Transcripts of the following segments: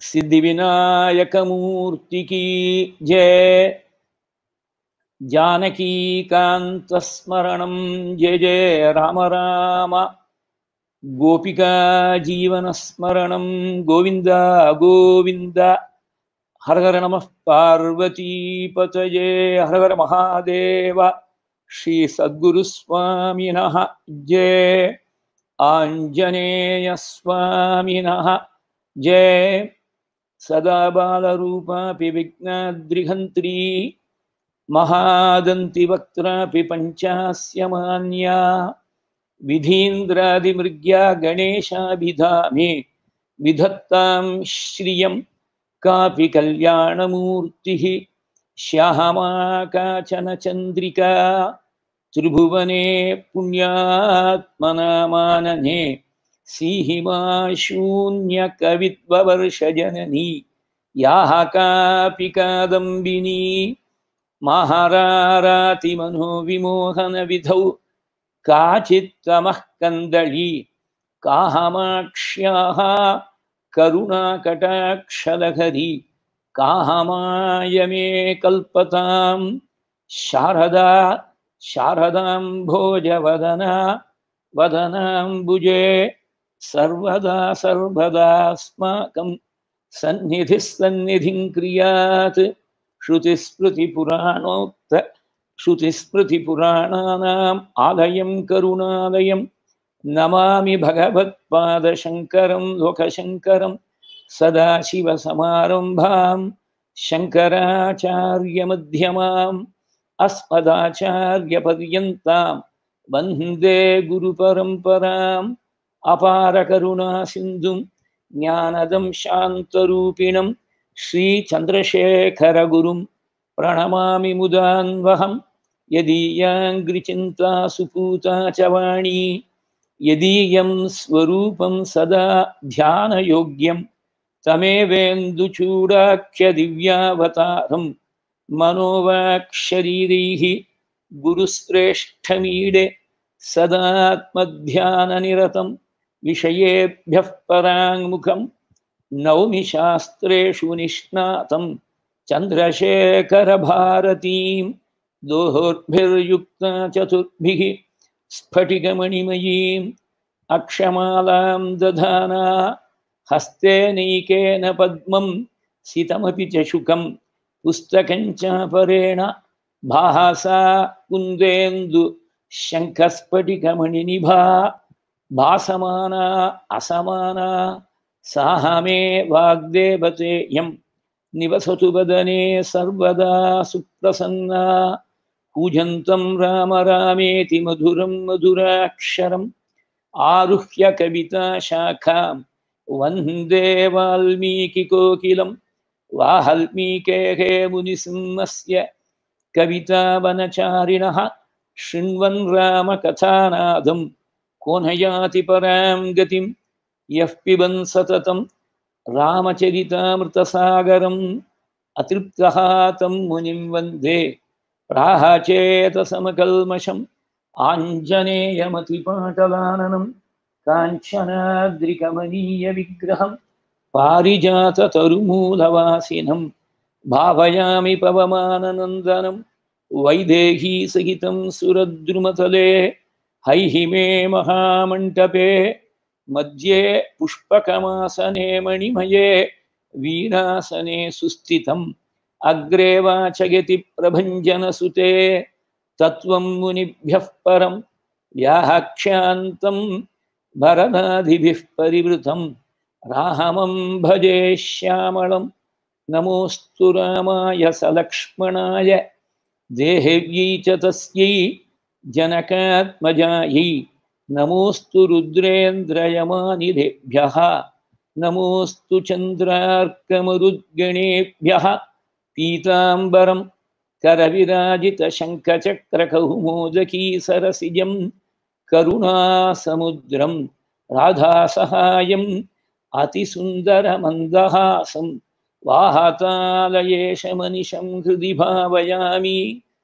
सिद्धिविनायकमूर्ति की जय जानकीकान्तस्मरणं जय जय राम राम गोपिका जीवनस्मरणं गोविन्द गोविन्द हर हर नमः पार्वतीपतये हर हर महादेव श्रीसद्गुरुस्वामिनः जय आञ्जनेयस्वामिनः जय सदा बालरूपापि विघ्नाद्रिहन्त्री महादन्तिवक्त्रापि पञ्चास्यमान्या विधीन्द्रादिमृग्या गणेशाभिधामे विधत्तां श्रियं कापि कल्याणमूर्तिः श्यामा काचन चन्द्रिका त्रिभुवने पुण्यात्मनामानने सीहिमा शून्यकवित्ववर्षजननी याः कापि कादम्बिनी महारारातिमनोविमोहनविधौ काचित्तमः कन्दली काहमाक्ष्याः करुणाकटाक्षलहरी काहमाय मे कल्पतां शारदा शारदां भोजवदना वदनाम्बुजे सर्वदा सर्वदास्माकं सन्निधिः सन्निधिं क्रियात् श्रुतिस्मृतिपुराणोक्त श्रुतिस्मृतिपुराणानाम् आलयं करुणालयं नमामि भगवत्पादशङ्करं लोकशङ्करं सदाशिवसमारम्भां शङ्कराचार्यमध्यमाम् अस्मदाचार्यपर्यन्तां वन्दे गुरुपरम्पराम् अपारकरुणासिन्धुं ज्ञानदं शान्तरूपिणं श्रीचन्द्रशेखरगुरुं प्रणमामि मुदान्वहं यदीयाङ्घ्रिचिन्ता सुपूता च वाणी यदीयं स्वरूपं सदा ध्यानयोग्यं तमेवेन्दुचूडाख्यदिव्यावतारं मनोवाक्शरीरैः गुरुश्रेष्ठमीडे सदात्मध्याननिरतं विषयेभ्यः पराङ्मुखं नौमि शास्त्रेषु निष्णातं चन्द्रशेखरभारतीं दोहोर्भिर्युक्ता चतुर्भिः स्फटिकमणिमयीम् अक्षमालां दधाना हस्तेनैकेन पद्मं सितमपि च शुकं पुस्तकञ्चापरेण भासा कुन्देन्दु शङ्खस्फटिकमणिनिभा भासमाना असमाना साह मे वाग्देवतेयं निवसतु वदने सर्वदा सुप्रसन्ना कूजन्तं राम रामेति मधुरं मधुराक्षरम् आरुह्य कविताशाखां वन्दे वाल्मीकिकोकिलं वाल्मीकेः मुनिसिंहस्य कवितावनचारिणः शृण्वन् रामकथानादं कोनयाति परां गतिं यः पिबन् सततं रामचरितामृतसागरम् अतृप्तः तं मुनिं वन्दे प्राहचेतसमकल्मषम् आञ्जनेयमतिपाटलाननं काञ्चनाद्रिकमनीयविग्रहं पारिजाततरुमूलवासिनं भावयामि पवमाननन्दनं वैदेहीसहितं सुरद्रुमतले हैहिमे महामण्टपे मध्ये पुष्पकमासने मणिमये वीरासने सुस्थितम् अग्रे वाचयति प्रभञ्जनसुते तत्त्वं मुनिभ्यः परं व्याख्यान्तं भरदादिभिः परिवृतं रामं भजे श्यामलं नमोऽस्तु रामाय सलक्ष्मणाय देहेव्यै च तस्यै जनकात्मजायै नमोऽस्तु रुद्रेन्द्रयमानिधेभ्यः नमोऽस्तु चन्द्रार्कमरुद्गणेभ्यः पीताम्बरं करविराजितशङ्खचक्रकौमोदकी सरसिजं करुणासमुद्रं राधासहायम् अतिसुन्दरमन्दहासं वाहतालयेशमनिशं हृदि भावयामि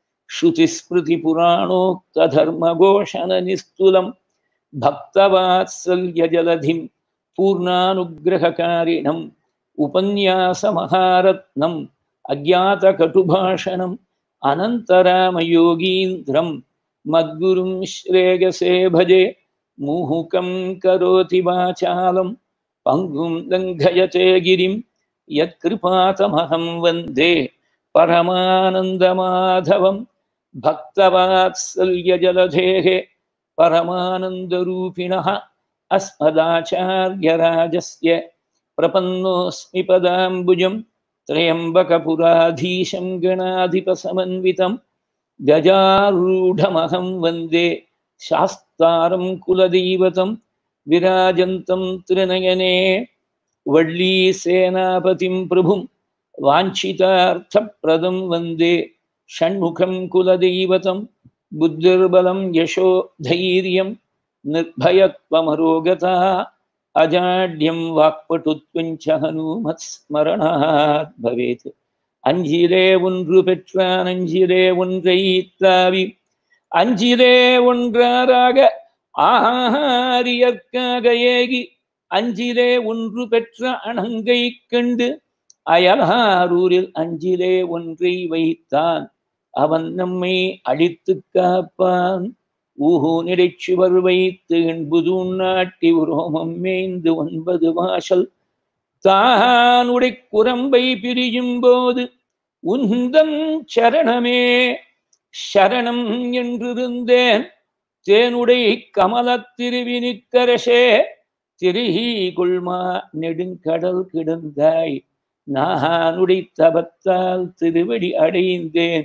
श्रुतिस्मृतिपुराणोक्तधर्मघोषणनिस्तुलं भक्तवात्सल्यजलधिं पूर्णानुग्रहकारिणं उपन्यासमहारत्नम् अज्ञातकटुभाषणम् अनन्तरामयोगीन्द्रम् मद्गुरुं श्रेयसे भजे मुहुकं करोति वाचालं पङ्गुं लङ्घयते गिरिं यत्कृपातमहं वन्दे परमानन्दमाधवं भक्तवात्सल्यजलधेः परमानन्दरूपिणः अस्मदाचार्यराजस्य प्रपन्नोऽस्मि पदाम्बुजं त्र्यम्बकपुराधीशं गणाधिपसमन्वितं गजारूढमहं वन्दे शास्तारं कुलदैवतं विराजन्तं त्रिनयने वल्लीसेनापतिं प्रभुं वाञ्छितार्थप्रदं वन्दे षण्मुखं कुलदैवतं बुद्धिर्बलं यशो धैर्यं निर्भयत्वमरोगता अजाड्यं वाक्पटुत्वञ्च हनुमत्स्मरणात् भवेत् அஞ்சிலே ஒன்று பெற்றான் அஞ்சிலே ஒன்றை தாவி அஞ்சிலே ஒன்றாராக ஆரியற்காக ஏகி அஞ்சிலே ஒன்று பெற்ற அணங்கை கண்டு அயலாரூரில் அஞ்சிலே ஒன்றை வைத்தான் அவன் நம்மை அழித்து காப்பான் ஊஹூ நிடைச்சுவர் வைத்து என்புதூன் நாட்டி உரோமம் மேய்ந்து ஒன்பது வாசல் தானுடை குரம்பை பிரியும் போது உந்தன் சரணமே சரணம் என்றிருந்தேன் தேனுடை கமலத் திருவினிக்கரசே திரிஹி குள்மா நெடுங்கடல் கிடந்தாய் நானுடை தபத்தால் திருவடி அடைந்தேன்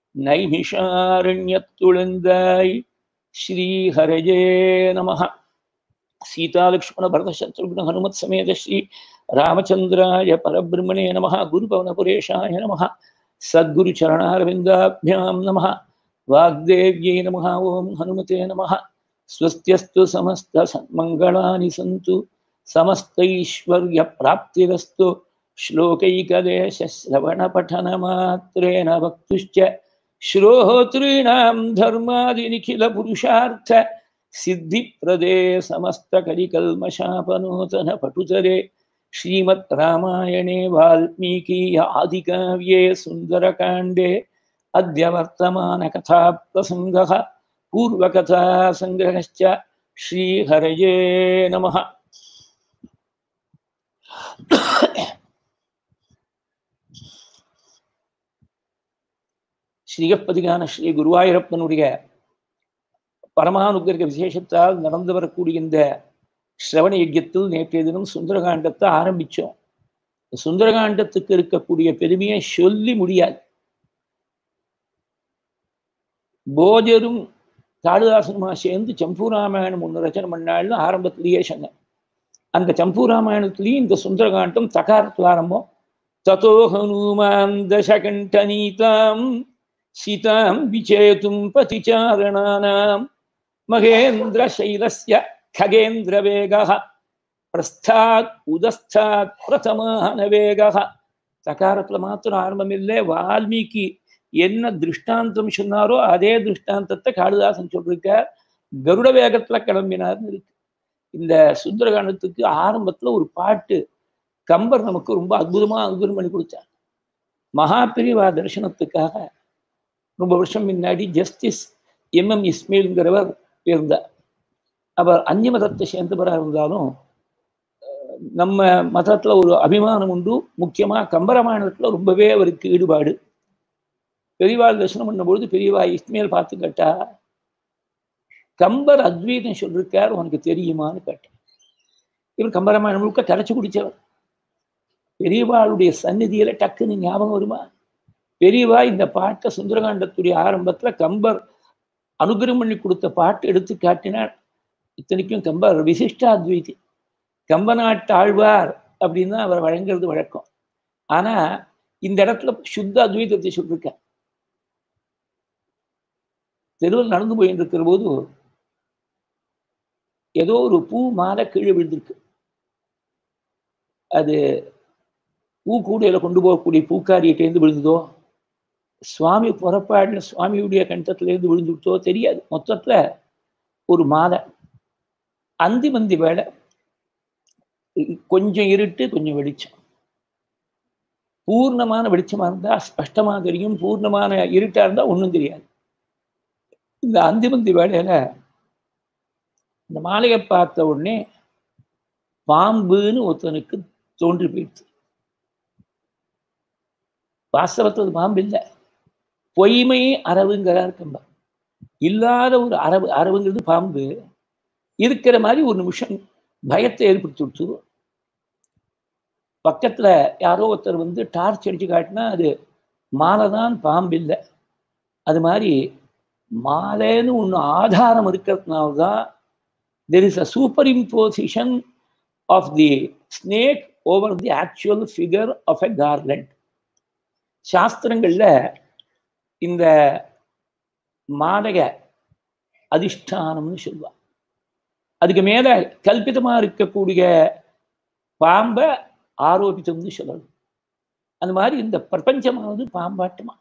நைமிஷாரண்யத்துழந்தாய் ஸ்ரீஹரஜே நமஹ சீதாலக்ஷ்மண பரத சத்ருக்ன ஹனுமத் சமேத ஸ்ரீ ராமச்சந்திராய பரபிரம்மணே நம குருபவனபுரேஷாய நம சத்குரு சரணாரவிந்தாபியாம் நம வாக்தேவ்யை நம ஓம் ஹனுமதே நம ஸ்வஸ்தியஸ்து சமஸ்த சன்மங்களானி சந்து समस्तैश्वर्य प्राप्तिरस्तु श्लोकैकदेशश्रवणपठनमात्रेण वक्तुश्च श्रोतॄणां धर्मादिनिखिलपुरुषार्थ सिद्धिप्रदे समस्तकलिकल्मषापनूतनपटुतरे श्रीमद् रामायणे वाल्मीकीय आदिकाव्ये सुन्दरकाण्डे अद्य वर्तमानकथाप्रसङ्गः पूर्वकथासङ्ग्रहश्च श्रीहरये नमः ஸ்ரீகப்பதிகான ஸ்ரீ குருவாயூரப்பனுடைய பரமானுகிரக விசேஷத்தால் நடந்து வரக்கூடிய இந்த ஸ்ரவண யஜ்யத்தில் நேற்றைய தினம் சுந்தரகாண்டத்தை ஆரம்பித்தோம் சுந்தரகாண்டத்துக்கு இருக்கக்கூடிய பெருமையை சொல்லி முடியாது போஜரும் காளிதாசனுமா சேர்ந்து சம்பூராமாயணம் ஒன்று ரச்சனை பண்ணாள்னு ஆரம்பத்திலேயே சொன்னேன் அந்த சம்பூராமாயணத்திலையும் இந்த சுந்தரகாண்டம் தகாரத்து ஆரம்பம் ததோ ஹனுமான் தசகண்டனீதாம் சீதாம் விச்சேதும் பதிச்சாரணானாம் மகேந்திர சைலஸ்ய खगेन्द्र वेगः प्रस्थात् उदस्थात् பிரதமான வேகः தகாரத்தில் மாத்திரம் ஆரம்பமில்லை வால்மீகி என்ன திருஷ்டாந்தம் சொன்னாரோ அதே திருஷ்டாந்தத்தை காளிதாசன் சொல்லிருக்கார் கருட வேகத்துல கிளம்பினார்னு இருக்கு இந்த சுந்தரகாண்டத்துக்கு ஆரம்பத்துல ஒரு பாட்டு கம்பர் நமக்கு ரொம்ப அற்புதமா அனுகிரம் பண்ணி கொடுத்தார் மகாபிரிவா தரிசனத்துக்காக ரொம்ப வருஷம் முன்னாடி ஜஸ்டிஸ் எம் எம் இஸ்மேலுங்கிறவர் இருந்தார் அவர் அந்நிய மதத்தை சேர்ந்தவராக இருந்தாலும் நம்ம மதத்துல ஒரு அபிமானம் உண்டு முக்கியமா கம்பராமாயணத்துல ரொம்பவே அவருக்கு ஈடுபாடு பெரியவாள் தரிசனம் பண்ணும்பொழுது பெரியவா இஸ்மேல் பார்த்து கேட்டா கம்பர் அத்வைதம் சொல்லிருக்கார் உனக்கு தெரியுமான்னு கேட்டேன் இவர் கம்பராமாயணம் முழுக்க கரைச்சு குடிச்சவர் பெரியவாளுடைய சந்நிதியில டக்குன்னு ஞாபகம் வருமா பெரியவா இந்த பாட்டை சுந்தரகாண்டத்துடைய ஆரம்பத்துல கம்பர் அனுகிரம் பண்ணி கொடுத்த பாட்டு எடுத்து காட்டினார் இத்தனைக்கும் கம்பர் விசிஷ்டாத்வைதி கம்பநாட்டு ஆழ்வார் அப்படின்னு தான் அவர் வழங்குறது வழக்கம் ஆனா இந்த இடத்துல சுத்த அத்வைதத்தை சொல்லிருக்க தெருவில் நடந்து போயிட்டு இருக்கிற போது ஏதோ ஒரு பூ மாலை கீழே விழுந்திருக்கு அது பூ கூடையில கொண்டு போகக்கூடிய பூக்காரியட்டேருந்து விழுந்ததோ சுவாமி புறப்பாடுல சுவாமியுடைய கண்டத்திலேருந்து விழுந்துட்டோ தெரியாது மொத்தத்துல ஒரு மாலை அந்தி மந்தி வேலை கொஞ்சம் இருட்டு கொஞ்சம் வெளிச்சம் பூர்ணமான வெளிச்சமா இருந்தா ஸ்பஷ்டமா தெரியும் பூர்ணமான இருட்டா இருந்தா ஒண்ணும் தெரியாது இந்த அந்திமந்தி வேலையில இந்த மாலையை பார்த்த உடனே பாம்புன்னு ஒருத்தனுக்கு தோன்றி போயிடுச்சு வாஸ்தவத்தில் அது பாம்பு இல்லை பொய்மை அரவுங்கிறார் கம்பா இல்லாத ஒரு அரவு அரவுங்கிறது பாம்பு இருக்கிற மாதிரி ஒரு நிமிஷம் பயத்தை ஏற்படுத்தி விட்டு பக்கத்துல யாரோ ஒருத்தர் வந்து டார்ச் அடிச்சு காட்டினா அது மாலை தான் பாம்பு இல்லை அது மாதிரி மாலைன்னு ஒன்று ஆதாரம் இருக்கிறதுனால தான் there is a superimposition of the snake over the actual figure of a garland சாஸ்திரங்கள்ல இந்த மாதக அதிஷ்டானம்னு சொல்லுவா அதுக்கு மேல கல்பிதமா இருக்கக்கூடிய பாம்பை ஆரோபித்தம்னு சொல்லணும் அந்த மாதிரி இந்த பிரபஞ்சமானது பாம்பாட்டமா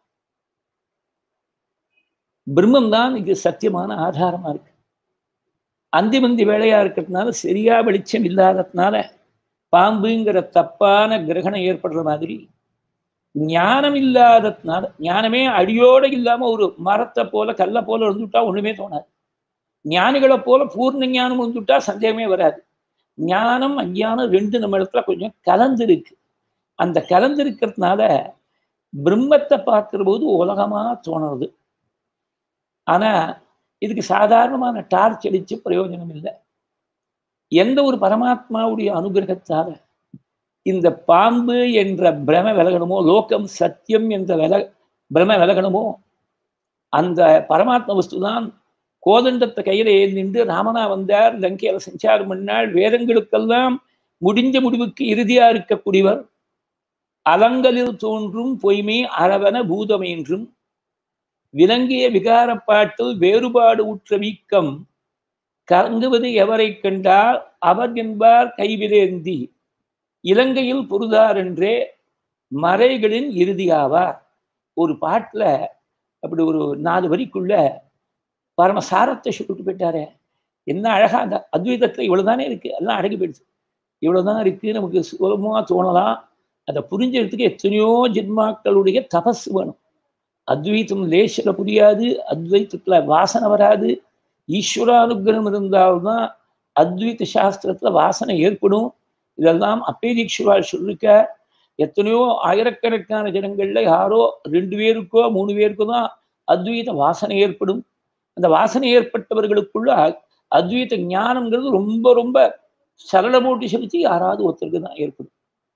பிரம்மம் தான் இது சத்தியமான ஆதாரமா இருக்கு அந்திமந்தி வேலையா இருக்கிறதுனால சரியா வெளிச்சம் இல்லாததுனால பாம்புங்கிற தப்பான கிரகணம் ஏற்படுற மாதிரி ஞானம் இல்லாததுனால ஞானமே அடியோட இல்லாம ஒரு மரத்தை போல கல்லை போல இருந்துட்டா ஒண்ணுமே தோணாது ஞானிகளை போல பூர்ண ஞானம் இருந்துட்டா சந்தேகமே வராது ஞானம் அஞ்ஞானம் ரெண்டு நம்ம இடத்துல கொஞ்சம் கலந்து இருக்கு அந்த கலந்து இருக்கிறதுனால பிரம்மத்தை பார்க்கிற போது உலகமா தோணுறது ஆனா இதுக்கு சாதாரணமான டார்ச் அடிச்சு பிரயோஜனம் இல்லை எந்த ஒரு பரமாத்மாவுடைய அனுகிரகத்தால இந்த பாம்பு என்ற பிரம விலகணுமோ லோகம் சத்தியம் என்ற வில பிரம விலகணுமோ அந்த பரமாத்ம வஸ்து தான் கோதண்டத்தை கையில ஏந்திண்டு ராமனா வந்தார் லங்கையில சஞ்சாரம் பண்ணால் வேதங்களுக்கெல்லாம் முடிஞ்ச முடிவுக்கு இறுதியா இருக்கக்கூடியவர் அலங்கலில் தோன்றும் பொய்மை அரவன பூதமென்றும் விலங்கிய விகாரப்பாட்டில் வேறுபாடு உற்ற வீக்கம் கலங்குவது எவரை கண்டால் அவர் என்பார் கைவிலேந்தி இலங்கையில் பொருதார் என்றே மறைகளின் இறுதியாவார் ஒரு பாட்டுல அப்படி ஒரு நாலு வரிக்குள்ள பரமசாரத்தை சொல்லிட்டு போயிட்டாரே என்ன அழகா அந்த அத்வைதத்துல இவ்வளவுதானே இருக்கு எல்லாம் அடங்கி போயிடுச்சு இவ்வளவுதான் இருக்கு நமக்கு சுலபமா தோணலாம் அதை புரிஞ்சதுக்கு எத்தனையோ ஜென்மாக்களுடைய தபஸ் வேணும் அத்வைத்தம் லேசில் புரியாது அத்வைத்தத்துல வாசனை வராது ஈஸ்வரானுகிரகம் இருந்தால்தான் அத்வைத்த சாஸ்திரத்துல வாசனை ஏற்படும் இதெல்லாம் அப்பேதீஸ்வரால் சொல்லிருக்க எத்தனையோ ஆயிரக்கணக்கான ஜனங்கள்ல யாரோ ரெண்டு பேருக்கோ மூணு பேருக்கோ தான் அத்வைத வாசனை ஏற்படும் அந்த வாசனை ஏற்பட்டவர்களுக்குள்ள அத்வைத ஞானம்ங்கிறது ரொம்ப ரொம்ப சரள போட்டு செலுத்தி யாராவது ஒருத்தருக்கு தான் ஏற்படும்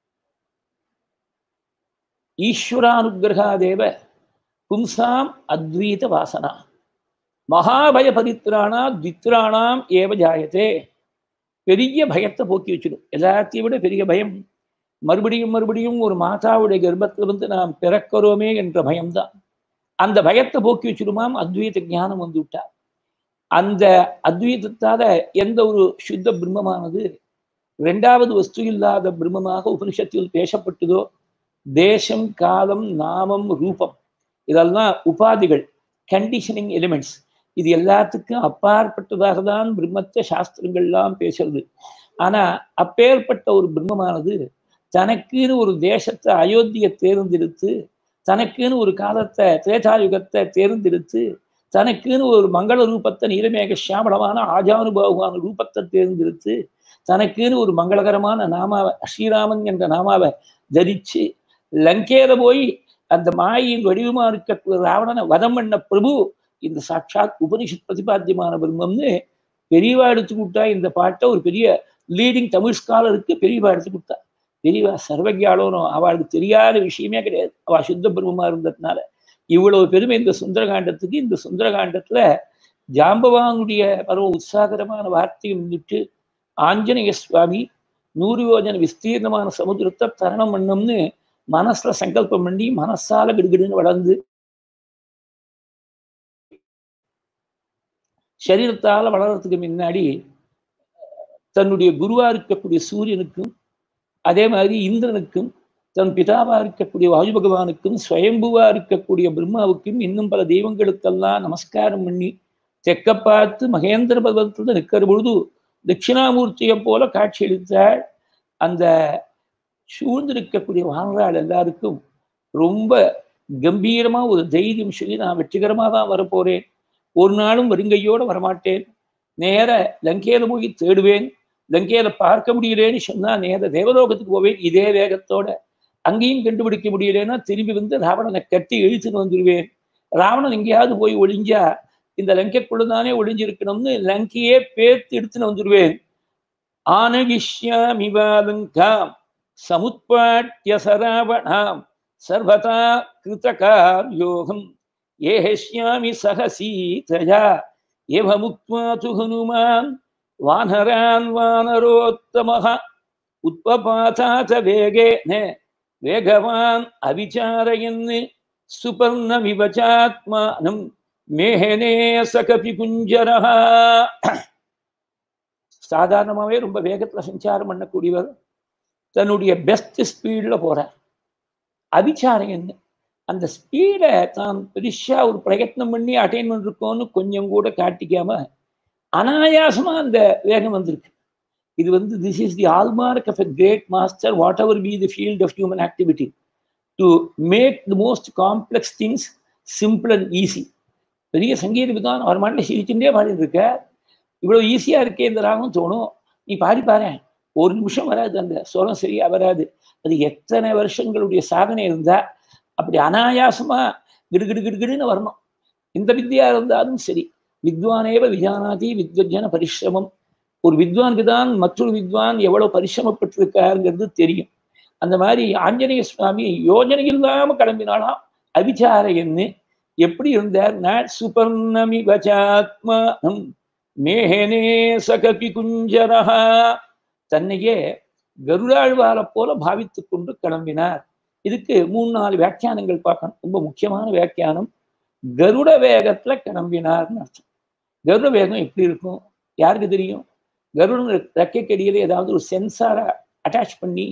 ஈஸ்வரானுகிரகாதேவ பும்சாம் அத்வைத வாசனா மகாபய பரித்ராணா தித்ராணாம் ஏவ ஜாயத்தே பெரிய பயத்தை போக்கி வச்சிடும் எல்லாத்தையும் விட பெரிய பயம் மறுபடியும் மறுபடியும் ஒரு மாதாவுடைய கர்ப்பத்தில் வந்து நாம் பிறக்கிறோமே என்ற பயம்தான் அந்த பயத்தை போக்கி வச்சிடுமாம் அத்வைத ஞானம் வந்து விட்டார் அந்த அத்வைதத்தால எந்த ஒரு சுத்த பிரம்மமானது ரெண்டாவது வஸ்து இல்லாத பிரம்மமாக உபனிஷத்தில் பேசப்பட்டதோ தேசம் காலம் நாமம் ரூபம் இதெல்லாம் உபாதிகள் கண்டிஷனிங் எலிமெண்ட்ஸ் இது எல்லாத்துக்கும் அப்பாற்பட்டதாக தான் பிரம்மத்தை சாஸ்திரங்கள்லாம் பேசுறது ஆனா அப்பேற்பட்ட ஒரு பிரம்மமானது தனக்குன்னு ஒரு தேசத்தை அயோத்தியை தேர்ந்தெடுத்து தனக்குன்னு ஒரு காலத்தை திரேதாயுகத்தை தேர்ந்தெடுத்து தனக்குன்னு ஒரு மங்கள ரூபத்தை நீலமேக சியாமளமான ஆஜானுபாவான ரூபத்தை தேர்ந்தெடுத்து தனக்குன்னு ஒரு மங்களகரமான நாமாவை ஸ்ரீராமன் என்ற நாமாவை தரிச்சு லங்கேல போய் அந்த மாயின் வடிவமா இருக்க ராவணனை வதம் பண்ண பிரபு இந்த சாட்சாத் உபனிஷத் பிரதிபாத்தியமான பிரம்மம்னு பெரியவா எடுத்து கொடுத்தா இந்த பாட்டை ஒரு பெரிய லீடிங் தமிழ் ஸ்காலருக்கு பெரியவா எடுத்து கொடுத்தா பெரியவா சர்வஜாலோனோ அவளுக்கு தெரியாத விஷயமே கிடையாது அவ சுத்த பிரம்மமா இருந்ததுனால இவ்வளவு பெருமை இந்த சுந்தரகாண்டத்துக்கு இந்த சுந்தரகாண்டத்துல ஜாம்பவானுடைய பரவ உற்சாகரமான வார்த்தையை முன்னிட்டு ஆஞ்சநேய சுவாமி நூறு யோஜன விஸ்தீர்ணமான சமுத்திரத்தை தரணம் பண்ணம்னு மனசுல சங்கல்பம் பண்ணி மனசால கிடுகிடுன்னு வளர்ந்து சரீரத்தால வளர்றதுக்கு முன்னாடி தன்னுடைய குருவா இருக்கக்கூடிய சூரியனுக்கும் அதே மாதிரி இந்திரனுக்கும் தன் பிதாவா இருக்கக்கூடிய வாயு பகவானுக்கும் ஸ்வயம்புவா இருக்கக்கூடிய பிரம்மாவுக்கும் இன்னும் பல தெய்வங்களுக்கெல்லாம் நமஸ்காரம் பண்ணி தெக்க பார்த்து மகேந்திர பர்வத்தில் நிற்கிற பொழுது தட்சிணாமூர்த்தியை போல காட்சியளித்தாள் அந்த சூழ்ந்திருக்கக்கூடிய வானரால் எல்லாருக்கும் ரொம்ப கம்பீரமா ஒரு தைரியம் சொல்லி நான் வெற்றிகரமாக தான் வரப்போறேன் ஒரு நாளும் வருங்கையோடு வரமாட்டேன் நேர லங்கையில போய் தேடுவேன் லங்கையில பார்க்க முடியலேன்னு சொன்னா நேர தேவலோகத்துக்கு போவேன் இதே வேகத்தோட அங்கேயும் கண்டுபிடிக்க முடியலன்னா திரும்பி வந்து ராவணனை கட்டி இழுத்துன்னு வந்துடுவேன் ராவணன் எங்கேயாவது போய் ஒளிஞ்சா இந்த லங்கைக்குள்ளதானே ஒளிஞ்சிருக்கணும்னு லங்கையே பேர்த்து எடுத்துன்னு வந்துடுவேன் ஆனகிஷ்யாமிவாலங்காம் சமுத்பாட்டிய சராவணாம் சர்வதா கிருதகார்யோகம் ஏஹஷ்யாமி சகசீதயா ஏவமுக்வா து ஹனுமான் வானரான் வானரோத்தமः உத்பபாதாத வேகேன வேகவான் அவிச்சாரயன் சுபர்ணமிவச்சாத்மானம் மேஹனே சகபி குஞ்சரஹ சாதாரணமாகவே ரொம்ப வேகத்தில் சஞ்சாரம் பண்ணக்கூடியவர் தன்னுடைய பெஸ்ட் ஸ்பீடில் போகிறார் அபிச்சாரம் அந்த ஸ்பீடை தான் பெருசா ஒரு பிரயத்னம் பண்ணி அட்டைன் பண்ணிருக்கோன்னு கொஞ்சம் கூட காட்டிக்காம அனாயாசமா அந்த வேகம் வந்திருக்கு இது வந்து this is the hallmark of a great master whatever be the field of human activity to make the most complex things simple and easy பெரிய சங்கீத விதான் அவர் மாட்டில் சிரிச்சுட்டே பாடிட்டு இருக்க இவ்வளோ ஈஸியாக இருக்கே இந்த ராகம் தோணும் நீ பாடி பாரு ஒரு நிமிஷம் வராது அந்த சுரம் சரியா வராது அது எத்தனை வருஷங்களுடைய சாதனை இருந்தா அப்படி அனாயாசமா கிடுகிடு கிடுகிடுன்னு வரணும் இந்த வித்தியா இருந்தாலும் சரி வித்வானேவ விஜானாதி வித்வஜன பரிசிரமம் ஒரு வித்வானுக்கு தான் மற்றொரு வித்வான் எவ்வளவு பரிசிரமப்பட்டிருக்காருங்கிறது தெரியும் அந்த மாதிரி ஆஞ்சநேய சுவாமி யோஜனை இல்லாம கிளம்பினாலாம் அபிச்சாரையன்னு எப்படி இருந்தார் நான் சுபர்ணமி வச்சாத்மானம் மேஹனே சகபி குஞ்சரஹா தன்னையே கருடாழ்வாரை போல பாவித்து கொண்டு கிளம்பினார் இதுக்கு மூணு நாலு வியாக்கியானங்கள் பார்க்கணும் ரொம்ப முக்கியமான வியாக்கியானம் கருட வேகத்துல கிளம்பினார்னு அர்த்தம் கருட வேகம் எப்படி இருக்கும் யாருக்கு தெரியும் கருடன் ரெக்கைக்கடியில ஏதாவது ஒரு சென்சாரை அட்டாச் பண்ணி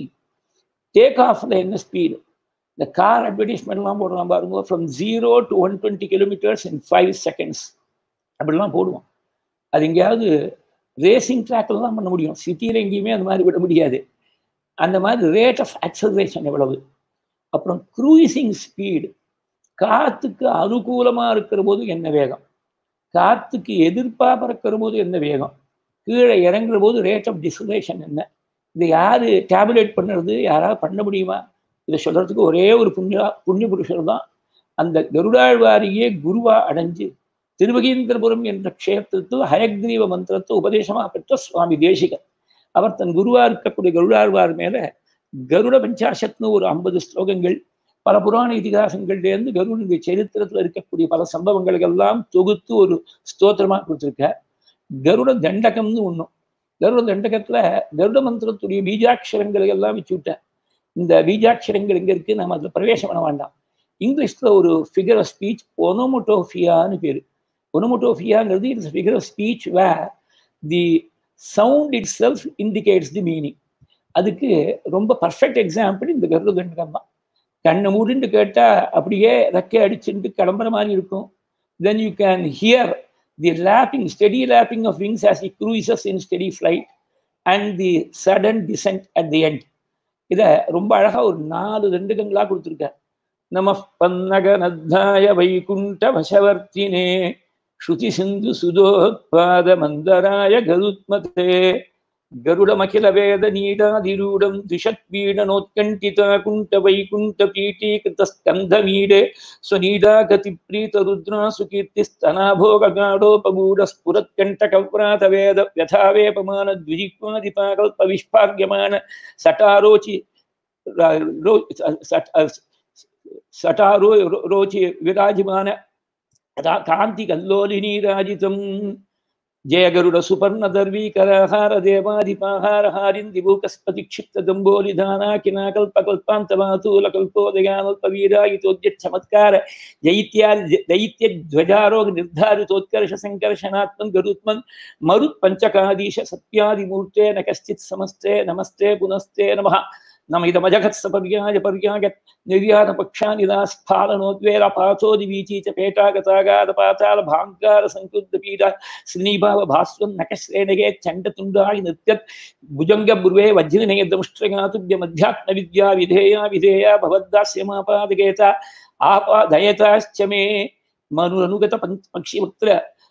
டேக் ஆஃப்ல என்ன ஸ்பீடு இந்த கார் அட்வர்டைஸ்மெண்ட்லாம் போடுறான் பாருங்க from zero to one twenty kilometres in five seconds அப்படிலாம் போடுவோம் அது எங்கேயாவது ரேசிங் ட்ராக்கில் தான் பண்ண முடியும் சிட்டியில் எங்கேயுமே அந்த மாதிரி விட முடியாது அந்த மாதிரி ரேட் ஆஃப் அக்சலரேஷன் எவ்வளவு அப்புறம் க்ரூயிசிங் ஸ்பீடு காற்றுக்கு அனுகூலமாக இருக்கிற போது என்ன வேகம் காற்றுக்கு எதிர்ப்பாக பறக்கிற போது என்ன வேகம் கீழே இறங்குற போது ரேட் ஆஃப் டிசலேஷன் என்ன இதை யார் டேப்லெட் பண்ணுறது யாராவது பண்ண முடியுமா இதை சொல்கிறதுக்கு ஒரே ஒரு புண்ணியா புண்ணிய புருஷர் தான் அந்த கருடாழ்வாரியே குருவா அடைஞ்சு திருவகீந்திரபுரம் என்ற க்ஷேத்திரத்தில் ஹயக்ரீவ மந்திரத்தை உபதேசமாக பெற்ற சுவாமி தேசிகர் அவர் தன் குருவா இருக்கக்கூடிய கருடாழ்வார் மேல கருட பஞ்சாசத்னு ஒரு ஐம்பது ஸ்லோகங்கள் பல புராண இதிகாசங்கள்லேருந்து கருடனுடைய சரித்திரத்தில் இருக்கக்கூடிய பல சம்பவங்களுக்கெல்லாம் தொகுத்து ஒரு ஸ்தோத்திரமா கொடுத்துருக்கார் கருட தண்டகம்னு ஒன்றும் கருட தண்டகத்துல கருட மந்திரத்துடைய பீஜாட்சரங்களை எல்லாம் வச்சு விட்டார் இந்த பீஜாட்சரங்கள் எங்க இருக்கு நம்ம அதில் பிரவேசம் பண்ண வேண்டாம் இங்கிலீஷ்ல ஒரு ஃபிகர் ஆஃப் ஸ்பீச் ஒனோமோட்டோஃபியான்னு பேரு ஒனோமோட்டோஃபியாங்கிறது it's figure of speech where the sound itself indicates the meaning அதுக்கு ரொம்ப பர்ஃபெக்ட் எக்ஸாம்பிள் இந்த கருட தண்டகம் தான் கண்ணை மூடிண்டு கேட்டா அப்படியே ரெக்கை அடிச்சுட்டு கிளம்புற மாதிரி இருக்கும் then you can hear the lapping steady lapping of wings as it cruises in steady flight and the sudden descent at the end இதை ரொம்ப அழகா ஒரு நாலு ரெண்டுகங்களா கொடுத்துருக்கார் நம பன்னகனத்தாய வைகுண்ட வசவர்த்தினே ஸ்ருதி சிந்து சுதோத்பாத மந்தராய கருத்மதே గరుడమఖిల వేద నీడాదిరూఢం ద్విషత్పీడనోత్కంఠిత కుంఠ వైకుంఠ పీఠీకృత స్కంధమీడే స్వనీడాగతి ప్రీత రుద్రాసు కీర్తిస్తనాభోగాఢోపగూఢ స్ఫురత్కంఠకవ్రాత వేద వ్యథావేపమాన ద్విజిక్వాదిపాకల్ప విష్పాగ్యమాన సటారోచి సటారో రోచి విరాజమాన కాంతి కల్లోలినీ రాజితం జయ గరుడ సుపర్ణ దర్వీకరహార దేవాధిపాహార హారిందిభూకస్పతి క్షిప్త దంబోలిధానా కినా కల్ప కల్పాంతమాతూల కల్పోదయానల్ప వీరాయితోద్య చమత్కార జైత్యాది దైత్య ధ్వజారోగ నిర్ధారితోత్కర్ష సంకర్షణాత్మన్ గరుత్మన్ మరుత్ పంచకాదీశ సత్యాదిమూర్తే న కశ్చిత్ సమస్తే నమస్తే పునస్తే నమ நம்ம இத மஜகத்ஸ பர்யாய பர்யாக நிர்யாத பக்ஷானிதா ஸ்பாலனோத்வேர பாத்தோதி வீச்சீச்ச பேட்டாகதாகாத பாத்தால பாங்கார சங்குத்த பீடா ஸ்ரீபாவ பாஸ்வன் நகஸ்ரேனகே சண்ட துண்டாய் நித்யத் भुजंग बुर्वे वज्रनेय दंष्ट्रगातुभ्य मध्यात्म विद्या विधेया विधेया भवद्दास्यमापादकेता आपादयताश्च मे मनुरनुगत पक्षिवक्त्र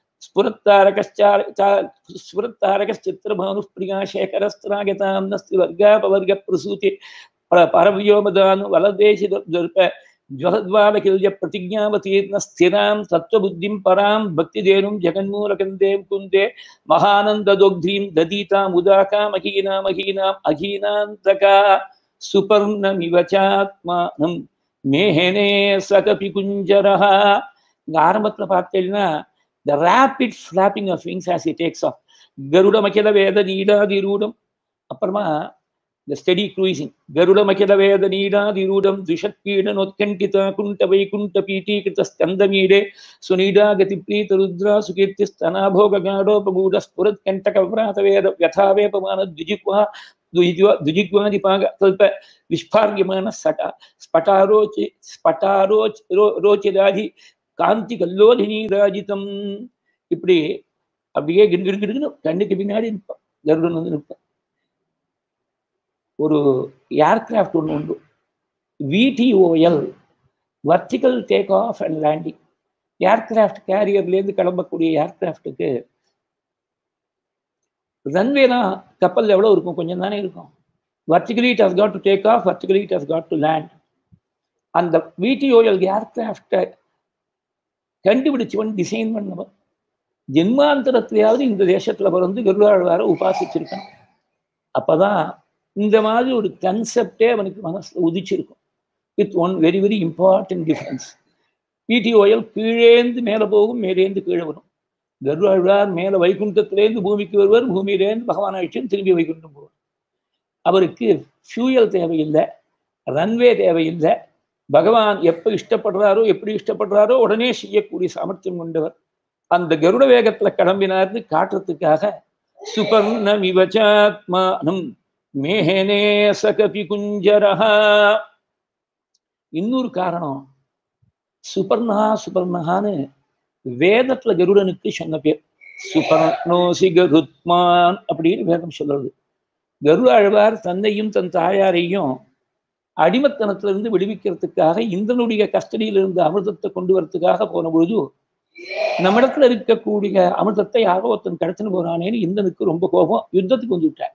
स्फुरत्तारकश्चित्रभानुः प्रिया शेखरस्त्रागतां नस्ति वर्गापवर्गप्रसूति परव्योमदानु वलदेशि दर्प ज्वलद्वालकिल्य प्रतिज्ञावतीर्न स्थिरां तत्त्वबुद्धिं परां भक्तिदेनुं जगन्मूलकन्दे कुन्दे महानन्ददोग्ध्रीं ददीतामुदाकामहीनामहीनाम् अहीनान्तका सुपर्णमिव चात्मानं மேஹனே சகபி குஞ்சரஹா இங்க ஆரம்பத்துல பார்த்தீங்கன்னா the rapid flapping of wings as it takes off கருட மகில வேத நீடாதிரூடம் அப்புறமா the steady cruising. Garuda Makila Veda Nida Dirudam Drishat Pida Notkantita Kunta Vaikunta Piti Kita Skandamide Sunida Gatiprita Rudra Sukirti Stana Bhoga Gado Pabuda Spurat Kantaka Vrata Veda Yathave Pamana Dijikwa Dijikwa Dipaga Kalpa Vishpargyamana Sata Spatarochi Spataroch Rochidaji Gandhi கல்லோலினி ராஜிதம் இப்படி அப்படியே கிடுகிடுன்னு கண்ணுக்கு பின்னாடி நிற்பான் கருடன் வந்து நிற்பான் ஒரு aircraft ஒன்று உண்டு VTOL vertical take off and landing aircraft கேரியர்லேருந்து கிளம்பக்கூடிய ஏர்கிராஃப்ட்டுக்கு ரன்வே தான் கப்பல் எவ்வளோ இருக்கும் கொஞ்சம் தானே இருக்கும் vertically it has got to take off vertically it has got to land அந்த விடிஓஎல் ஏர்கிராஃப்டை கண்டுபிடிச்சவன் டிசைன் பண்ணவன் ஜென்மாந்தரத்திலேயாவது இந்த தேசத்துல பிறந்து கருடாழ்வார உபாசிச்சிருக்கான் அப்பதான் இந்த மாதிரி ஒரு கன்செப்டே அவனுக்கு மனசுல உதிச்சிருக்கும் with one very very important difference VTOL கீழேந்து மேலே போகும் மேலேந்து கீழே வரும் கருடாழ்வார் மேலே வைகுண்டத்திலேருந்து பூமிக்கு வருவார் பூமியிலேருந்து பகவான் ஆயிடுச்சுன்னு திரும்பி வைகுண்டம் போவார் அவருக்கு ஃபியூயல் தேவையில்லை ரன்வே தேவையில்லை பகவான் எப்போ இஷ்டப்படுறாரோ எப்படி இஷ்டப்படுறாரோ உடனே செய்யக்கூடிய சாமர்த்தியம் கொண்டவர் அந்த கருட வேகத்துல கிளம்பினார்னு காட்டுறதுக்காக சுபர்ண விவச்சாத்மானம் மேஹனே சகபி குஞ்சரஹா இன்னொரு காரணம் சுபர்ணா சுபர்ணஹான்னு வேதத்துல கருடனுக்கு சொன்ன பேர் சுபர்ணோசி கருத்மான் அப்படின்னு வேதம் சொல்றது கருட அழ்வார் தன்னையும் தன் தாயாரையும் அடிமத்தனத்திலிருந்து விடுவிக்கிறதுக்காக இந்திரனுடைய கஸ்டடியில் இருந்த அமிர்தத்தை கொண்டு வரத்துக்காக போன பொழுது நம்மிடத்துல இருக்கக்கூடிய அமிர்தத்தை யாரோ ஒருத்தன் கடத்தின்னு போறானேன்னு இந்திரனுக்கு ரொம்ப கோபம் யுத்தத்துக்கு வந்து விட்டார்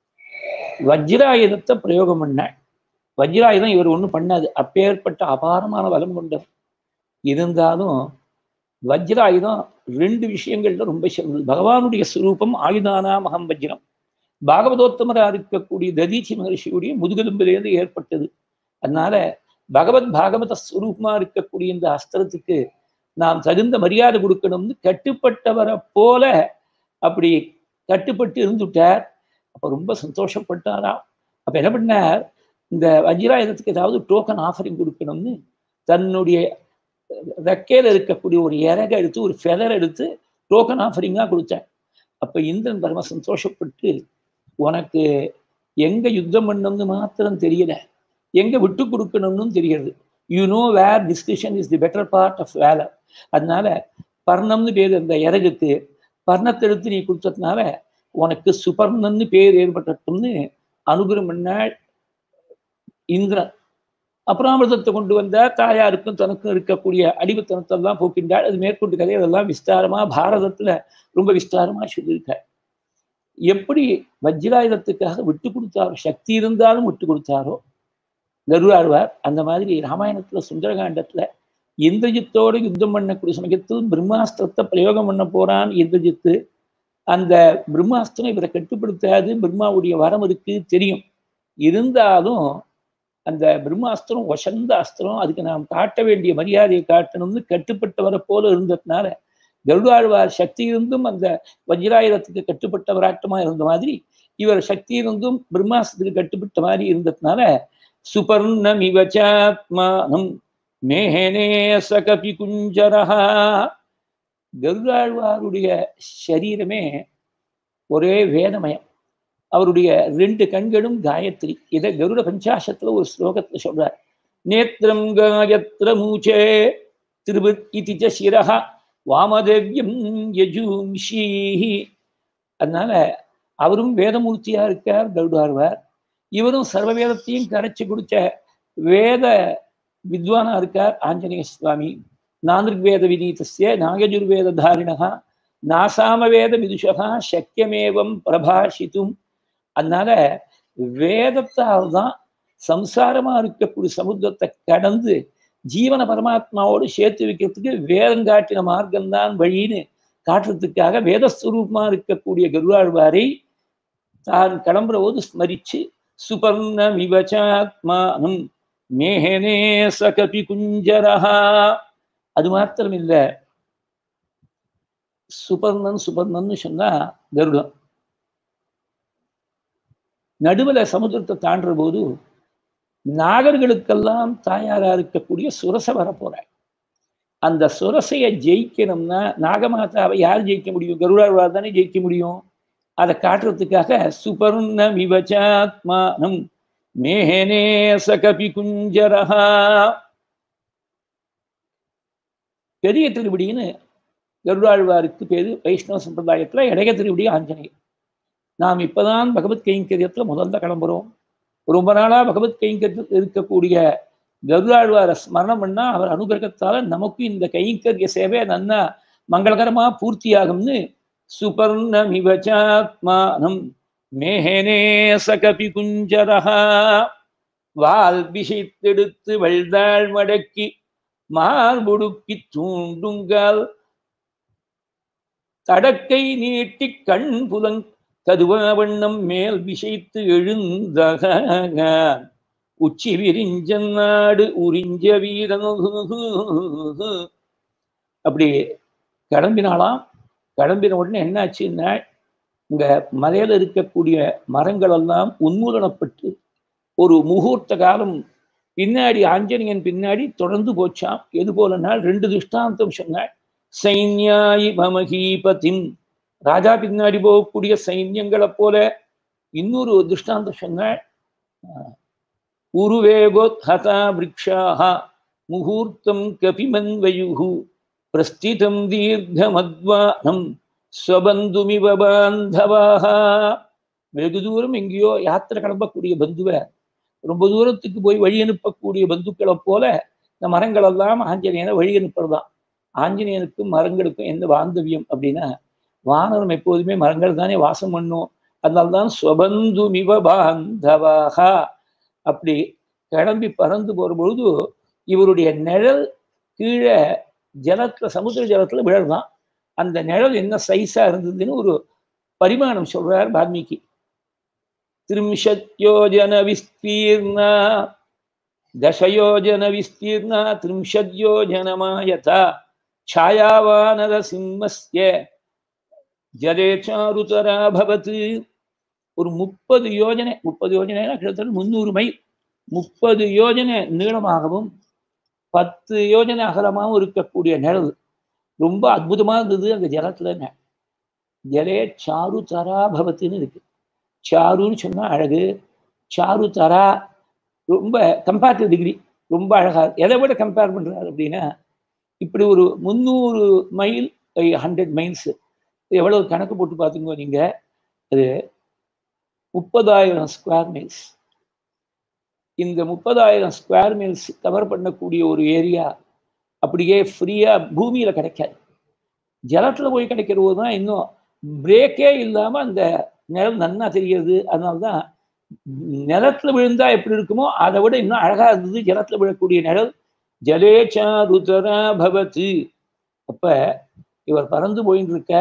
வஜ்ராயுதத்தை பிரயோகம் பண்ண வஜ்ராயுதம் இவர் ஒன்றும் பண்ணாது அப்பேற்பட்ட அபாரமான பலம் கொண்டவர் இருந்தாலும் வஜ்ராயுதம் ரெண்டு விஷயங்கள்ல ரொம்ப சிறந்தது பகவானுடைய சுரூபம் ஆயுதானாம் அகம் வஜ்ரம் பாகவதோத்தமராக இருக்கக்கூடிய ததீச்சி மகர்ஷியுடைய முதுகெலும்பிலேருந்து ஏற்பட்டது அதனால பகவத் பாகவத ஸ்வரூபமா இருக்கக்கூடிய இந்த அஸ்திரத்துக்கு நாம் தகுந்த மரியாதை கொடுக்கணும்னு கட்டுப்பட்டவரை போல அப்படி கட்டுப்பட்டு இருந்துட்டார் அப்ப ரொம்ப சந்தோஷப்பட்டாராம் அப்ப என்ன பண்ணார் இந்த வஜ்ராயுதத்துக்கு ஏதாவது டோக்கன் ஆஃபரிங் கொடுக்கணும்னு தன்னுடைய ரெக்கையில இருக்கக்கூடிய ஒரு இறக எடுத்து ஒரு ஃபெதர் எடுத்து டோக்கன் ஆஃபரிங்காக கொடுத்தார் அப்ப இந்திரன் பரம சந்தோஷப்பட்டு உனக்கு எங்க யுத்தம் பண்ணணும்னு மாத்திரம் தெரியல எங்க விட்டு கொடுக்கணும்னு தெரிகிறது you know where discussion is the better part of வேலை அதனால பர்ணம்னு பேர் அந்த இறகுக்கு பர்ணத்தை எடுத்து நீ கொடுத்ததுனால உனக்கு சுபர்ணன்னு பேர் ஏற்பட்டட்டும்னு அனுகிரம் பண்ணாள் இந்திரன் அபராமிரதத்தை கொண்டு வந்த தாயாருக்கும் தனக்கும் இருக்கக்கூடிய அடிவுத்தனத்தெல்லாம் போக்கின்றாள் அது மேற்கொண்டு கதை அதெல்லாம் விஸ்தாரமா பாரதத்துல ரொம்ப விஸ்தாரமா சொல்லியிருக்கார் எப்படி வஜ்ராயுதத்துக்காக விட்டு கொடுத்தாரோ சக்தி இருந்தாலும் விட்டு கொடுத்தாரோ கருடாழ்வார் அந்த மாதிரி ராமாயணத்துல சுந்தரகாண்டத்துல இந்திரஜித்தோடு யுத்தம் பண்ணக்கூடிய சமயத்தில் பிரம்மாஸ்திரத்தை பிரயோகம் பண்ண போறான் இந்திரஜித்து அந்த பிரம்மாஸ்திரம் இவரை கட்டுப்படுத்தாது பிரம்மாவுடைய வரம் இருக்கு தெரியும் இருந்தாலும் அந்த பிரம்மாஸ்திரம் வசந்த அஸ்திரம் அதுக்கு நாம் காட்ட வேண்டிய மரியாதையை காட்டணும்னு கட்டுப்பட்டவரை போல இருந்ததுனால கருடாழ்வார் சக்தி இருந்தும் அந்த வஜ்ராயுதத்துக்கு கட்டுப்பட்டவராட்டமா இருந்த மாதிரி இவர் சக்தி இருந்தும் பிரம்மாஸ்திரத்துக்கு கட்டுப்பட்ட மாதிரி இருந்ததுனால சுபர்ணமிவச்சாத்மானம் மேஹனே சகபி குஞ்சரஹா கருடாழ்வாருடைய சரீரமே ஒரே வேதமயம் அவருடைய ரெண்டு கண்களும் காயத்ரி இதை கருட பஞ்சாசத்துல ஒரு ஸ்லோகத்துல சொல்றார் நேத்திரம் காயத்ர மூச்சே திருபத் இதி ச சிரஹ வாமதேவியம் யஜூம்ஷீஹி அதனால அவரும் வேதமூர்த்தியா இருக்கார் கருடார்வார் இவரும் சர்வ வேதத்தையும் கரைச்சு குடிச்ச வேத வித்வானா இருக்கார் ஆஞ்சநேய சுவாமி நானிர்வேத விதீதஸ்ய நாகஜுர்வேத தாரிணா நாசாம வேத விதுஷகா சக்கியமேவம் பிரபாஷித்தும் அதனால வேதத்தால் தான் சம்சாரமா இருக்கக்கூடிய சமுத்திரத்தை கடந்து ஜீவன பரமாத்மாவோடு சேர்த்து வைக்கிறதுக்கு வேதம் காட்டின மார்க்கம்தான் வழின்னு காட்டுறதுக்காக வேதஸ்வரூபமா இருக்கக்கூடிய கருவாழ்வாரை தான் கிளம்புற போது ஸ்மரிச்சு சுபர்ண விவச்சாத்மானம் மேகனே சகபி குஞ்சரஹா அது மாத்திரம் இல்லை சுபர்ணன் சுபர்ணன்னு சொன்னா கருடம் நடுவில் சமுத்திரத்தை தாண்டுற போது நாகர்களுக்கெல்லாம் தாயாரா இருக்கக்கூடிய சுரச வரப்போற அந்த சுரசையை ஜெயிக்கணும்னா நாகமாதாவை யார் ஜெயிக்க முடியும் கருடாழ்வார் தானே ஜெயிக்க முடியும் அதை காட்டுறதுக்காக சுபர்ண விவச்சாத்மானம் மேகனே சகபி குஞ்சரஹா பெரிய திருவிடின்னு கருடாழ்வாருக்கு பேரு வைஷ்ணவ சம்பிரதாயத்துல இடைய திருவிடி ஆஞ்சநேயர் நாம் இப்பதான் பகவத் கைங்கரியத்துல முதல்ல கிளம்புறோம் ரொம்ப நாளா பகவத் கைங்கரியத்தில் இருக்கக்கூடிய கருடாழ்வாரை ஸ்மரணம் பண்ணா அவர் அனுகிரகத்தால நமக்கு இந்த கைங்கரிய சேவை நன்னா மங்களகரமா பூர்த்தியாகும்னு சுபர்ண மிவச்சாத்மானம் மேகனே சகபி குஞ்சரஹா வால் விஷயத்தெடுத்து வெள்தாள் மடக்கி மார்புடுக்கி தூண்டுங்கால் தடக்கை நீட்டி கண் புலங் கதுவ வண்ணம் மேல் விஷைத்து எழுந்தக உச்சி விரிஞ்சன் நாடு உறிஞ்ச வீரன் அப்படி கிளம்பினாலாம் கிளம்பின உடனே என்னாச்சுன்னா இங்க மலையில இருக்கக்கூடிய மரங்கள் எல்லாம் உன்மூலனப்பட்டு ஒரு முகூர்த்த காலம் பின்னாடி ஆஞ்சநேயன் பின்னாடி தொடர்ந்து போச்சாம் எது போலனால் ரெண்டு திருஷ்டாந்தம் சொன்னாள் சைன்யாயி மமகீபதிம் ராஜா பின்னாடி போகக்கூடிய சைன்யங்களை போல இன்னொரு திருஷ்டாந்தம் சொன்னாள் உருவேகோத்ஹதா விரக்ஷாக முகூர்த்தம் கபிமன்வயுகு பிரஸ்திதம் தீர்க்கமத்வானம் ஸ்வபந்துமிவ பாந்தவாக வெகு தூரம் எங்கேயோ யாத்திரை கிளம்பக்கூடிய பந்துவை ரொம்ப தூரத்துக்கு போய் வழி அனுப்பக்கூடிய பந்துக்களை போல இந்த மரங்கள் எல்லாம் ஆஞ்சநேயனை வழி அனுப்புறதுதான் ஆஞ்சநேயனுக்கும் மரங்களுக்கும் எந்த பாந்தவியம் அப்படின்னா வானரம் எப்போதுமே மரங்கள் தானே வாசம் பண்ணும் அதனால்தான் ஸ்வபந்துமிவ பாந்தவாக அப்படி கிளம்பி பறந்து போற பொழுது இவருடைய நிழல் கீழே ஜலத்துல சமுத்திர ஜலத்துல விழறதான் அந்த நிழல் என்ன சைஸா இருந்ததுன்னு ஒரு பரிமாணம் சொல்றார் வால்மீகி त्रिंशद्योजन विस्तीर्णा दशयोजन विस्तीर्णा त्रिंशद्योजनमायता छायावानरसिंहस्य ஜலே சாருதரா பவத்து ஒரு முப்பது யோஜனை முப்பது யோஜனைனா கிட்டத்தட்ட முந்நூறு மைல் முப்பது யோஜனை நீளமாகவும் பத்து யோஜனை அகலமாகவும் இருக்கக்கூடிய நிழல் ரொம்ப அற்புதமா இருந்தது அந்த ஜலத்துல ஜலே சாரு தரா பவத்துன்னு இருக்கு சாருன்னு சொன்னா அழகு சாரு தரா ரொம்ப கம்பேரிட்டிவ் டிகிரி ரொம்ப அழகா எதை விட கம்பேர் பண்றாரு அப்படின்னா இப்படி ஒரு முந்நூறு மைல் ஹண்ட்ரட் மைல்ஸ் எவ்வளவு கணக்கு போட்டு பார்த்தீங்க நீங்க அது முப்பதாயிரம் ஸ்கொயர் மைல்ஸ் இந்த முப்பதாயிரம் ஸ்கொயர் மைல்ஸ் கவர் பண்ணக்கூடிய ஒரு ஏரியா அப்படியே ஃப்ரீயா பூமியில கிடைக்காது ஜலத்துல போய் கிடைக்கிற போது தான் இன்னும் பிரேக்கே இல்லாம அந்த நிலம் நன்னா தெரிகிறது அதனால்தான் நிலத்துல விழுந்தா எப்படி இருக்குமோ அதை விட இன்னும் அழகா இருந்தது ஜலத்துல விழக்கூடிய நிழல் ஜலேச்சா ருதரா பவத்து அப்ப இவர் பறந்து போயின்னு இருக்க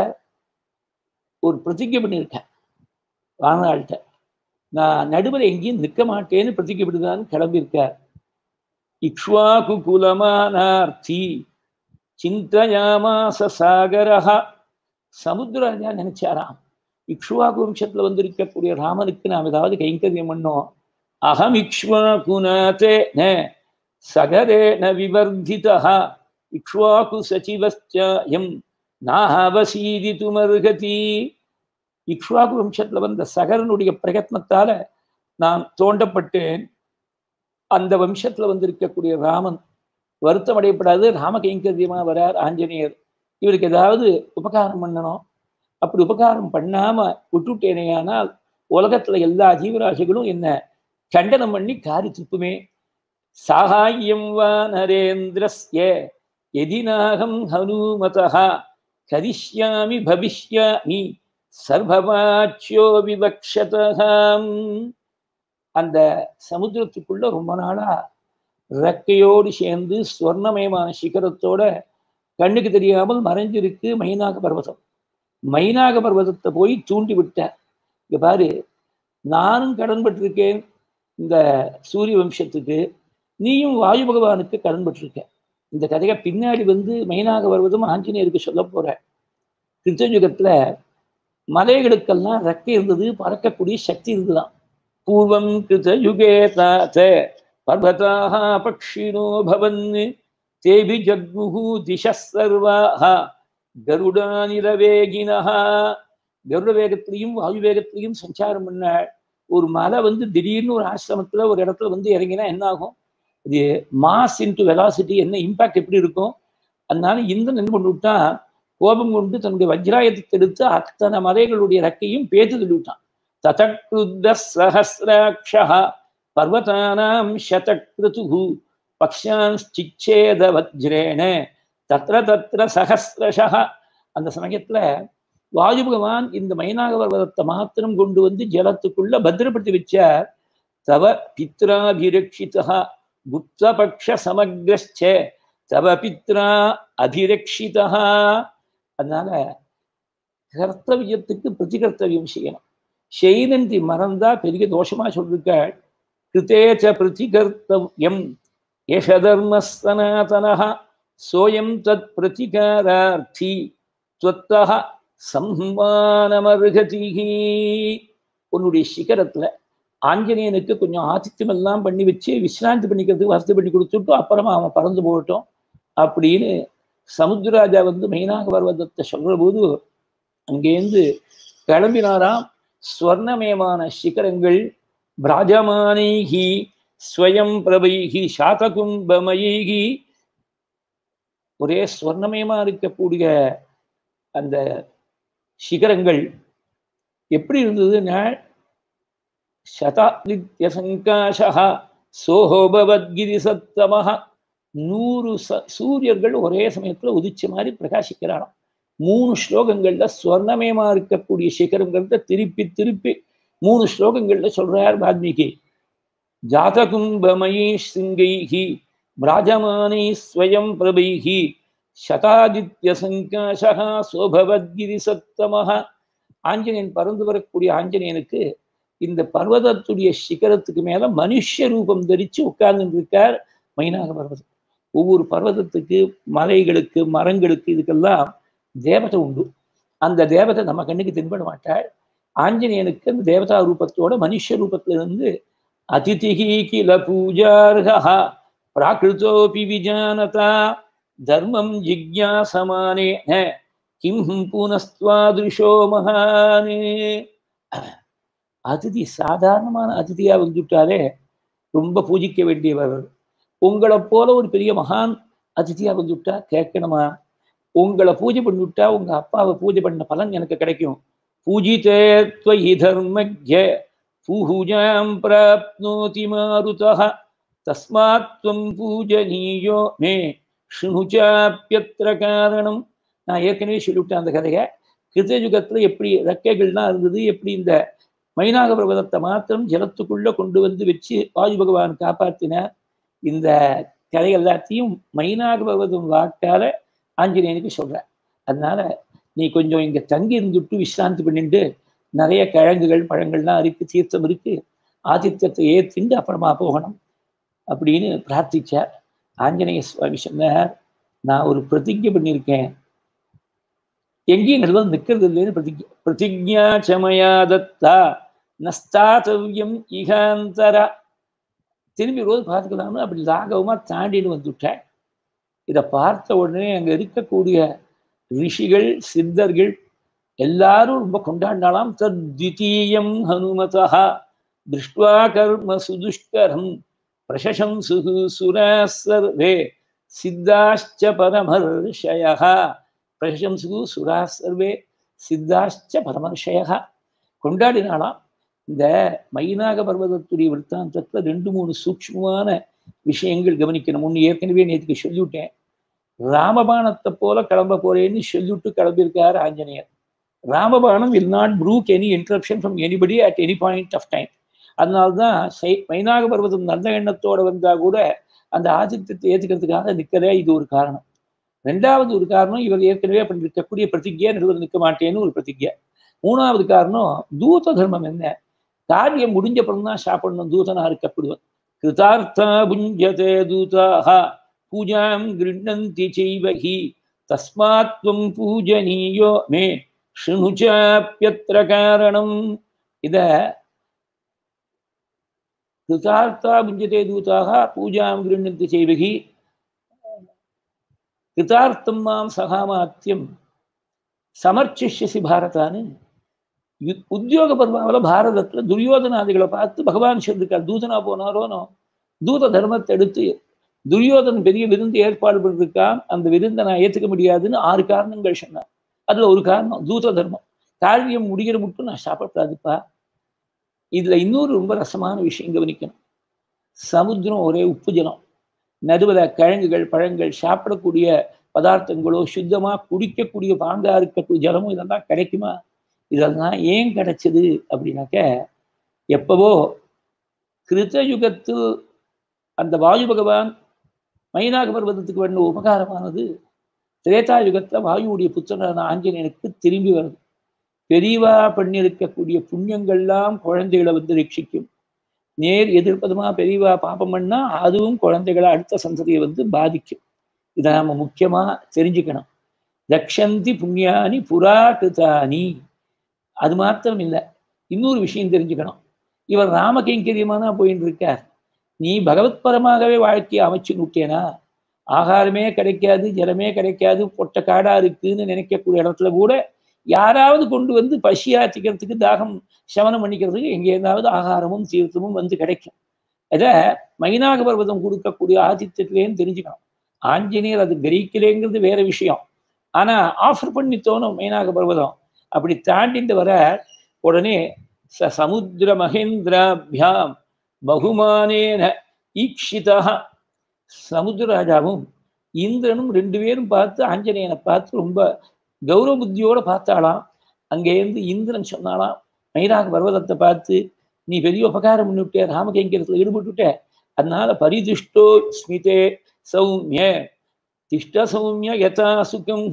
ஒரு பிரதிஜை பண்ணியிருக்கேன் வானாள்கிட்ட நான் நடுவில் எங்கேயும் நிற்க மாட்டேன்னு பிரதிஜை பண்ணிதான் கிளம்பியிருக்கார் இக்ஷ்வாகு குலமானார்த்தி சிந்தயாமாச சாகரஹா சமுத்திரராஜா நினைச்சாராம் இக்ஷ்வாகு வம்சத்துல வந்திருக்கக்கூடிய ராமனுக்கு நாம் ஏதாவது கைங்கரியம் பண்ணோம் அகம் இக்ஷ்வாகுநாதே ந சகரே ந விவர்திதா இக்ஷ்வாகு சச்சிவஸ்யம் நாவசீதித்துமர்கதி இக்ஷ்வாகு வம்சத்துல வந்த சகரனுடைய பிரயத்னத்தால நான் தோண்டப்பட்டேன் அந்த வம்சத்துல வந்திருக்கக்கூடிய ராமன் வருத்தம் அடையப்படாது ராமகைங்கரியமா வரார் ஆஞ்சநேயர் இவருக்கு ஏதாவது உபகாரம் பண்ணணும் அப்படி உபகாரம் பண்ணாம விட்டுட்டேனேயானால் உலகத்துல எல்லா ஜீவராசிகளும் என்ன கண்டனம் பண்ணி காரி துப்புமே சாகாயம் வா நரேந்திரஸ்ய எதினாகம் ஹனுமதா கரிஷ்யாமி பவிஷ்யாமி சர்வவாச்சியோ விவக்ஷதாம் அந்த சமுத்திரத்துக்குள்ள ரொம்ப நாளா ரெக்கையோடு சேர்ந்து ஸ்வர்ணமயமான சிகரத்தோட கண்ணுக்கு தெரியாமல் மறைஞ்சிருக்கு மைனாக பர்வதம் மைனாக பர்வதத்தை போய் தூண்டி விட்டார் இங்க பாரு நானும் கடன்பட்டிருக்கேன் இந்த சூரிய வம்சத்துக்கு நீயும் வாயு பகவானுக்கு கடன்பட்டிருக்க இந்த கதையை பின்னாடி வந்து மைனாக பர்வதம் ஆஞ்சநேயருக்கு சொல்ல போற கிருத்தயுகத்துல மலைகளுக்கெல்லாம் ரெக்கை இருந்தது பறக்கக்கூடிய சக்தி இருந்துதான் பூர்வம் கிருத யுகே தாத்த பர்வதாக பக்ஷினோ பவன் தேபி ஜக்முகு திச சர்வாக கருடானிரவேகினஹா கருட வேகத்திலையும் வாயு வேகத்திலையும் சஞ்சாரம் பண்ண ஒரு மலை வந்து திடீர்னு ஒரு ஆசிரமத்துல ஒரு இடத்துல வந்து இறங்கினா என்ன ஆகும் இது மாஸ் இன்டு வெலாசிட்டி என்ன இம்பாக்ட் எப்படி இருக்கும் அதனால இந்திரன் என்ன பண்ணி விட்டான் கோபம் கொண்டு தன்னுடைய வஜ்ராயத்தை எடுத்து அத்தனை மலைகளுடைய ரெக்கையும் பேத்து தள்ளிவிட்டான் ததக்ருத்த சஹசிராட்சா பர்வதானாம் சதக்ருது பக்ஷான்ச்சிச்சேத வஜ்ரேன தத்ர தத்ர சஹசிரஷா அந்த சமயத்துல வாயு பகவான் இந்த மைனாக பர்வதத்தை மாத்திரம் கொண்டு வந்து ஜலத்துக்குள்ள பத்திரப்படுத்தி வச்சார் தவ பித்ராபிரக்ஷிதா புத்தபக்ஷ சமக்ரஸ்ச தவ பித்ரா அபிரக்ஷிதா அதனால கர்த்தவியத்துக்கு பிரதிகர்த்தவியம் செய்யணும் செய்தந்தி மறந்தா பெரிய தோஷமா சொல்லிருக்க கிருத்தேச்ச பிரதிகர்த்தவியம் ஏஷ தர்ம சனாதன சோயம் தத் பிரதிகாரார்த்தி துவத்தா சம்மானமருகதிகி உன்னுடைய சிகரத்துல ஆஞ்சநேயனுக்கு கொஞ்சம் ஆதித்யம் எல்லாம் பண்ணி வச்சு விசிராந்தி பண்ணிக்கிறதுக்கு வசதி பண்ணி கொடுத்துட்டு அப்புறமா அவன் பறந்து போகட்டும் அப்படின்னு சமுத்திரராஜா வந்து மெயினாக பர்வதத்தை சொல்ற போது அங்கேருந்து கிளம்பினாராம் ஸ்வர்ணமயமான சிகரங்கள் பிராஜமானைகி ஸ்வயம் பிரபைகி சாதகும்பமயகி ஒரே ஸ்வர்ணமயமா இருக்கக்கூடிய அந்த சிகரங்கள் எப்படி இருந்ததுன்னா சதாதித்ய சங்காஷா சோஹோபவத்கிரி சத்தமஹ நூறு ச சூரியர்கள் ஒரே சமயத்துல உதிச்ச மாதிரி பிரகாசிக்கிறாராம் மூணு ஸ்லோகங்கள்ல ஸ்வர்ணமயமா இருக்கக்கூடிய சிகரங்கிறத திருப்பி திருப்பி மூணு ஸ்லோகங்கள்ல சொல்றார் வால்மீகி ஜாதகும்பமயி சிங்கைஹி பிராஜமானை ஸ்வயம் பிரபைஹி சதாதித்ய சங்காஷா சோபவத்கிரி சத்தமஹ ஆஞ்சநேயன் பறந்து வரக்கூடிய ஆஞ்சநேயனுக்கு இந்த பர்வதத்துடைய சிகரத்துக்கு மேல மனுஷ ரூபம் தரிச்சு உட்கார்ந்து இருக்கார் மைனாக பர்வதம் ஒவ்வொரு பர்வதத்துக்கு மலைகளுக்கு மரங்களுக்கு இதுக்கெல்லாம் தேவதை உண்டு அந்த தேவதை நம்ம கண்ணுக்கு தென்பட மாட்டாள் ஆஞ்சநேயனுக்கு அந்த தேவதா ரூபத்தோட மனுஷ ரூபத்துல இருந்து அதிதிகி கில பூஜார்ஹா பிராகிருதோபி விஜானதா தர்மம் ஜிக்யாசமானே கிம் புனஸ்துவாதிருஷோ மகானே அதிதி சாதாரணமான அதிதியா வந்துட்டாலே ரொம்ப பூஜிக்க வேண்டியவர் உங்களை போல ஒரு பெரிய மகான் அதிதியா வந்துட்டா கேட்கணுமா உங்களை பூஜை பண்ணிவிட்டா உங்க அப்பாவை பூஜை பண்ண பலன் எனக்கு கிடைக்கும் பூஜிதே त्वयि धर्मज्ञ பூஜாம் பிராப்னோதி மாருதः தஸ்மாத் துவம் பூஜனீயோ மே ஷுணுச்சாப்பியத்திர காரணம் நான் ஏற்கனவே சொல்லிவிட்டேன் அந்த கதையை கிருத்தயுகத்துல எப்படி ரெக்கைகள்லாம் இருந்தது எப்படி இந்த மைனாக பர்வதத்தை மாத்திரம் ஜலத்துக்குள்ள கொண்டு வந்து வச்சு வாயு பகவான் காப்பாத்தினார் இந்த கதை எல்லாத்தையும் மைனாக பர்வதம் வாக்கால ஆஞ்சநேயனுக்கு சொல்றேன் அதனால நீ கொஞ்சம் இங்க தங்கி இருந்துட்டு விசிராந்தி பண்ணிட்டு நிறைய கிழங்குகள் பழங்கள்லாம் இருக்கு தீர்த்தம் இருக்கு ஆதித்யத்தை ஏற்றிண்டு அப்புறமா போகணும் அப்படின்னு பிரார்த்திச்சார் ஆஞ்சநேய சுவாமி சொன்னார் நான் ஒரு பிரதிஜை பண்ணியிருக்கேன் எங்கேயும் நடுவது நிற்கிறது இல்லைன்னு பிரதிஜை பிரதிஜா சமயா தத்தா நஸ்தாத்தவியம் இகாந்தரா திரும்பி ரோது பார்த்துக்கலாம்னு அப்படி லாகவமா தாண்டின்னு வந்துவிட்டேன் இதை பார்த்த உடனே அங்க இருக்கக்கூடிய ரிஷிகள் சித்தர்கள் எல்லாரும் ரொம்ப கொண்டாண்டாலாம் தத்விதீயம் ஹனுமதா திருஷ்டுவா கர்ம சுதுஷ்கரம் பிரசசம்சு சுரா சர்வே சித்தாஷ்ச பரமர்ஷய பிரசம்சு சுரா சர்வே சித்தாஷ்ச பரமர்ஷய கொண்டாடினாலாம் இந்த மைனாக பர்வதத்துடைய விற்த்தாந்தத்தில் ரெண்டு மூணு சூக்ஷ்மமான விஷயங்கள் கவனிக்கணும் ஒன்று ஏற்கனவே நேற்றுக்கு சொல்லிவிட்டேன் ராமபாணத்தை போல கிளம்ப போறேன்னு சொல்லிவிட்டு கிளம்பியிருக்கார் ஆஞ்சநேயர் ராமபாணம் will not brook any interruption from anybody at any point of time அதனால்தான் சை மைனாக பர்வதம் நல்ல எண்ணத்தோட வந்தா கூட அந்த ஆதித்யத்தை ஏற்றுக்கிறதுக்காக நிற்கதே இது ஒரு காரணம் ரெண்டாவது ஒரு காரணம் இவர் ஏற்கனவே பண்ணிருக்கக்கூடிய பிரதிஜையை நடுவர் நிற்க மாட்டேன்னு ஒரு பிரதிஜை மூணாவது காரணம் தூத தர்மம் என்ன காரியம் முடிஞ்ச அப்புறம் தான் சாப்பிடணும் தூதனா இருக்கப்படுவன் கிருதார்த்தா புஞ்சதே தூதாக பூஜாம் கிருண்ணந்தி செய்வகி தஸ்மாத்வம் பூஜனீயோ மே ஷிணுச்சாப்பியத்திர காரணம் இத கிருதார்த்தா புஞ்சதே தூதாக பூஜாம் கிருண்ணந்தி செய்வகி கிருதார்த்தம் மாம் சகாமாத்தியம் சமர்ச்சிஷ்யசி பாரதான்னு உத்தியோக பருவாவில் பாரதத்தில் துரியோதனாதிகளை பார்த்து பகவான் சொல்லியிருக்கார் தூதனா போனாரோனோ தூத தர்மத்தை எடுத்து துரியோதன் பெரிய விருந்து ஏற்பாடு பண்ணிருக்கான் அந்த விருந்தை நான் ஏற்றுக்க முடியாதுன்னு ஆறு காரணங்கள் சொன்னார் அதுல ஒரு காரணம் தூத தர்மம் காரியம் முடிகிற மட்டும் நான் சாப்பிடக்கூடாதுப்பா இதுல இன்னொரு ரொம்ப ரசமான விஷயம் கவனிக்கணும் சமுத்திரம் ஒரே உப்பு ஜலம் நடுவில் கிழங்குகள் பழங்கள் சாப்பிடக்கூடிய பதார்த்தங்களோ சுத்தமாக குடிக்கக்கூடிய பாங்கா இருக்கக்கூடிய ஜலமும் இதெல்லாம் கிடைக்குமா இதெல்லாம் ஏன் கிடைச்சது அப்படின்னாக்க எப்பவோ கிருத்த யுகத்தில் அந்த வாயு பகவான் மைனாக பர்வதத்துக்கு வேண்ட உபகாரமானது திரேதா யுகத்தில் வாயுவுடைய புத்திரனான ஆஞ்சநேயனுக்கு திரும்பி வருது பெரியவா பண்ணியிருக்கக்கூடிய புண்ணியங்கள்லாம் குழந்தைகளை வந்து ரட்சிக்கும் நேர் எதிர்ப்பதமா பெரியவா பாப்பம் பண்ணா அதுவும் குழந்தைகளை அடுத்த சந்ததியை வந்து பாதிக்கும் இதை நம்ம முக்கியமா தெரிஞ்சுக்கணும் ரக்ஷந்தி புண்ணியானி புரா கிருதானி அது மாத்திரம் இல்லை இன்னொரு விஷயம் தெரிஞ்சுக்கணும் இவர் ராமகைங்கரியமான போயின்னு இருக்கார் நீ பகவத்பரமாகவே வாழ்க்கையை அமைச்சு விட்டேனா ஆகாரமே கிடைக்காது ஜலமே கிடைக்காது பொட்ட காடா இருக்குன்னு நினைக்கக்கூடிய இடத்துல கூட யாராவது கொண்டு வந்து பசியாத்திக்கிறதுக்கு தாகம் சமனம் பண்ணிக்கிறதுக்கு எங்கே இருந்தாவது ஆகாரமும் தீர்த்தமும் வந்து கிடைக்கும் இதை மைனாக பர்வதம் கொடுக்கக்கூடிய ஆதித்யத்திலேன்னு தெரிஞ்சுக்கணும் ஆஞ்சநேயர் அது கிரகிக்கலேங்கிறது வேற விஷயம் ஆனா ஆஃபர் பண்ணி தோணும் மைனாக பர்வதம் அப்படி தாண்டிட்டு வர உடனே ச சமுத்திர மகேந்திராபியாம் பகுமானேன ஈக்ஷிதா சமுத்திரராஜாவும் இந்திரனும் ரெண்டு பேரும் பார்த்து ஆஞ்சநேயனை பார்த்து ரொம்ப கௌரவ புத்தியோட பார்த்தாலாம் அங்கேருந்து இந்திரன் சொன்னாலாம் மைனாக பர்வதத்தை பார்த்து நீ பெரிய உபகாரம் பண்ணிவிட்டே ராமகைங்கரத்தில் ஈடுபட்டுட்ட அதனால பரிதிஷ்டோ ஸ்மிதே சௌமிய திஷ்ட சௌமிய யதா சுகம்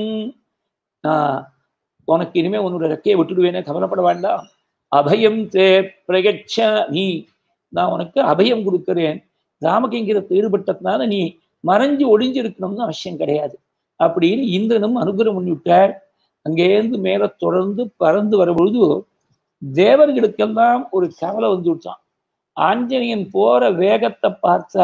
நான் உனக்கு இனிமே உன்னோட ரெக்கையை விட்டுடுவேனே கவலைப்பட வேண்டாம் அபயம் தே பிரகச்சா நீ நான் உனக்கு அபயம் கொடுக்கிறேன் ராமகிங்கரத்தில் ஈடுபட்டதுனால நீ மறைஞ்சு ஒளிஞ்சு இருக்கணும்னு அவசியம் கிடையாது அப்படின்னு இந்திரனும் அனுகிரகம் பண்ணிவிட்டார் அங்கேருந்து மேல தொடர்ந்து பறந்து வரும்பொழுது தேவர்களுக்கெல்லாம் ஒரு கவலை வந்து விட்டான் ஆஞ்சநேயன் போற வேகத்தை பார்த்தா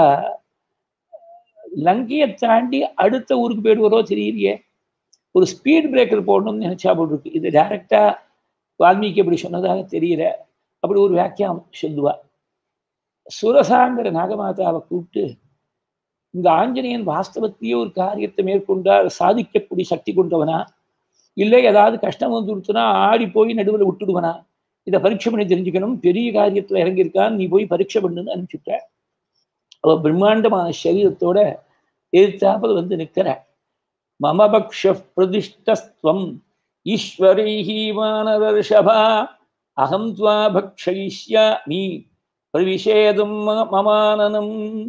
லங்கையை தாண்டி அடுத்த ஊருக்கு போயிடுவாரோ தெரியலையே ஒரு ஸ்பீட் பிரேக்கர் போடணும்னு நினைச்சா போட்டிருக்கு இது டைரக்டா வால்மீகி அப்படி சொன்னதாக தெரியல அப்படி ஒரு வியாக்கியம் சொல்லுவா சுரசாங்கிற நாகமாதாவை கூப்பிட்டு இந்த ஆஞ்சநேயன் வாஸ்தவத்தையே ஒரு காரியத்தை மேற்கொண்டால் சாதிக்கக்கூடிய சக்தி கொண்டவனா இல்லை ஏதாவது கஷ்டம் வந்து கொடுத்தனா ஆடி போய் நடுவில் விட்டுடுவனா இதை பரீட்சை பண்ணி தெரிஞ்சுக்கணும் பெரிய காரியத்தில் இறங்கியிருக்கான் நீ போய் பரீட்சை பண்ணுன்னு அனுப்பிச்சுட்ட அவ பிரம்மாண்டமான சரீரத்தோட எதிர்த்தாப்பல் வந்து நிற்கிற மமபக்ஷ பிரதிஷ்டஸ்துவம் ஈஸ்வரைஹி வானதர்ஷபா அகம் துவா பக்ஷயிஷ்யாமி பிரவிஷேதம் மமானனம்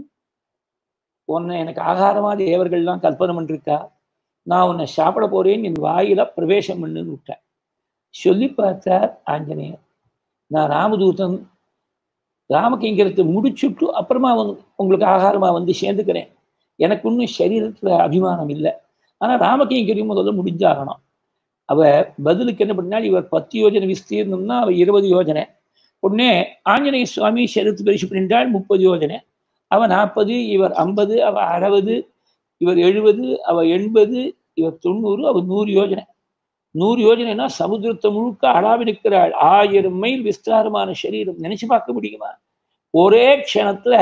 உன்னை எனக்கு ஆகாரமா தேவர்கள்லாம் கல்பனை பண்ணிருக்கா நான் உன்னை சாப்பிட போறேன் என் வாயில பிரவேசம் பண்ணுன்னு விட்டேன் சொல்லி பார்த்தார் ஆஞ்சநேயர் நான் ராமதூதன் ராமகிங்கரத்தை முடிச்சுட்டு அப்புறமா உங்களுக்கு ஆகாரமா வந்து சேர்ந்துக்கிறேன் எனக்கு இன்னும் சரீரத்துல அபிமானம் இல்லை ஆனா ராமகிங்கரியும் முதல்ல முடிஞ்சாகணும் அவ பதிலுக்கு என்ன பண்ணால் இவர் பத்து யோஜனை விஸ்தீர்ணம்னா அவ இருபது யோஜனை உடனே ஆஞ்சநேய சுவாமி சரத்து பரிசு பண்ணிட்டாள் முப்பது யோஜனை அவ நாற்பது இவர் ஐம்பது அவ அறுபது இவர் எழுபது அவ எண்பது இவர் தொண்ணூறு அவர் நூறு யோஜனை நூறு யோஜனைனா சமுத்திரத்தை முழுக்க அடாவி நிற்கிறாள் ஆயிரம் மைல் விஸ்தாரமான சரீரம் நினைச்சு பார்க்க முடியுமா ஒரே க்ஷணத்துல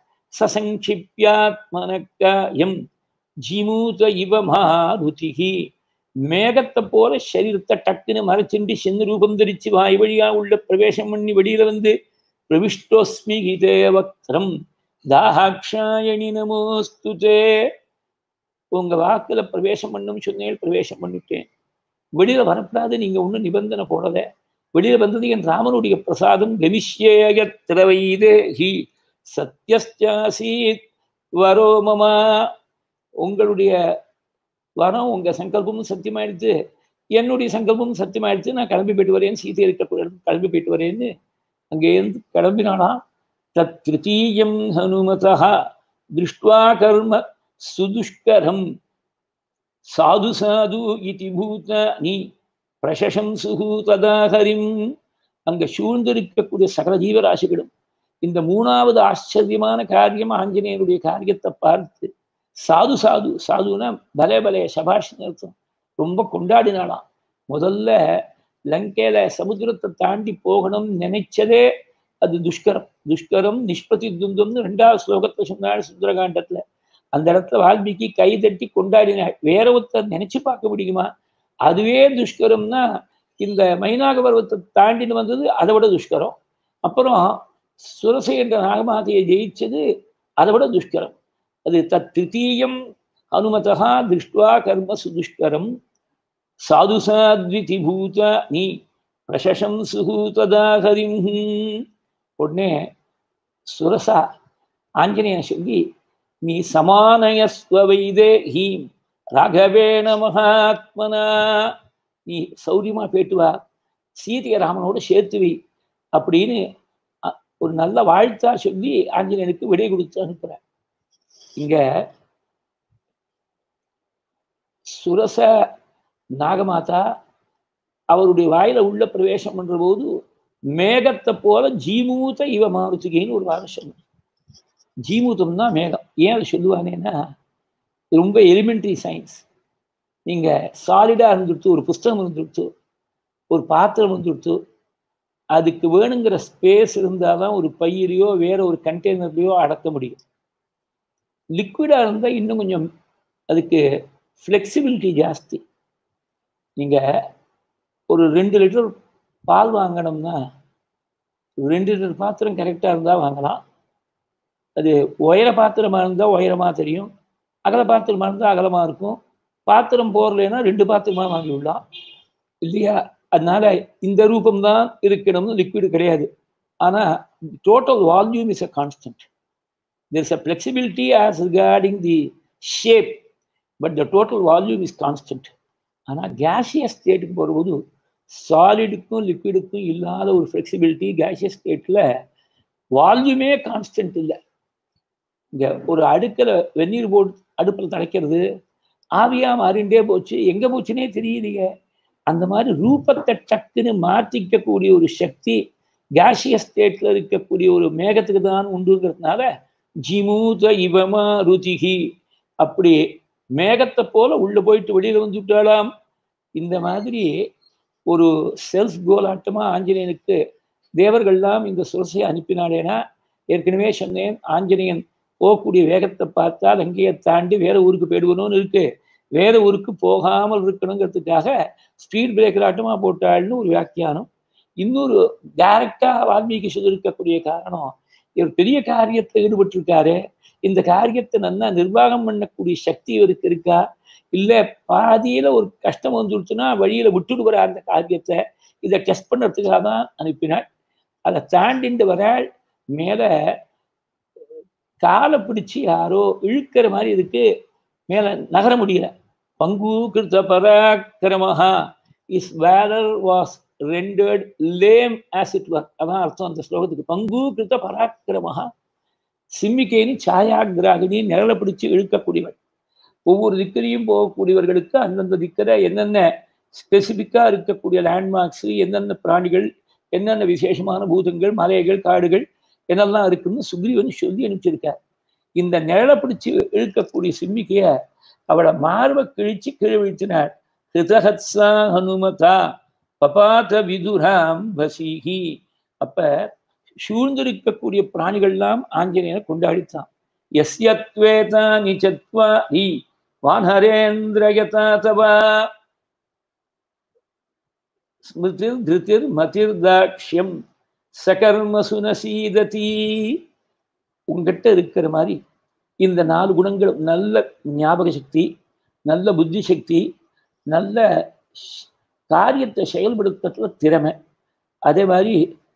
சசங்கிப்யாத்மனக்காயம் ஜிமூத இவ மாருதிகி மேகத்தை போல சரீரத்தை டக்குன்னு மறைச்சிண்டு சென்னு ரூபம் தரிச்சு வாய் வழியா உள்ள பிரவேசம் பண்ணி வெளியில வந்து பிரவிஷ்டோஸ்மி கீதேவக்திரம் தாஹாட்சாயணி நமோஸ்துதே உங்க வாக்குல பிரவேசம் பண்ணும் சொன்னேன் பிரவேசம் பண்ணிட்டேன் வெளியில வரக்கூடாது நீங்க ஒன்றும் நிபந்தனை போடல வெளியில வந்தது என் ராமனுடைய பிரசாதம் கவிஷ்யேயத்திரவைதேஹி சத்யஸ்தாசீத் வரோ மமா உங்களுடைய வரம் உங்க சங்கல்பமும் சத்தியமாயிடுச்சு என்னுடைய சங்கல்பமும் சத்தியமாயிடுச்சு நான் கிளம்பி போயிட்டு வரேன் சீதை இருக்கக்கூடிய இடத்துக்கு கிளம்பி போயிட்டு வரேன்னு அங்கேருந்து கிளம்பினானா தத் திருத்தீயம் ஹனுமதா திருஷ்டுவா கர்ம சுதுஷ்கரம் சாது சாது இதி பூதானி பிரசசம்சுகு ததா ஹரிம் அங்க சூழ்ந்திருக்கக்கூடிய சகல ஜீவராசிகளும் இந்த மூணாவது ஆச்சரியமான காரியம் ஆஞ்சநேயனுடைய காரியத்தை பார்த்து சாது சாது சாதுனா பலே பலே சபாஷ் அர்த்தம் ரொம்ப கொண்டாடினாலாம் முதல்ல லங்கையில சமுத்திரத்தை தாண்டி போகணும்னு நினைச்சதே அது துஷ்கரம் துஷ்கரம் நிஷ்பதி துந்தம்னு ரெண்டாவது ஸ்லோகத்தை சொன்னாள் சுந்தரகாண்டத்துல அந்த இடத்துல வால்மீகி கை தட்டி கொண்டாடினாள் வேற ஒருத்தர் நினைச்சு பார்க்க முடியுமா அதுவே துஷ்கரம்னா இந்த மைனாக பருவத்தை தாண்டின்னு வந்தது அதை விட துஷ்கரம் அப்புறம் சுரசை என்ற நாகமாதையை ஜெயிச்சது அதை விட துஷ்கரம் அது தத் திருத்தீயம் அனுமதா திருஷ்டுவா கர்ம சுதுஷ்கரம் சாது சாத்விதி பூத நீ பிரசசம் சுகூததா ஹரிம் உடனே சுரசா ஆஞ்சநேயன் சொல்லி நீ சமானயஸ்வ வைதேஹீம் ராகவேண மகாத்மனா நீ சௌரியமா போயிட்டு வா சீதைய ராமனோட சேர்த்து வை அப்படின்னு ஒரு நல்ல வாழ்த்தா சொல்லி ஆஞ்சநேயனுக்கு விடை கொடுத்து அனுப்புறேன் இங்க சுரச நாகமாதா அவருடைய வாயில உள்ள பிரவேசம் பண்ற போது மேகத்தை போல ஜீமூத்த இவ மாருத்துகின்னு ஒரு வாரம் சொன்னேன் ஜீமூத்தம் தான் மேகம் ஏன் அதை சொல்லுவானேன்னா ரொம்ப எலிமெண்ட்ரி சயின்ஸ் நீங்க சாலிடா இருந்துடுத்து ஒரு புஸ்தகம் இருந்துடுத்து ஒரு பாத்திரம் இருந்துடுத்து அதுக்கு வேணுங்கிற ஸ்பேஸ் இருந்தால் தான் ஒரு பையிலையோ வேற ஒரு கண்டெய்னர்லையோ அடக்க முடியும் லிக்விடாக இருந்தால் இன்னும் கொஞ்சம் அதுக்கு ஃப்ளெக்சிபிலிட்டி ஜாஸ்தி நீங்கள் ஒரு ரெண்டு லிட்டர் பால் வாங்கணும்னா ரெண்டு லிட்டர் பாத்திரம் கரெக்டாக இருந்தால் வாங்கலாம் அது உயர பாத்திரமாக இருந்தால் உயரமாக தெரியும் அகல பாத்திரமாக இருந்தால் அகலமாக இருக்கும் பாத்திரம் போடலைன்னா ரெண்டு பாத்திரமாக வாங்கி விடலாம் இல்லையா அதனால இந்த ரூபம் தான் இருக்கணும்னு லிக்விடு கிடையாது ஆனால் total volume is a constant there is a flexibility as regarding the shape but the total volume is constant ஆனால் கேஷியஸ் ஸ்டேட்டுக்கு போகும்போது சாலிடுக்கும் லிக்விடுக்கும் இல்லாத ஒரு ஃப்ளெக்சிபிலிட்டி கேஷியஸ் ஸ்டேட்டில் வால்யூமே கான்ஸ்டன்ட் இல்லை இங்கே ஒரு அடுக்கில் வெந்நீர் போட்டு அடுப்பில் தலைக்கிறது ஆவியாக மாறிண்டே போச்சு எங்கே போச்சுன்னே தெரியலையே அந்த மாதிரி ரூபத்தை டக்குன்னு மாற்றிக்கக்கூடிய ஒரு சக்தி கேஷியஸ் ஸ்டேட்டில் இருக்கக்கூடிய ஒரு மேகத்துக்கு தான் உண்டுங்கிறதுனால ஜிமூத இவமா ருதிகி அப்படி மேகத்தை போல உள்ள போயிட்டு வெளியில வந்துட்டாலாம் இந்த மாதிரி ஒரு செல்ஃப் கோலாட்டமா ஆஞ்சநேயனுக்கு தேவர்கள்லாம் இந்த சுரசையை அனுப்பினாலேனா ஏற்கனவே சொன்னேன் ஆஞ்சநேயன் போகக்கூடிய வேகத்தை பார்த்தா அங்கேயே தாண்டி வேற ஊருக்கு போயிடுவணும்னு இருக்கு வேற ஊருக்கு போகாமல் இருக்கணுங்கிறதுக்காக ஸ்பீட் பிரேக்கர் ஆட்டமா போட்டாள்னு ஒரு வியாக்கியானம் இன்னொரு டைரக்டா வால்மீகி சொல்லியிருக்கக்கூடிய காரணம் இவர் பெரிய காரியத்தில் ஈடுபட்டிருக்காரு இந்த காரியத்தை நல்லா நிர்வாகம் பண்ணக்கூடிய சக்தி இவருக்கு இருக்கா இல்ல பாதியில ஒரு கஷ்டம் வந்துடுச்சுன்னா வழியில விட்டுடுவார் அந்த காரியத்தை இதை டெஸ்ட் பண்ணுறதுக்காக தான் அனுப்பினாள் அதை தாண்டிண்டு வராள் மேல காலை பிடிச்சி யாரோ இழுக்கிற மாதிரி இருக்கு மேல நகர முடியல பங்கு கிருத்த பராக்கிரமஹா his valour was rendered lame as it were அதான் அர்த்தம் அந்த ஸ்லோகத்துக்கு பங்கு கிருத்த பராக்கிரமஹா சிம்மிக்கைனி சாயாகிராகினி நிழலை பிடிச்சு இழுக்கக்கூடியவர் ஒவ்வொரு திக்கிலையும் போகக்கூடியவர்களுக்கு அந்தந்த திக்கரை என்னென்ன ஸ்பெசிஃபிக்காக இருக்கக்கூடிய லேண்ட்மார்க்ஸ் என்னென்ன பிராணிகள் என்னென்ன விசேஷமான பூதங்கள் மலைகள் காடுகள் என்னெல்லாம் இருக்குன்னு சுக்ரீவன் சொல்லி அனுப்பிச்சிருக்கார் இந்த நிழலை பிடிச்சு இழுக்கக்கூடிய சிம்மிக்கைய அவளை மார்பை கிழிச்சு கீழே வீழ்த்தினார் ஹிருதஹத்ஸா ஹனுமதா பபாத விதுராம் வசீகி அப்ப சூழ்ந்திருக்கக்கூடிய பிராணிகள்லாம் ஆஞ்சநேயனை கொண்டாடித்தான் எஸ்யத்வேதா நிச்சத்வா ஹி வானரேந்திரயதா தவா ஸ்மிருதிர் திருதிர் மதிர் தாக்ஷ்யம் சகர்ம சுனசீததி உங்ககிட்ட இருக்கிற மாதிரி இந்த நாலு குணங்கள் நல்ல ஞாபக சக்தி நல்ல புத்தி சக்தி நல்ல காரியத்தை செயல்படுத்துறதுல திறமை அதே மாதிரி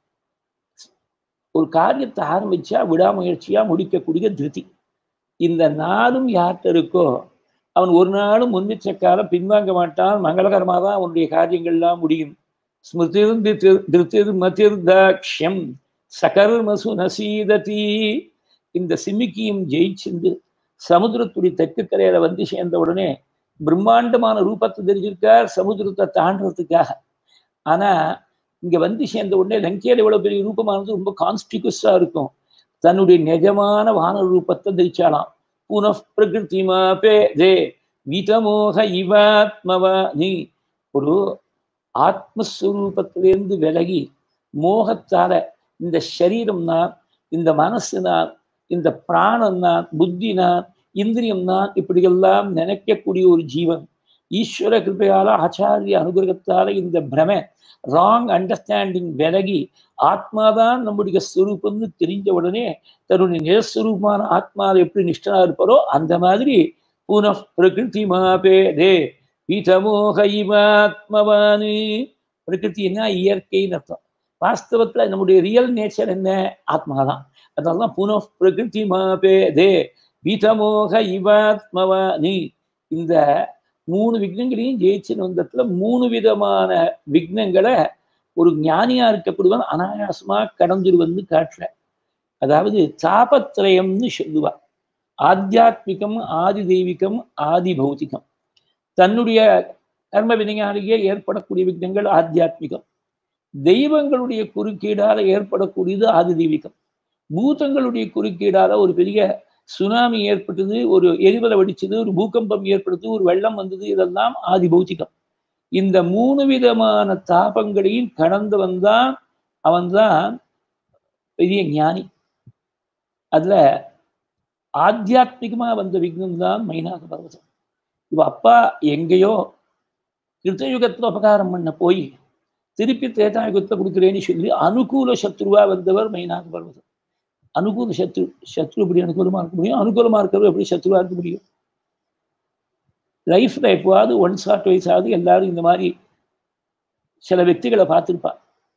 ஒரு காரியத்தை ஆரம்பிச்சா விடாமுயற்சியா முடிக்கக்கூடிய திருதி இந்த நாளும் யார்கிட்ட இருக்கோ அவன் ஒரு நாளும் முன்னிச்சக்காலம் பின்வாங்க மாட்டான் மங்களகரமாக தான் அவனுடைய காரியங்கள்லாம் முடியும் ஸ்மிருதிர் திருத்திர் மதிர் தாக்ஷ்யம் சகர்மசு நசீததி இந்த சிமிக்கியும் ஜெயிச்சிருந்து சமுத்திரத்துடைய தெற்கு கரையில வந்து சேர்ந்த உடனே பிரம்மாண்டமான ரூபத்தை தெரிஞ்சிருக்கார் சமுத்திரத்தை தாண்டறதுக்காக ஆனா இங்க வந்து சேர்ந்த உடனே லங்கையில இவ்வளவு பெரிய ரூபமானது ரொம்ப கான்ஸ்டிகுஸா இருக்கும் தன்னுடைய நிஜமான வான ரூபத்தை தரிச்சாலாம் புனః பிரகிருதி மாபே தே விதமோக இவாத்மவா நீ ஒரு ஆத்மஸ்வரூபத்திலேருந்து விலகி மோகத்தால இந்த சரீரம் நான் இந்த மனசு நான் இந்த பிராணம் நான் புத்தி நான் இந்திரியம் நான் இப்படியெல்லாம் நினைக்கக்கூடிய ஒரு ஜீவன் ஈஸ்வர கிருப்பையால ஆச்சாரிய அனுகிரகத்தால இந்த பிரம ராங் அண்டர்ஸ்டாண்டிங் விலகி ஆத்மாதான் நம்முடைய ஸ்வரூபம்னு தெரிஞ்ச உடனே தன்னுடைய நிஜஸ்வரூபமான ஆத்மாவில் எப்படி நிஷ்டனா இருப்பாரோ அந்த மாதிரி புனః பிரகிருதி மாபேதே பீதமோக இவாத்மவானு பிரகிருத்தின்னா இயற்கைன்னு அர்த்தம் வாஸ்தவத்துல நம்முடைய ரியல் நேச்சர் என்ன ஆத்மாதான் அதனால்தான் புனః பிரகிருதி மாபேதே பீதமோக இவாத்மவானி இந்த மூணு விக்னங்களையும் ஜெயிச்சுன்னு வந்ததுல மூணு விதமான விக்னங்களை ஒரு ஞானியா இருக்கக்கூடியவன் அனாயாசமா கடந்துருவன்னு காட்டுற அதாவது தாபத்திரயம்னு சொல்லுவா ஆத்தியாத்மிகம் ஆதி தெய்வீகம் ஆதி பௌத்திகம் தன்னுடைய கர்ம வினையாலேயே ஏற்படக்கூடிய விக்னங்கள் ஆத்தியாத்மிகம் தெய்வங்களுடைய குறுக்கீடால ஏற்படக்கூடியது ஆதி தெய்வீகம் பூதங்களுடைய குறுக்கீடால ஒரு பெரிய சுனாமி ஏற்பட்டது ஒரு எரிமலை வெடிச்சது ஒரு பூகம்பம் ஏற்படுது ஒரு வெள்ளம் வந்தது இதெல்லாம் ஆதி பௌத்திகம் இந்த மூணு விதமான தாபங்களையும் கடந்தவன் தான் அவன்தான் பெரிய ஞானி அதுல ஆத்தியாத்மிகமா வந்த விக்னம் தான் மைனாக பர்வதம் இவ அப்பா எங்கேயோ கிருத்தயுகத்துல உபகாரம் பண்ண போய் திருப்பி திரேதாயுகத்தை கொடுக்குறேன்னு சொல்லி அனுகூல சத்ருவா வந்தவர் மைனாக பர்வதம் அனுகூல சத்ரு சத்ரு எப்படி அனுகூலமா இருக்க முடியும் அனுகூலமா இருக்கிறவர் எப்படி சத்ருவா இருக்க முடியும் லைஃப்ல எப்போவாது ஒன்ஸ் ஆர் டுவைஸ் ஆகுது எல்லாரும் இந்த மாதிரி சில వ్యక్తిகளை பார்த்துருப்பா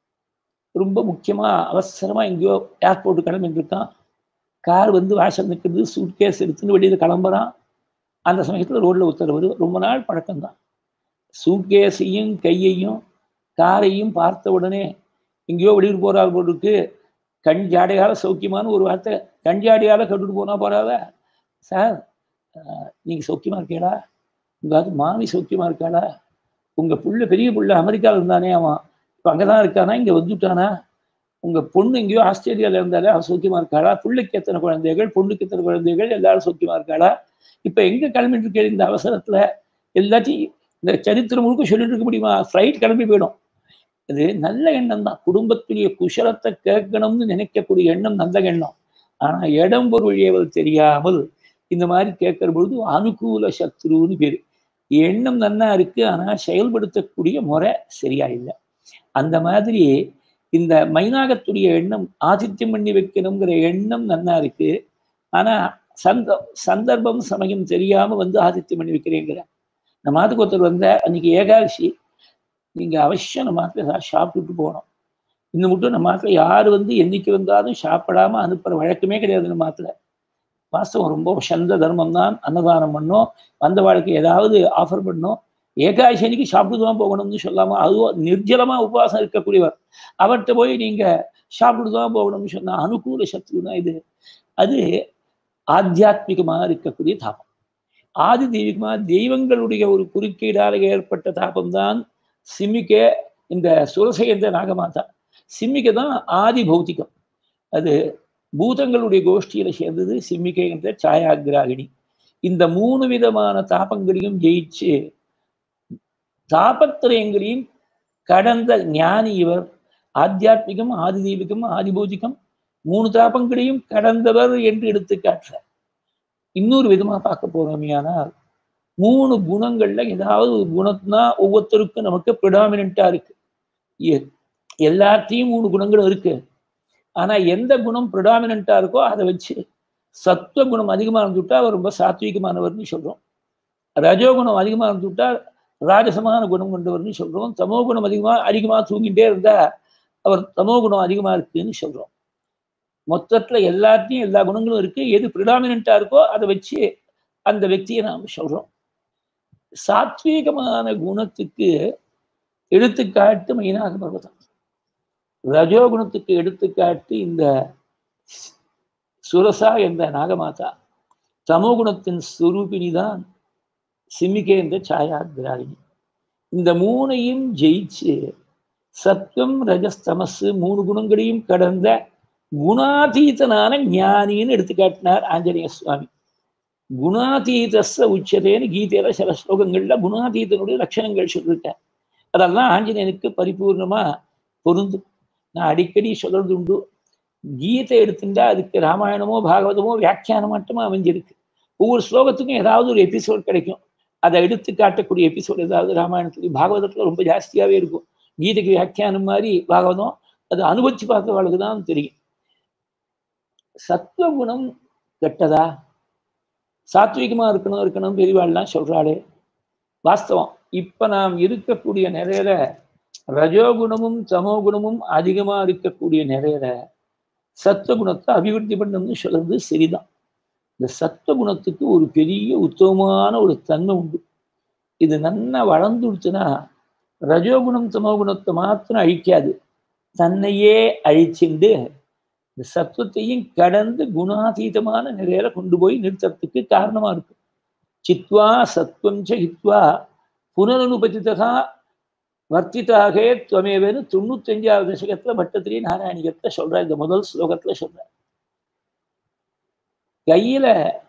ரொம்ப முக்கியமா அவசரமா எங்கேயோ ஏர்போர்ட் கிளம்பிட்டு இருக்கான் கார் வந்து வாசல் நிற்கிறது சூட்கேஸ் எடுத்துன்னு வெளியில கிளம்புறான் அந்த சமயத்துல ரோட்ல உத்தரவு ரொம்ப நாள் பழக்கம்தான் சூட்கேஸையும் கையையும் காரையும் பார்த்த உடனே எங்கேயோ வெளியூர் போறாள் போட்டுருக்கு கண் ஜாடையால சௌக்கியமான ஒரு வார்த்தை கண் ஜாடையால கட்டுட்டு போனா போறாத சார் நீங்க சௌக்கியமா இருக்கீங்களா உங்க மாமி சௌக்கியமா இருக்காளா உங்க புள்ள பெரிய புள்ள அமெரிக்காவில் இருந்தானே அவன் இப்போ அங்கதான் இருக்கானா இங்க வந்துட்டானா உங்க பொண்ணு எங்கேயோ ஆஸ்திரேலியால இருந்தாலே அவன் சௌக்கியமா இருக்காளா பிள்ளைக்கு எத்தனை குழந்தைகள் பொண்ணுக்கு எத்தனை குழந்தைகள் எல்லாரும் சௌக்கியமா இருக்காளா இப்ப எங்க கிளம்பிட்டு இருக்க இந்த அவசரத்துல எல்லாத்தையும் இந்த சரித்திரம் முழுக்க சொல்லிட்டு இருக்க முடியுமா ஃப்ளைட் கிளம்பி போயிடும் அது நல்ல எண்ணம் தான் குடும்பத்துடைய குஷலத்தை கேட்கணும்னு நினைக்கக்கூடிய எண்ணம் நல்ல எண்ணம் ஆனா இடம் பொருள் ஏவல் தெரியாமல் இந்த மாதிரி கேட்கிற பொழுது அனுகூல சத்ருன்னு பேரு எண்ணம் நன்னா இருக்கு ஆனா செயல்படுத்தக்கூடிய முறை சரியா இல்லை அந்த மாதிரி இந்த மைனாகத்துடைய எண்ணம் ஆதித்யம் பண்ணி வைக்கணுங்கிற எண்ணம் நன்னா இருக்கு ஆனா சந்த சந்தர்ப்பம் சமயம் தெரியாம வந்து ஆதித்யம் பண்ணி வைக்கிறேங்கிற நம்ம மாத்துக்கு ஒருத்தர் வந்த அன்னைக்கு ஏகாதசி நீங்க அவசியம் நம்ம மாட்டில் ஏதாவது சாப்பிட்டுட்டு போகணும் இந்த மட்டும் நம்ம மாட்டில் யார் வந்து என்னைக்கு வந்தாலும் சாப்பிடாம அனுப்புற வழக்கமே கிடையாது நம்ம மாட்டில் வாஸ்தவம் ரொம்ப சந்த தர்மம் தான் அன்னதானம் பண்ணோம் வந்த வாழ்க்கை ஏதாவது ஆஃபர் பண்ணோம் ஏகாதசி அன்னைக்கு சாப்பிட்டு தான் போகணும்னு சொல்லாம அதுவும் நிர்ஜலமா உபவாசம் இருக்கக்கூடியவர் அவர்கிட்ட போய் நீங்க சாப்பிட்டு தான் போகணும்னு சொன்னா அனுகூல சத்ரு தான் இது அது ஆத்தியாத்மிகமாக இருக்கக்கூடிய தாபம் ஆதி தெய்வீகமா தெய்வங்களுடைய ஒரு குறுக்கீடால ஏற்பட்ட தாபம் தான் சிம்மிக்க இந்த சுரசேந்திர நாகமாதா சிம்மிக்க தான் ஆதி பௌத்திகம் அது பூதங்களுடைய கோஷ்டியில சேர்ந்தது சிம்மிகை என்ற சாயாகிராகினி இந்த மூணு விதமான தாபங்களையும் ஜெயிச்சு தாபத்திரயங்களையும் கடந்த ஞானி இவர் ஆத்தியாத்மிகம் ஆதிதீபிகம் ஆதிபூதிகம் மூணு தாபங்களையும் கடந்தவர் என்று எடுத்து காட்டுறார் இன்னொரு விதமா பார்க்க போறோமையானால் மூணு குணங்கள்ல ஏதாவது ஒரு குணம்னா ஒவ்வொருத்தருக்கும் நமக்கு ப்ரிடாமினா இருக்கு எல்லாத்தையும் மூணு குணங்களும் இருக்கு ஆனா எந்த குணம் ப்ரிடாமினா இருக்கோ அதை வச்சு சத்துவ குணம் அதிகமாக இருந்துவிட்டா அவர் ரொம்ப சாத்விகமானவர்னு சொல்றோம் ரஜோகுணம் அதிகமாக இருந்துவிட்டா ராஜசமான குணம் கொண்டவர்னு சொல்றோம் தமோ குணம் அதிகமாக அதிகமாக தூங்கிட்டே இருந்தா அவர் தமோ குணம் அதிகமாக இருக்குன்னு சொல்றோம் மொத்தத்துல எல்லாத்தையும் எல்லா குணங்களும் இருக்கு எது ப்ரிடாமினா இருக்கோ அதை வச்சு அந்த వ్యక్తిயை நாம் சொல்றோம் சாத்வீகமான குணத்துக்கு எடுத்துக்காட்டு மெயினாக பர்வதம் ரஜோகுணத்துக்கு எடுத்துக்காட்டு இந்த சுரசா என்ற நாகமாதா தமோகுணத்தின் சுரூபிணி தான் சிம்மிகே என்ற சாயாதிராகினி இந்த மூணையும் ஜெயிச்சு சத்வம் ரஜஸ்தமஸ் மூணு குணங்களையும் கடந்த குணாதீதனான ஞானின்னு எடுத்துக்காட்டினார் ஆஞ்சநேய சுவாமி குணாதீதஸ்ஸ உச்சதேன்னு கீதையில சில ஸ்லோகங்கள்ல குணாதீதனுடைய லட்சணங்கள் சொல்லிருக்கேன் அதெல்லாம் ஆஞ்சநேயனுக்கு பரிபூர்ணமா பொருந்தும் நான் அடிக்கடி சொல்றது உண்டு கீதை எடுத்துட்டா அதுக்கு ராமாயணமோ பாகவதமோ வியாக்கியானம் மட்டுமா அமைஞ்சிருக்கு ஒவ்வொரு ஸ்லோகத்துக்கும் ஏதாவது ஒரு எபிசோட் கிடைக்கும் அதை எடுத்து காட்டக்கூடிய எபிசோட் ஏதாவது ராமாயணத்துக்கு பாகவதத்துல ரொம்ப ஜாஸ்தியாவே இருக்கும் கீதைக்கு வியாக்கியானம் மாதிரி பாகவதம் அது அனுபவிச்சு பார்த்தவர்களுக்கு தான் தெரியும் சத்துவகுணம் கெட்டதா சாத்விகமா இருக்கணும் இருக்கணும் பெரியவாள்லாம் சொல்றாளே வாஸ்தவம் இப்ப நாம் இருக்கக்கூடிய நிறையில ரஜோகுணமும் தமோகுணமும் அதிகமா இருக்கக்கூடிய நிறையில சத்துவகுணத்தை அபிவிருத்தி பண்ணணும்னு சொல்றது சரிதான் இந்த சத்துவகுணத்துக்கு ஒரு பெரிய உத்தமமான ஒரு தன்மை உண்டு இது நன்னா வளர்ந்துடுச்சுன்னா ரஜோகுணம் தமோகுணத்தை மாத்திரம் அழிக்காது தன்னையே அழிச்சுண்டு இந்த சத்துவத்தையும் கடந்து குணாதீதமான நிலையில கொண்டு போய் நிறுத்தத்துக்கு காரணமா இருக்கு சித்வா சத்வம் ஹித்வா புனரனுபதிதா வர்த்திதாக துவமேவேன்னு தொண்ணூத்தஞ்சாவது தசகத்துல பட்டத்திரி நாராயணிகத்தை சொல்ற இந்த முதல் ஸ்லோகத்துல சொல்ற கையில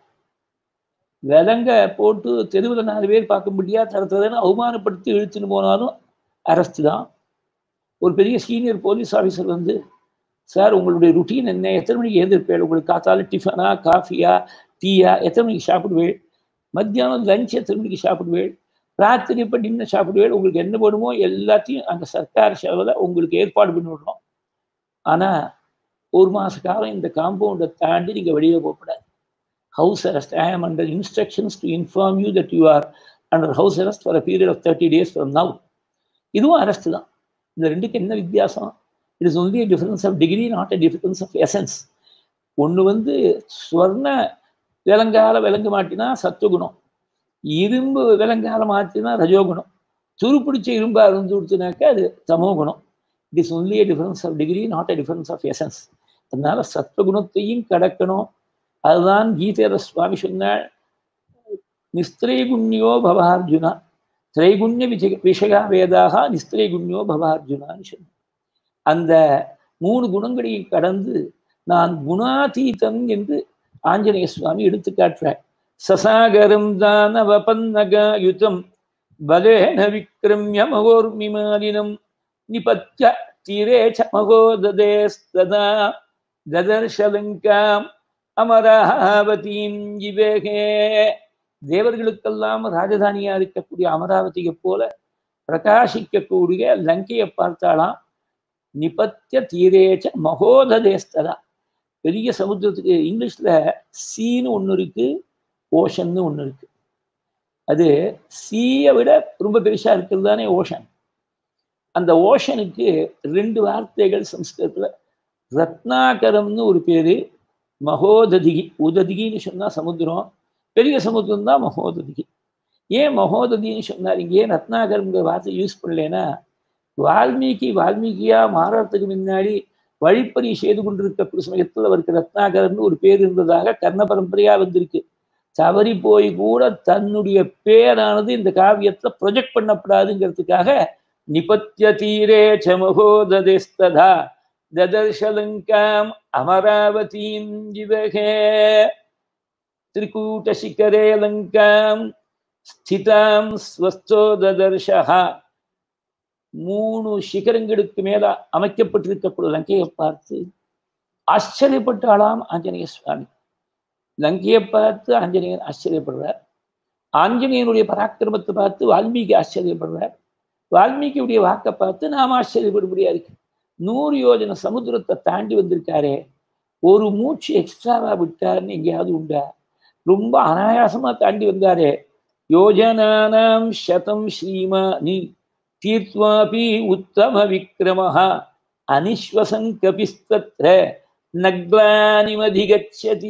விலங்க போட்டு தெருவில் நாலு பேர் பார்க்க முடியாது தரத்ததுன்னு அவமானப்படுத்தி இழுத்துன்னு போனாலும் அரெஸ்ட் தான் ஒரு பெரிய சீனியர் போலீஸ் ஆஃபீஸர் வந்து சார் உங்களுடைய ருட்டீன் என்ன எத்தனை மணிக்கு எழுந்திருப்பேன் உங்களுக்கு காத்தால டிஃபனா காஃபியா டீயா எத்தனை மணிக்கு சாப்பிடுவேள் மத்தியானம் லஞ்ச் எத்தனை மணிக்கு சாப்பிடுவேள் ராத்திரி இப்போ டின்னர் சாப்பிடுவேள் உங்களுக்கு என்ன வேணுமோ எல்லாத்தையும் அந்த சர்க்கார் செலவில் உங்களுக்கு ஏற்பாடு பண்ணி விடுறோம் ஆனால் ஒரு மாத காலம் இந்த காம்பவுண்டை தாண்டி நீங்கள் வெளியே போகக்கூடாது house arrest I am under instructions to inform you that you are under house arrest for a period of thirty days from now இதுவும் அரெஸ்ட் தான் இந்த ரெண்டுக்கு என்ன வித்தியாசம் it is only difference of degree not a difference of essence ஒன்று வந்து ஸ்வர்ண விலங்கால விலங்கு மாட்டினா சத்துவகுணம் இரும்பு விலங்கால மாற்றினா ரஜோகுணம் துருப்பிடிச்ச இரும்பா இருந்து கொடுத்துனாக்கா அது தமோ குணம் it is only a difference of degree not a difference of essence அதனால சத்துவகுணத்தையும் கடக்கணும் அதுதான் கீதையில சுவாமி சொன்னாள் நிஸ்திரைகுண்யோ பவார்ஜுனா திரைகுண்ய விஷய விஷயா வேதாக நிஸ்திரைகுண்யோ பவார்ஜுனான்னு சொன்ன அந்த மூணு குணங்களையும் கடந்து நான் குணாதீதம் என்று ஆஞ்சநேய சுவாமி எடுத்து காட்டுறார் சசாகரம் தானவபன்னகாயுதம் பலேன விக்ரமிய மகோர்மிமாலினம் நிபத்ய தீரே ச மகோததேஸ்ததா ததர்ஷலங்காம் அமராவதீம் ஜிவேகே தேவர்களுக்கெல்லாம் ராஜதானியா இருக்கக்கூடிய அமராவதியை போல பிரகாசிக்கக்கூடிய லங்கையை பார்த்தாலாம் நிபத்திய தீரேச்ச மகோததேஸ்ததா பெரிய சமுத்திரத்துக்கு இங்கிலீஷ்ல சீன்னு ஒன்று இருக்கு ஓஷன்னு ஒன்று இருக்கு அது சீயை விட ரொம்ப பெருசா இருக்கிறது தானே ஓஷன் அந்த ஓஷனுக்கு ரெண்டு வார்த்தைகள் சம்ஸ்கிருதத்துல ரத்னாகரம்னு ஒரு பேரு மகோததிகி உததிகின்னு சொன்னா சமுத்திரம் பெரிய சமுத்திரம் தான் மகோததிகி ஏன் மகோததின்னு சொன்னார் இங்கே ஏன் ரத்னாகரம்ங்கிற வார்த்தை யூஸ் பண்ணலன்னா வால்மீகி வால்மீகியா மாறத்துக்கு முன்னாடி வழிப்பறி செய்து கொண்டிருக்க சமயத்தில் அவருக்கு ரத்னாகரம்னு ஒரு பேர் இருந்ததாக கர்ண பரம்பரையா வந்திருக்கு தவறி போய் கூட தன்னுடைய பேரானது இந்த காவியத்துல ப்ரொஜெக்ட் பண்ணப்படாதுங்கிறதுக்காக நிபத்திய தீரே சமகோததேஸ்ததா ததர்ஷலங்காம் அமராவதீம் ஜிவகே திரிகூட்ட சிக்கரே லங்காம் ஸ்திதாம் ஸ்வஸ்தோ ததர்ஷா மூணு சிகரங்களுக்கு மேல அமைக்கப்பட்டிருக்கக்கூடிய லங்கையை பார்த்து ஆச்சரியப்பட்டாளாம் ஆஞ்சநேய சுவாமி லங்கையை பார்த்து ஆஞ்சநேயன் ஆச்சரியப்படுறார் ஆஞ்சநேயனுடைய பராக்கிரமத்தை பார்த்து வால்மீகி ஆச்சரியப்படுறார் வால்மீகியுடைய வாக்கை பார்த்து நாம் ஆச்சரியப்படும்படியா இருக்கு நூறு யோஜன சமுத்திரத்தை தாண்டி வந்திருக்காரே ஒரு மூச்சு எக்ஸ்ட்ராவா விட்டார்னு எங்கேயாவது உண்டா ரொம்ப அனாயாசமா தாண்டி வந்தாரே யோஜனானாம் சதம் ஸ்ரீமானி தீர்த்வாபி உத்தம விக்ரமஹா அனிஸ்வசன் கபிஸ்தத்ர நக்லானிமதிகச்சதி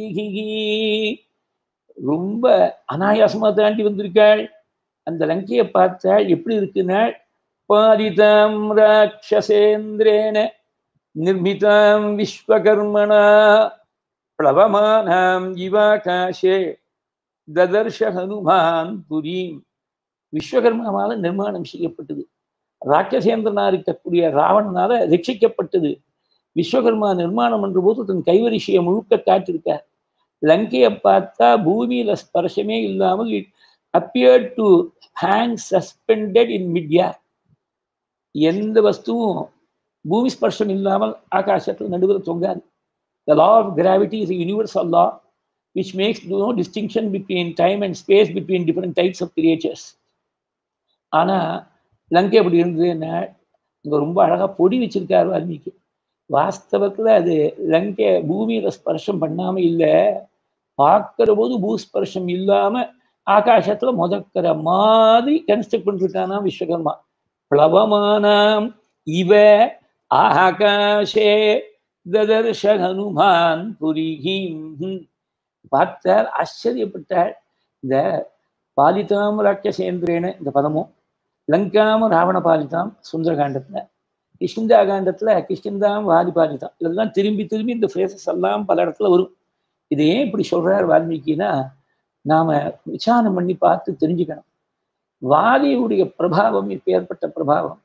ரொம்ப அனாயாசமா தாண்டி வந்திருக்காள் அந்த லங்கையை பார்த்தாள் எப்படி இருக்குன்னாள் பாரிதாம் ராட்சசேந்திரேன நிர்மிதாம் விஸ்வகர்மணா பிளவமானாம் இவாகாஷே ததர்ஷ ஹனுமான் புரீம் விஸ்வகர்மாவால நிர்மாணம் செய்யப்பட்டது ராட்சசேந்திரனா இருக்கக்கூடிய ராவணனால ரட்சிக்கப்பட்டது விஸ்வகர்மா நிர்மாணம் என்ற போது தன் கைவரிசையை முழுக்க காட்டிருக்கார் லங்கையை பார்த்தா பூமியில ஸ்பர்சமே இல்லாமல் it appear to hang suspended in midair எந்த வஸ்துவும் பூமி ஸ்பர்ஷம் இல்லாமல் ஆகாசத்தில் நடுவில் தொங்காது the law of gravity is universal law which makes no distinction between time and space between different types of creatures. ஆனா லங்கை எப்படி இருந்ததுன்னா இங்க ரொம்ப அழகா பொடி வச்சிருக்காரு வால்மீகி வாஸ்தவத்துல அது லங்கை பூமியில ஸ்பர்ஷம் பண்ணாம இல்லை பார்க்கிற போது பூஸ்பர்ஷம் இல்லாம ஆகாசத்துல முதக்கிற மாதிரி கன்ஸ்ட்ரக்ட் பண்ணிருக்கானா விஸ்வகர்மா பிளவமானாம் இவ ஆகாஷே ததர்ஷ ஹனுமான் புரிஹீம் பார்த்தார் ஆச்சரியப்பட்டார் இந்த பாலிதாம் ராட்சசேந்திரேன இந்த பதமும் லங்காம ராவண பாலிதாம் சுந்தரகாண்டத்துல கிஷ்கிந்தா காண்டத்துல கிஷ்கிந்தாம் வாதி பாலிதாம் இதெல்லாம் திரும்பி திரும்பி இந்த ஃப்ரேசஸ் எல்லாம் பல இடத்துல வரும் இது ஏன் இப்படி சொல்றார் வால்மீகினா நாம விசாரணம் பண்ணி பார்த்து தெரிஞ்சுக்கணும் வாதியுடைய பிரபாவம் இப்ப ஏற்பட்ட பிரபாவம்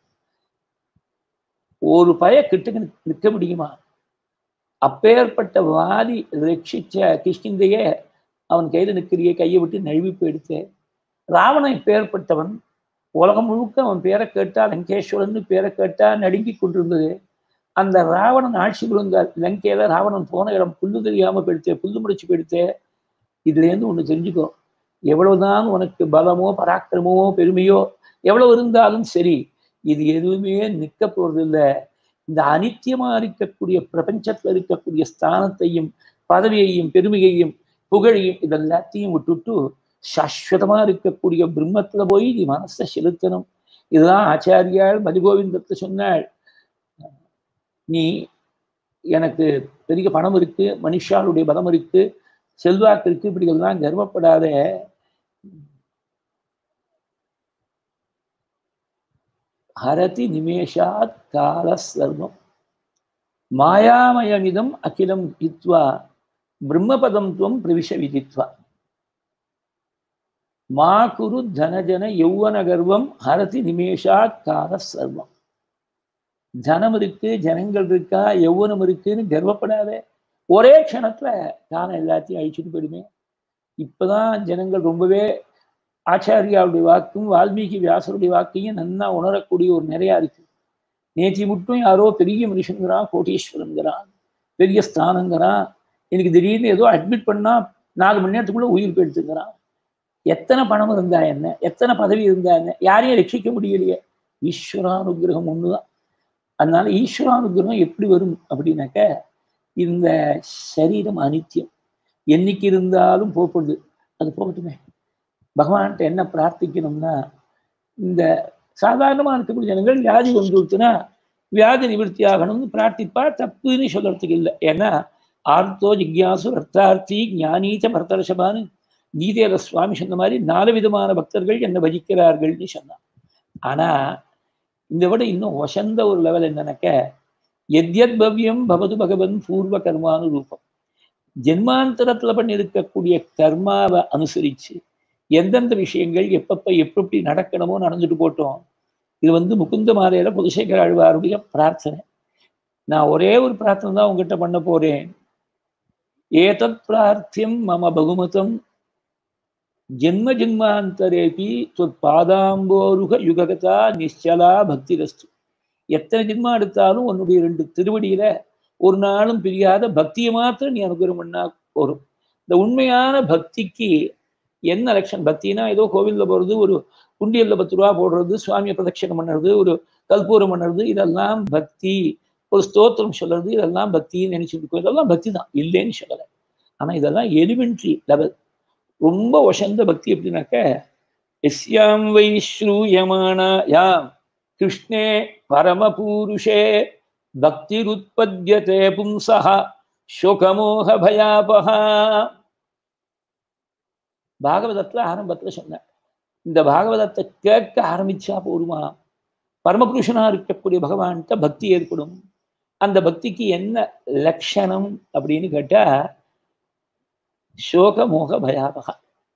ஒரு பய கிட்ட நிற்க முடியுமா அப்பேற்பட்ட வாதி ரட்சிச்ச கிஷ்கிந்தைய அவன் கையில நிற்கிறிய கையை விட்டு நழுவி போயிடுத்து ராவணன் இப்பேற்பட்டவன் உலகம் முழுக்க அவன் பேரை கேட்டா லங்கேஸ்வரன் பேரை கேட்டா நடுங்கி கொண்டிருந்தது அந்த ராவணன் ஆட்சி விழுந்த லங்கையில ராவணன் போன இடம் புல்லு தெரியாம போயிடுத்தே புல்லு முடிச்சு போயிடுத்தே இதுல இருந்து ஒண்ணு தெரிஞ்சுக்கோ எவ்வளவுதான் உனக்கு பலமோ பராக்கிரமோ பெருமையோ எவ்வளவு இருந்தாலும் சரி இது எதுவுமே நிற்க போறது இல்லை இந்த அனித்தியமா இருக்கக்கூடிய பிரபஞ்சத்துல இருக்கக்கூடிய ஸ்தானத்தையும் பதவியையும் பெருமையையும் புகழையும் இதெல்லாத்தையும் விட்டுட்டு சாஸ்வதமா இருக்கக்கூடிய பிரம்மத்துல போய் நீ மனசை செலுத்தணும் இதுதான் ஆச்சாரியாள் மதிகோவிந்தத்தை சொன்னாள் நீ எனக்கு பெரிய பணம் இருக்கு மனுஷாளுடைய பலம் இருக்கு செல்வாக்கு இருக்கு இப்படி எல்லாம் கர்வப்படாத ஹரதி நிமேஷாத் கால சர்வம் மாயாமயமிதம் அகிலம் இத்வா பிரம்மபதம் துவம் பிரவிஷ விதித்வா மா குரு தனஜன யௌவன கர்வம் ஹரதி நிமேஷாத் கால சர்வம் தனம் இருக்கு ஜனங்கள் இருக்கா யௌவனம் இருக்குன்னு கர்வப்படாத ஒரே க்ஷணத்துல காலம் எல்லாத்தையும் அழிச்சுட்டு போயிடுமே இப்பதான் ஜனங்கள் ரொம்பவே ஆச்சாரியாவுடைய வாக்கும் வால்மீகி வியாசருடைய வாக்கையும் நன்னா உணரக்கூடிய ஒரு நிறையா இருக்கு நேற்று மட்டும் யாரோ பெரிய மனுஷனுங்கிறான் கோட்டீஸ்வரங்கிறான் பெரிய ஸ்தானங்கிறான் எனக்கு திடீர்னு ஏதோ அட்மிட் பண்ணா நாலு மணி நேரத்துக்குள்ள உயிர் போயிடுத்துங்கிறான் எத்தனை பணம் இருந்தா என்ன எத்தனை பதவி இருந்தா என்ன யாரையும் ரட்சிக்க முடியலையே ஈஸ்வரானுகிரகம் ஒண்ணுதான் அதனால ஈஸ்வரானுகிரகம் எப்படி வரும் அப்படின்னாக்க இந்த சரீரம் அனித்தியம் என்னைக்கு இருந்தாலும் போப்படுது அது போகட்டுமே பகவான்கிட்ட என்ன பிரார்த்திக்கணும்னா இந்த சாதாரணமாக இருக்கக்கூடிய ஜனங்கள் வியாதி வந்துருச்சுன்னா வியாதி நிவர்த்தி ஆகணும்னு பிரார்த்திப்பா தப்புன்னு சொல்றதுக்கு இல்லை ஏன்னா ஆர்த்தோ ஜிக்யாசு அர்த்தார்த்தி ஞானீச்ச பரதர்ஷபான்னு கீதையில சுவாமி சொன்ன மாதிரி நாலு விதமான பக்தர்கள் என்னை பஜிக்கிறார்கள்னு சொன்னான் ஆனா இந்த விட இன்னும் வசந்த ஒரு லெவல் என்னன்னாக்க எத்யத் பவ்யம் பவது பகவன் பூர்வ கர்மானு ரூபம் ஜென்மாந்தரத்துல பண்ணி இருக்கக்கூடிய கர்மாவை அனுசரிச்சு எந்தெந்த விஷயங்கள் எப்பப்ப எப்படி நடக்கணுமோ நடந்துட்டு போட்டோம் இது வந்து முகுந்த மாதையில புதுசேகர ஆழ்வாருடைய பிரார்த்தனை நான் ஒரே ஒரு பிரார்த்தனை தான் உங்ககிட்ட பண்ண போறேன் ஏதத் பிரார்த்தியம் மம பகுமதம் ஜென்ம ஜென்மாந்தரேபி தொத் பாதாம்போருக யுககதா நிச்சலா பக்திரஸ்து எத்தனை ஜென்மா எடுத்தாலும் உன்னுடைய ரெண்டு திருவடியில ஒரு நாளும் பிரியாத பக்தியை மாத்திரம் நீ அனுகிரகம் பண்ணா போரும் இந்த உண்மையான பக்திக்கு என்ன லட்சணம் பக்தினா ஏதோ கோவிலில் போகிறது ஒரு குண்டியல்ல பத்து ரூபா போடுறது சுவாமியை பிரதட்சணம் பண்ணுறது ஒரு கல்பூரம் பண்ணுறது இதெல்லாம் பக்தி ஒரு ஸ்தோத்திரம் சொல்றது இதெல்லாம் பக்தின்னு நினைச்சிட்டு இருக்கோம் இதெல்லாம் பக்தி தான் இல்லைன்னு சொல்லலை ஆனால் இதெல்லாம் எலிமெண்ட்ரி லெவல் ரொம்ப ஒசந்த பக்தி எப்படின்னாக்க எஸ்யாம் வை ஸ்ரூயமானாயாம் கிருஷ்ணே பரமபூருஷே பக்திருத்பத்யதே பும்சः சோகமோக பயாபகா பாகவதத்துல ஆரம்பத்துல சொன்னேன் இந்த பாகவதத்தை கேட்க ஆரம்பிச்சா போருமா பரமபுருஷனா இருக்கக்கூடிய பகவான்கிட்ட பக்தி ஏற்படும் அந்த பக்திக்கு என்ன லட்சணம் அப்படின்னு கேட்டா சோக மோக பயாபகா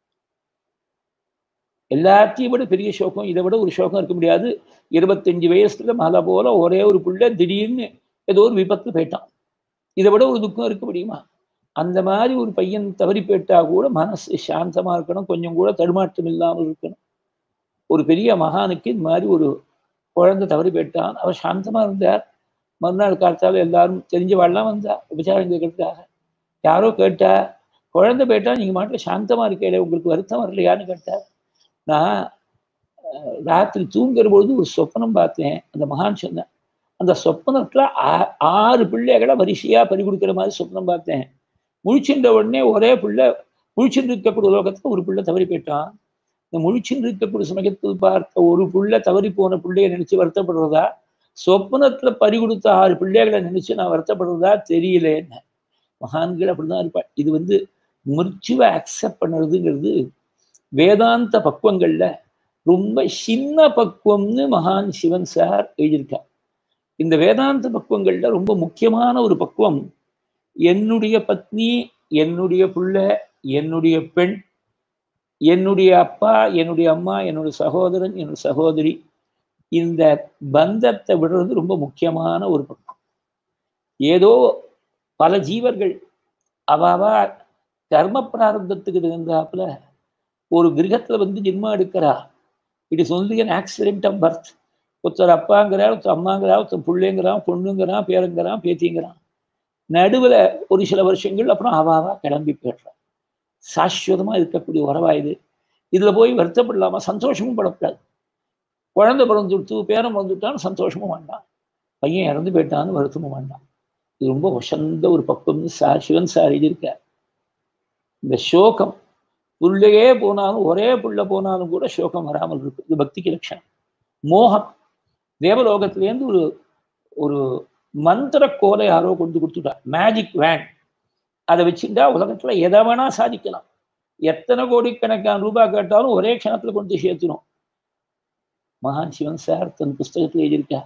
எல்லாத்தையும் விட பெரிய சோகம் இதை விட ஒரு சோகம் இருக்க முடியாது இருபத்தஞ்சு வயசுல மலை போல ஒரே ஒரு பிள்ளை திடீர்னு ஏதோ ஒரு விபத்து போயிட்டான் இதை விட ஒரு துக்கம் இருக்க முடியுமா அந்த மாதிரி ஒரு பையன் தவறி போயிட்டா கூட மனசு சாந்தமா இருக்கணும் கொஞ்சம் கூட தடுமாற்றம் இல்லாமல் இருக்கணும் ஒரு பெரிய மகானுக்கு இந்த மாதிரி ஒரு குழந்தை தவறி போயிட்டான் அவர் சாந்தமா இருந்தார் மறுநாள் காலத்தால் எல்லாரும் தெரிஞ்ச வாழலாம் வந்தா உபச்சாரம் கேட்கறதுக்காக யாரோ கேட்டா குழந்தை போயிட்டா நீங்க மாட்டில் சாந்தமா இருக்கே உங்களுக்கு வருத்தம் வரலையான்னு கேட்டார் நான் ராத்திரி தூங்குற பொழுது ஒரு சொப்பனம் பார்த்தேன் அந்த மகான் சொன்னேன் அந்த சொப்பனத்துல ஆறு பிள்ளைகளை வரிசையா பறி கொடுக்குற மாதிரி சொப்பனம் பார்த்தேன் முழிச்சின்ற உடனே ஒரே பிள்ளை முழிச்சின்று இருக்கக்கூடிய உலகத்துல ஒரு பிள்ளை தவறி போயிட்டான் இந்த முழிச்சின்று இருக்கக்கூடிய சமயத்தில் பார்த்த ஒரு பிள்ளை தவறி போன பிள்ளைய நினைச்சு வருத்தப்படுறதா சொப்பனத்துல பறி கொடுத்த ஆறு பிள்ளைகளை நினைச்சு நான் வருத்தப்படுறதா தெரியல என்ன மகான்கள் அப்படிதான் இருப்பாள் இது வந்து மிருச்சுவை அக்செப்ட் பண்ணுறதுங்கிறது வேதாந்த பக்குவங்கள்ல ரொம்ப சின்ன பக்குவம்னு மகான் சிவன் சார் எழுதியிருக்கார் இந்த வேதாந்த பக்குவங்கள்ல ரொம்ப முக்கியமான ஒரு பக்குவம் என்னுடைய பத்னி என்னுடைய பிள்ளை என்னுடைய பெண் என்னுடைய அப்பா என்னுடைய அம்மா என்னுடைய சகோதரன் என்னுடைய சகோதரி இந்த பந்தத்தை விடுறது ரொம்ப முக்கியமான ஒரு பக்கம் ஏதோ பல ஜீவர்கள் அவாவா கர்ம பிராரம்பத்துக்கு தகுந்தாப்புல ஒரு கிரகத்துல வந்து ஜென்மா எடுக்கிறா it is only an accident of birth ஒருத்தர் அப்பாங்கிறா ஒருத்தர் அம்மாங்கிறா ஒருத்தர் பிள்ளைங்கிறான் பொண்ணுங்கிறான் பேருங்கிறான் பேத்திங்கிறான் நடுவில் ஒரு சில வருஷங்கள் அப்புறம் அவாவா கிளம்பி போயிடுறான் சாஸ்வதமா இருக்கக்கூடிய உறவா இது இதுல போய் வருத்தப்படலாமா சந்தோஷமும் படக்கூடாது குழந்தை பிறந்துட்டு பேரம் பிறந்துட்டான்னு சந்தோஷமும் வேண்டாம் பையன் இறந்து போயிட்டான்னு வருத்தமும் வேண்டாம் இது ரொம்ப வசந்த ஒரு பக்கம்னு சார் சிவன் சார் எழுதியிருக்கார் இந்த சோகம் புள்ளையே போனாலும் ஒரே புள்ள போனாலும் கூட சோகம் வராமல் இருக்கு இது பக்திக்கு லட்சணம் மோகம் தேவலோகத்திலேருந்து ஒரு ஒரு மந்திர கோலை யாரோ கொண்டு கொடுத்துட்டா மேஜிக் வேன் அதை வச்சுட்டா உலகத்துல எதை வேணா சாதிக்கலாம் எத்தனை கோடிக்கணக்கான ரூபாய் கேட்டாலும் ஒரே க்ஷணத்துல கொண்டு சேர்த்துடும் மகான் சிவன் சார் தன் புஸ்தகத்தில் எழுதியிருக்கா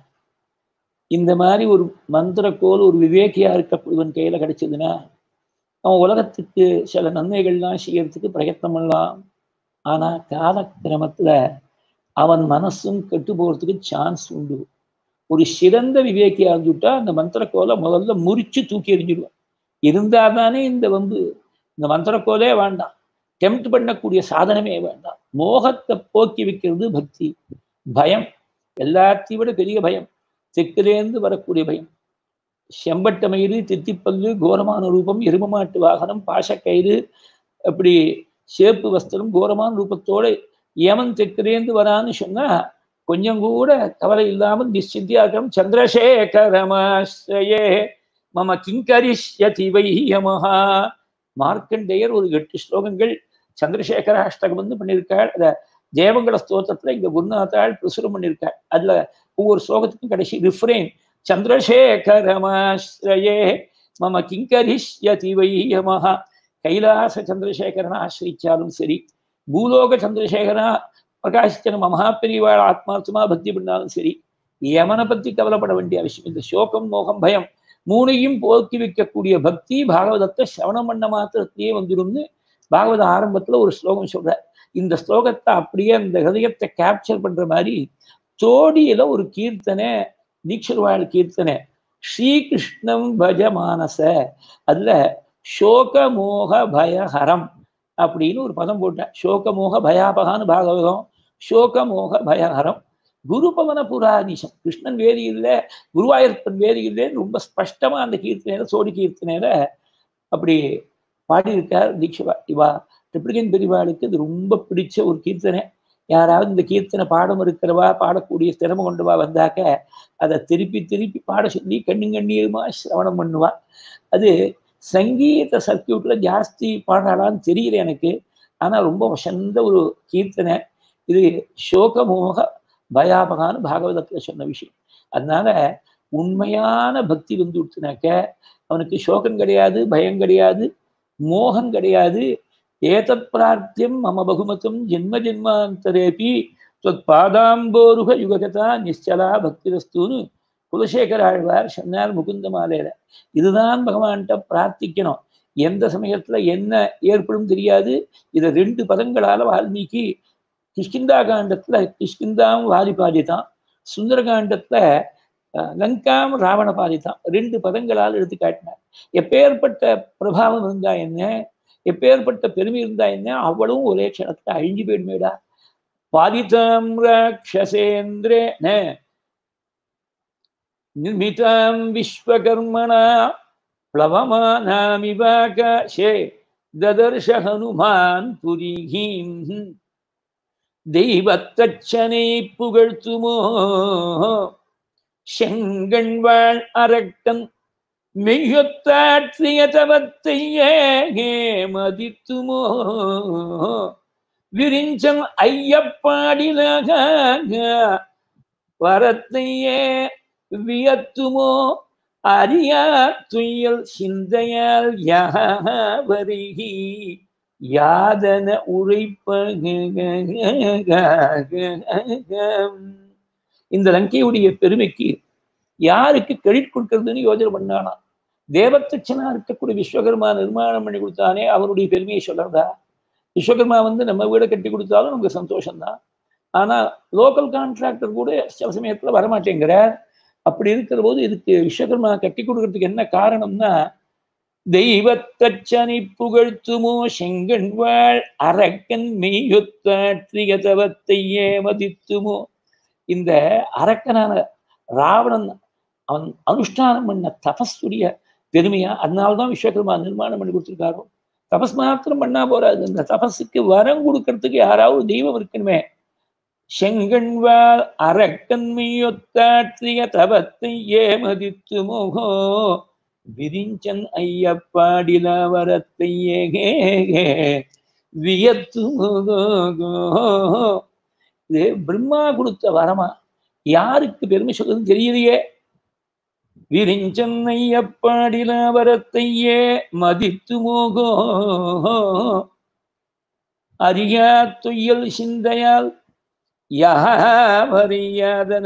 இந்த மாதிரி ஒரு மந்திரக்கோல் ஒரு விவேகியா இருக்கப்படுவன் கையில கிடைச்சதுன்னா அவன் உலகத்துக்கு சில நன்மைகள்லாம் செய்யறதுக்கு பிரயத்னம் பண்ணலாம் ஆனா காலக்கிரமத்துல அவன் மனசும் கெட்டு போகிறதுக்கு சான்ஸ் உண்டு ஒரு சிறந்த விவேக்கியா இருந்துட்டா அந்த மந்திரக்கோலை முதல்ல முறிச்சு தூக்கி எறிஞ்சிடுவான் இருந்தால் தானே இந்த வந்து இந்த மந்திரக்கோலே வேண்டாம் டெம்ட் பண்ணக்கூடிய சாதனமே வேண்டாம் மோகத்தை போக்கி வைக்கிறது பக்தி பயம் எல்லாத்தையும் விட பெரிய பயம் தெற்குலேருந்து வரக்கூடிய பயம் செம்பட்ட மயிறு தித்திப்பல்லு கோரமான ரூபம் எருமமாட்டு வாகனம் பாசக்கயிறு அப்படி சேப்பு வஸ்திரம் கோரமான ரூபத்தோட ஏமன் தெற்குலேருந்து வரான்னு சொன்னா கொஞ்சம் கூட கவலை இல்லாமல் நிச்சிந்தியாக்கம் சந்திரசேகரமாஸ்ரயே மம கிங்கரிஷ்யதி வையமஹா மார்க்கண்டேயர் ஒரு எட்டு ஸ்லோகங்கள் சந்திரசேகர அஷ்டகம் வந்து பண்ணியிருக்காள் அத தேவங்கள ஸ்தோத்திரத்துல இங்க குருநாத்தாள் பிரசுரம் பண்ணியிருக்காள் அதுல ஒவ்வொரு ஸ்லோகத்துக்கும் கடைசி ரிஃப்ரேன் சந்திரசேகரமாஸ்ரயே மம கிங்கரிஷ்யதி வையமஹா கைலாச சந்திரசேகரனை ஆசிரிச்சாலும் சரி பூலோக சந்திரசேகரனா பிரகாசிச்ச நம்ம மகாபெரிவாள் ஆத்மார்த்தமா பக்தி பண்ணாலும் சரி யமனை பத்தி கவலைப்பட வேண்டிய அவசியம் இந்த சோகம் மோகம் பயம் மூணையும் போக்கி வைக்கக்கூடிய பக்தி பாகவதத்தை சிரவணம் பண்ண மாத்திரத்திலேயே வந்துடும்னு பாகவத ஆரம்பத்துல ஒரு ஸ்லோகம் சொல்ற இந்த ஸ்லோகத்தை அப்படியே அந்த ஹதயத்தை கேப்சர் பண்ற மாதிரி தோடியில ஒரு கீர்த்தனை தீட்சர்வாள் கீர்த்தனை ஸ்ரீகிருஷ்ணம் பஜ மானச அதுல சோக மோக பயஹரம் அப்படின்னு ஒரு பதம் போட்டேன் சோகமோக பயாபகான்னு பாகவதம் சோகமோக பயஹரம் குருபவன புராதிசம் கிருஷ்ணன் வேதி இல்லை குருவாயூரப்பன் வேதி இல்லைன்னு ரொம்ப ஸ்பஷ்டமா அந்த கீர்த்தனையில சோடி கீர்த்தனையில அப்படி பாடியிருக்கார் தீட்சிவா இவா ட்ரிப்ளிகன் பெரிவாளுக்கு இது ரொம்ப பிடிச்ச ஒரு கீர்த்தனை யாராவது இந்த கீர்த்தனை பாடம் இருக்கிறவா பாடக்கூடிய திறமை கொண்டவா வந்தாக்க அதை திருப்பி திருப்பி பாட சொல்லி கண்ணு கண்ணீருமா சிரவணம் பண்ணுவா அது சங்கீத சர்க்கியூட்ல ஜாஸ்தி பாடுறாளான்னு தெரியல எனக்கு ஆனா ரொம்ப வசந்த ஒரு கீர்த்தனை இது சோகமோக பயாபகான்னு பாகவதத்துல சொன்ன விஷயம் அதனால உண்மையான பக்தி வந்து விட்டுனாக்க அவனுக்கு சோகம் கிடையாது பயம் கிடையாது மோகம் கிடையாது ஏதத் பிரார்த்தியம் மம பகுமத்தும் ஜென்ம ஜென்மாந்தரேபி தொத் பாதாம்போருக யுககதா நிச்சலா பக்திரஸ்துன்னு குலசேகர ஆழ்வார் சொன்னார் முகுந்த மாலையில இதுதான் பகவான்கிட்ட பிரார்த்திக்கணும் எந்த சமயத்துல என்ன ஏற்படும் தெரியாது இதை ரெண்டு பதங்களால வால்மீகி கிஷ்கிந்தா காண்டத்துல கிஷ்கிந்தாம் வாலி பாதித்தான் சுந்தரகாண்டத்துல லங்காம் ராவண பாதித்தான் ரெண்டு பதங்களால் எடுத்து காட்டினார் எப்பேற்பட்ட பிரபாவம் இருந்தா என்ன எப்பேற்பட்ட பெருமை இருந்தா என்ன அவ்வளவும் ஒரே க்ஷணத்துல அழிஞ்சு போயிடுமேடா பாதிதாம் ராட்சசேந்திரேன நிர்மிதாம் விஸ்வகர்மணா प्लवमानामिवाकाशे ददर्श हनुमान् पुरीहीम् தெய்வத்தச்சனை புகழ்த்துமோ செங்கண்வாள் அரக்கன் மெய்யொத்தாற்றிய தவத்தையே மதித்துமோ விரிஞ்சம் ஐயப்பாடிலாக வரத்தையே வியத்துமோ அறியா துயல் சிந்தையால் யாவரிகி யாதன உழைப்ப இந்த லங்கையுடைய பெருமைக்கு யாருக்கு கிரெடிட் கொடுக்கறதுன்னு யோஜனை பண்ணானா தேவத்தச்சனா இருக்கக்கூடிய விஸ்வகர்மா நிர்மாணம் பண்ணி கொடுத்தானே அவருடைய பெருமையை சொல்றதா விஸ்வகர்மா வந்து நம்ம வீடை கட்டி கொடுத்தாலும் நமக்கு சந்தோஷம்தான் ஆனா லோக்கல் கான்ட்ராக்டர் கூட சில சமயத்துல வரமாட்டேங்கிறார் அப்படி இருக்கிற போது இதுக்கு விஸ்வகர்மா கட்டி கொடுக்கறதுக்கு என்ன காரணம்னா தெய்வத்தச்சனை புகழ்த்துமோ செங்கண்வாள் அரக்கன் மெய்யொத்தாற்றிய தவத்தையே மதித்துமோ இந்த அரக்கனான ராவணன் அவன் அனுஷ்டானம் பண்ண தபஸுடைய பெருமையா அதனால்தான் விஸ்வகர்மா நிர்மாணம் பண்ணி கொடுத்துருக்காரோ தபஸ் மாத்திரம் பண்ணா போறாது இந்த தபஸுக்கு வரம் கொடுக்கறதுக்கு யாராவது தெய்வம் இருக்கணுமே செங்கண்வாள் அரக்கன்மையொத்தாற்றிய தவத்தை ஏமதித்து மோகோ விரிஞ்சன் ஐயப்பாடில வரத்தை ஏகே வியத்து இது பிரம்மா கொடுத்த வரமா யாருக்கு பெருமை சொல்றதுன்னு தெரியலையே விரிஞ்சன் ஐயப்பாடில வரத்தையே மதித்து மோகோ அறியா துயல் சிந்தையால் யாவறியாதன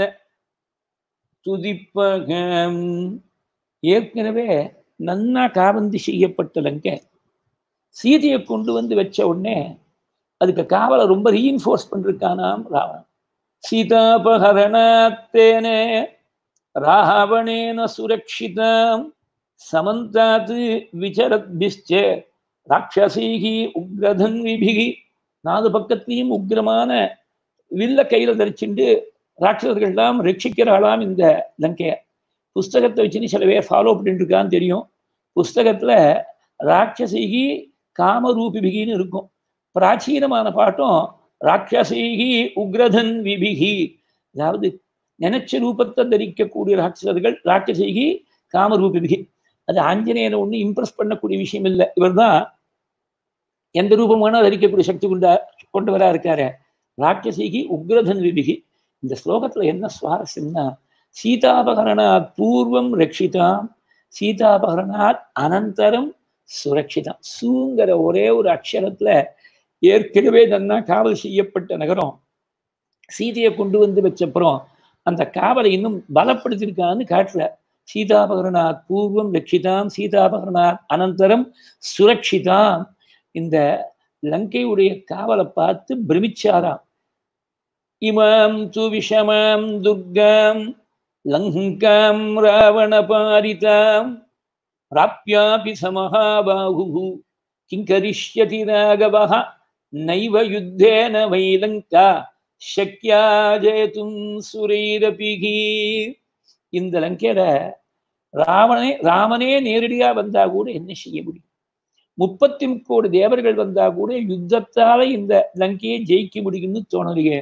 துதிப்பகம் ஏற்கனவே நன்னா காவந்தி செய்யப்பட்ட லங்கை சீதையை கொண்டு வந்து வச்ச உடனே அதுக்கு காவலை ரொம்ப ரீஇன்ஃபோர்ஸ் பண்ணிருக்கானாம் ராவணன் சீதாபகரணாத்தேனே ராவணேன சுரக்ஷிதாம் சமந்தாத் விசரத்பிஷ்ச ராட்சசீகி உக்ரதன் விபிகி நாலு பக்கத்தையும் உக்ரமான வில்ல கையில தரிச்சுண்டு ராட்சசர்கள்லாம் ரட்சிக்கிறாளாம் இந்த லங்கைய புஸ்தகத்தை வச்சுன்னு சில பேர் ஃபாலோ பண்ணிட்டு இருக்கான்னு தெரியும் புஸ்தகத்துல ராட்சசிகி காமரூபிபிகின்னு இருக்கும் பிராச்சீனமான பாட்டும் ராட்சசீகி உக்ரதன் விபிகி அதாவது நினைச்ச ரூபத்தை தரிக்கக்கூடிய ராட்சசர்கள் ராட்சசீகி காமரூபிபிகி அது ஆஞ்சநேயனை ஒண்ணு இம்ப்ரெஸ் பண்ணக்கூடிய விஷயம் இல்லை இவர் தான் எந்த ரூபமான தரிக்கக்கூடிய சக்தி கொண்டா கொண்டவரா இருக்காரு ராட்சசிகி உக்ரதன் விபிகி இந்த ஸ்லோகத்துல என்ன சுவாரஸ்யம்னா சீதாபகரணாத் பூர்வம் ரட்சிதாம் சீதாபகரணாத் அனந்தரம் சுரட்சிதம் சூங்கிற ஒரே ஒரு அக்ஷரத்துல ஏற்கனவே நன்னா காவல் செய்யப்பட்ட நகரம் சீதையை கொண்டு வந்து வச்சப்புறம் அந்த காவலை இன்னும் பலப்படுத்தியிருக்கான்னு காட்டுற சீதாபகரணாத் பூர்வம் ரட்சிதாம் சீதாபகரணாத் அனந்தரம் சுரட்சிதாம் இந்த லங்கையுடைய காவலை பார்த்து பிரமிச்சாராம் இமாம் து விஷமாம் துர்காம் லங்காம் ராவணபாரிதாம் பிராப்யாபி சமஹாபாகு கிங்கரிஷ்யதி ராகவः நைவ யுத்தேன வைலங்கா சக்யா ஜெயதும் சுரைரபிகி இந்த லங்கையில ராவணே ராமனே நேரடியா வந்தா கூட என்ன செய்ய முடியும் முப்பத்தி முக்கோடி தேவர்கள் வந்தா கூட யுத்தத்தால இந்த லங்கையை ஜெயிக்க முடியும்னு தோணலையே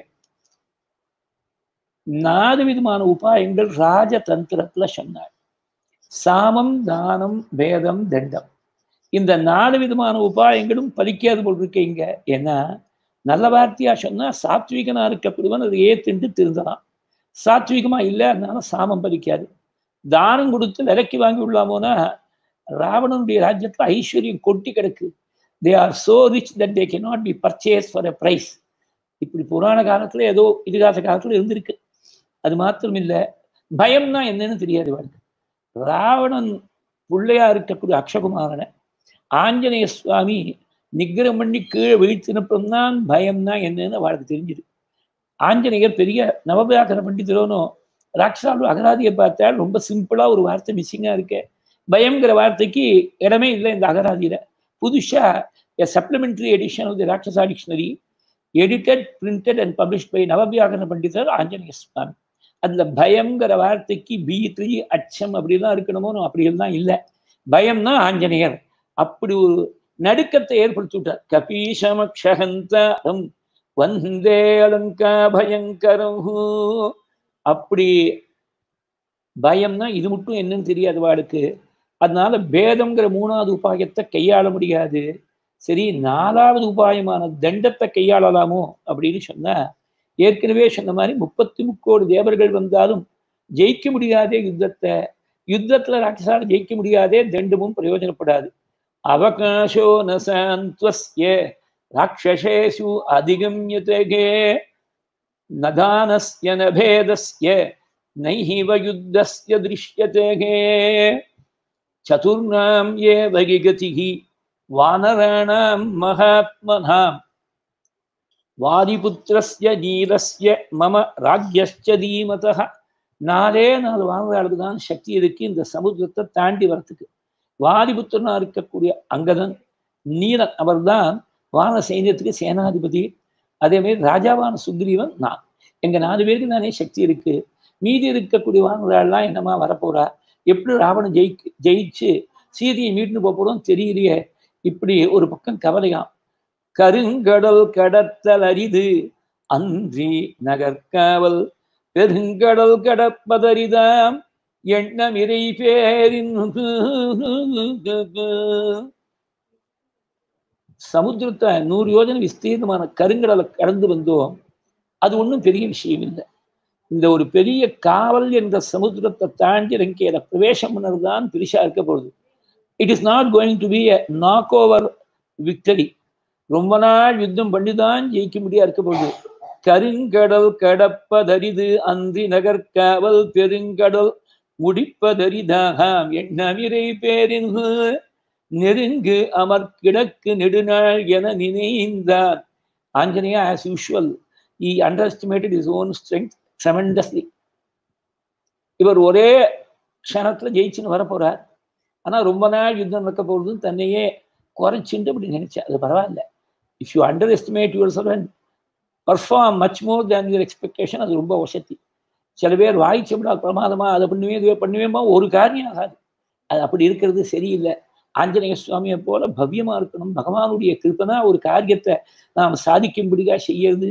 நாலு விதமான உபாயங்கள் ராஜதந்திரத்துல சொன்னார் சாமம் தானம் வேதம் தண்டம் இந்த நாலு விதமான உபாயங்களும் பலிக்காது போல் இருக்கு இங்க ஏன்னா நல்ல வார்த்தையா சொன்னா சாத்விகனா இருக்கப்படுவன் அதை ஏத்துண்டு திருந்தலாம் சாத்விகமா இல்லை அதனால சாமம் பலிக்காது தானம் கொடுத்து விலைக்கு வாங்கி விடலாமோனா ராவணனுடைய ராஜ்யத்துல ஐஸ்வர்யம் கொட்டி கிடக்கு they are so rich that they can not be purchased for a price இப்படி புராண காலத்துல ஏதோ இதுகாச காலத்துல இருந்திருக்கு அது மாத்திரம் இல்லை பயம்னா என்னன்னு தெரியாது வாழ்க்கை ராவணன் பிள்ளையா இருக்கக்கூடிய அக்ஷகுமாரனை ஆஞ்சநேய சுவாமி நிக்கிரம் பண்ணி கீழே வீழ்த்தினப்புறம் தான் பயம்னா என்னன்னு அவளுக்கு தெரிஞ்சுது ஆஞ்சநேயர் பெரிய நவவியாக்கர பண்டிதரோனும் ராட்சாலு அகராதியை பார்த்தால் ரொம்ப சிம்பிளா ஒரு வார்த்தை மிஸ்ஸிங்கா இருக்கு பயம்ங்கிற வார்த்தைக்கு இடமே இல்லை இந்த அகராதியில புதுசா a supplementary edition of the rakshasa dictionary edited printed and publish by நவவியாகரண பண்டிதர் ஆஞ்சநேய சுவாமி அதுல பயம்ங்கிற வார்த்தைக்கு பி த்ரீ அச்சம் அப்படிலாம் இருக்கணுமோ அப்படியெல்லாம் இல்லை பயம்னா ஆஞ்சநேயர் அப்படி ஒரு நடுக்கத்தை ஏற்படுத்தி விட்டார் கபீஷமக்ஷகந்தம் வந்தே அலங்கா பயங்கரம் அப்படி பயம்னா இது மட்டும் என்னன்னு தெரியாது வாளுக்கு அதனால பேதம்ங்கிற மூணாவது உபாயத்தை கையாள முடியாது சரி நாலாவது உபாயமான தண்டத்தை கையாளலாமோ அப்படின்னு சொன்னா ஏற்கனவே சொன்ன மாதிரி முப்பத்தி முக்கோடி தேவர்கள் வந்தாலும் ஜெயிக்க முடியாதே யுத்தத்தை யுத்தத்துல ராட்சசால ஜெயிக்க முடியாதே தண்டமும் பிரயோஜனப்படாது அவகாசோ நசாந்த்வஸ்ய ராட்சசேஷு அதிகம்யதே நதானஸ்ய நபேதஸ்ய நைஹிவ யுத்தஸ்ய திருஷ்யதே சதுர்ணாம் ஏவ கதிகி வானராணாம் மகாத்மனாம் வாதிபுத்திரஸ்ய நீலஸ்ய மம ராஜ்யஸ்ச தீமதः நாலே நாலு வானராளுக்கு தான் சக்தி இருக்கு இந்த சமுத்திரத்தை தாண்டி வரத்துக்கு வாதிபுத்திரனா இருக்கக்கூடிய அங்கதன் நீலன் அவர்தான் வான சைன்யத்துக்கு சேனாதிபதி அதே மாதிரி ராஜாவான சுக்ரீவன் நான் எங்க நாலு பேருக்கு தானே சக்தி இருக்கு மீதி இருக்கக்கூடிய வானராள்லாம் என்னமா வரப்போறா எப்படி ராவணன் ஜெயிக்கு ஜெயிச்சு சீதையை மீட்டுன்னு போறோம் தெரியலையே இப்படி ஒரு பக்கம் கவலையாம் கருங்கடல் கடத்தல் அரிது அன்றி நகர்காவல் பெருங்கடல் கடப்பதரிதாம் எண்ணமிரை பேரின் சமுத்திரத்தை நூறு யோஜனை விஸ்தீர்ணமான கருங்கடலை கடந்து வந்தோம் அது ஒன்றும் பெரிய விஷயம் இல்லை இந்த ஒரு பெரிய காவல் என்ற சமுத்திரத்தை தாண்டி இலங்கையில பிரவேசம் பண்ணதுதான் பெருசா இருக்க போகுது it is not going to be a knock over victory ரொம்ப நாள் யுத்தம் பண்ணி தான் ஜெயிக்க முடியா இருக்க போகுது கருங்கடல் கடப்பதரிது அன்றி நகர்காவல் பெருங்கடல் முடிப்பதரிதாகாம் எண்ணமிரை பேரின் நெருங்கு அமர் கிடக்கு நெடுநாள் என நினைந்தார் Anjaneya as usual he underestimated is own strength tremendously இவர் ஒரே க்ஷணத்துல ஜெயிச்சுன்னு வர போறார் ஆனா ரொம்ப நாள் யுத்தம் நடக்க போகுதுன்னு தன்னையே குறைச்சுட்டு அப்படி நினைச்சா அது பரவாயில்ல if you underestimate yourself and perform much more than your expectation அது ரொம்ப வசதி சில பேர் வாய்ச்சப்படா பிரமாதமா அதை பண்ணுவே இதுவே பண்ணுவேமா ஒரு காரியம் ஆகாது அது அப்படி இருக்கிறது சரியில்லை ஆஞ்சநேய சுவாமியை போல பவ்யமா இருக்கணும் பகவானுடைய கிருப்பனா ஒரு காரியத்தை நாம் சாதிக்கும்படியா செய்யறது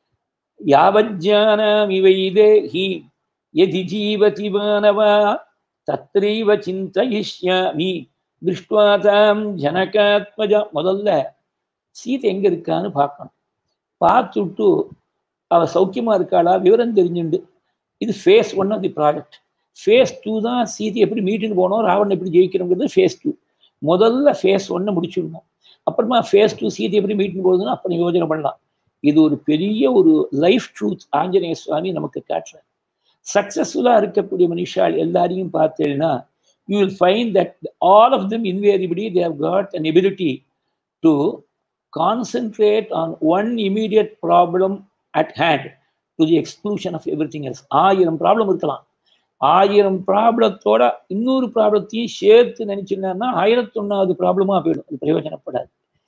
யாவஜானாம் இவை தேஹி எதி ஜீவதி மானவா தத்ரைவ சிந்தயிஷ்யாமி திருஷ்டுவா தாம் ஜனகாத்மஜா முதல்ல சீதை எங்க இருக்கான்னு பார்க்கணும் பார்த்துட்டு அவ சௌக்கியமா இருக்காளா விவரம் தெரிஞ்சுண்டு இது phase one of the project phase two தான் சீதை எப்படி மீட்டுன்னு போனோம் ராவணன் எப்படி ஜெயிக்கிறோங்கிறது ஃபேஸ் டூ முதல்ல ஃபேஸ் ஒன்னை முடிச்சிடணும் அப்புறமா ஃபேஸ் டூ சீதை எப்படி மீட்டுன்னு போகுதுன்னு அப்புறம் யோஜனை பண்ணலாம் இது ஒரு பெரிய ஒரு லைஃப் ட்ரூத் ஆஞ்சநேய சுவாமி நமக்கு காட்டுறார் சக்சஸ்ஃபுல்லாக இருக்கக்கூடிய மனுஷால் எல்லாரையும் பார்த்தேன்னா you will find that all of them invariably they have got an ability to concentrate on one immediate problem at hand to the exclusion of everything else ஆயிரம் ப்ராப்ளம் இருக்கலாம் ஆயிரம் ப்ராப்ளத்தோட இன்னொரு ப்ராப்ளத்தையும் சேர்த்து நினைச்சுன்னா ஆயிரத்தி ஒன்றாவது ப்ராப்ளமாக போயிடும் அது பிரயோஜனப்படாது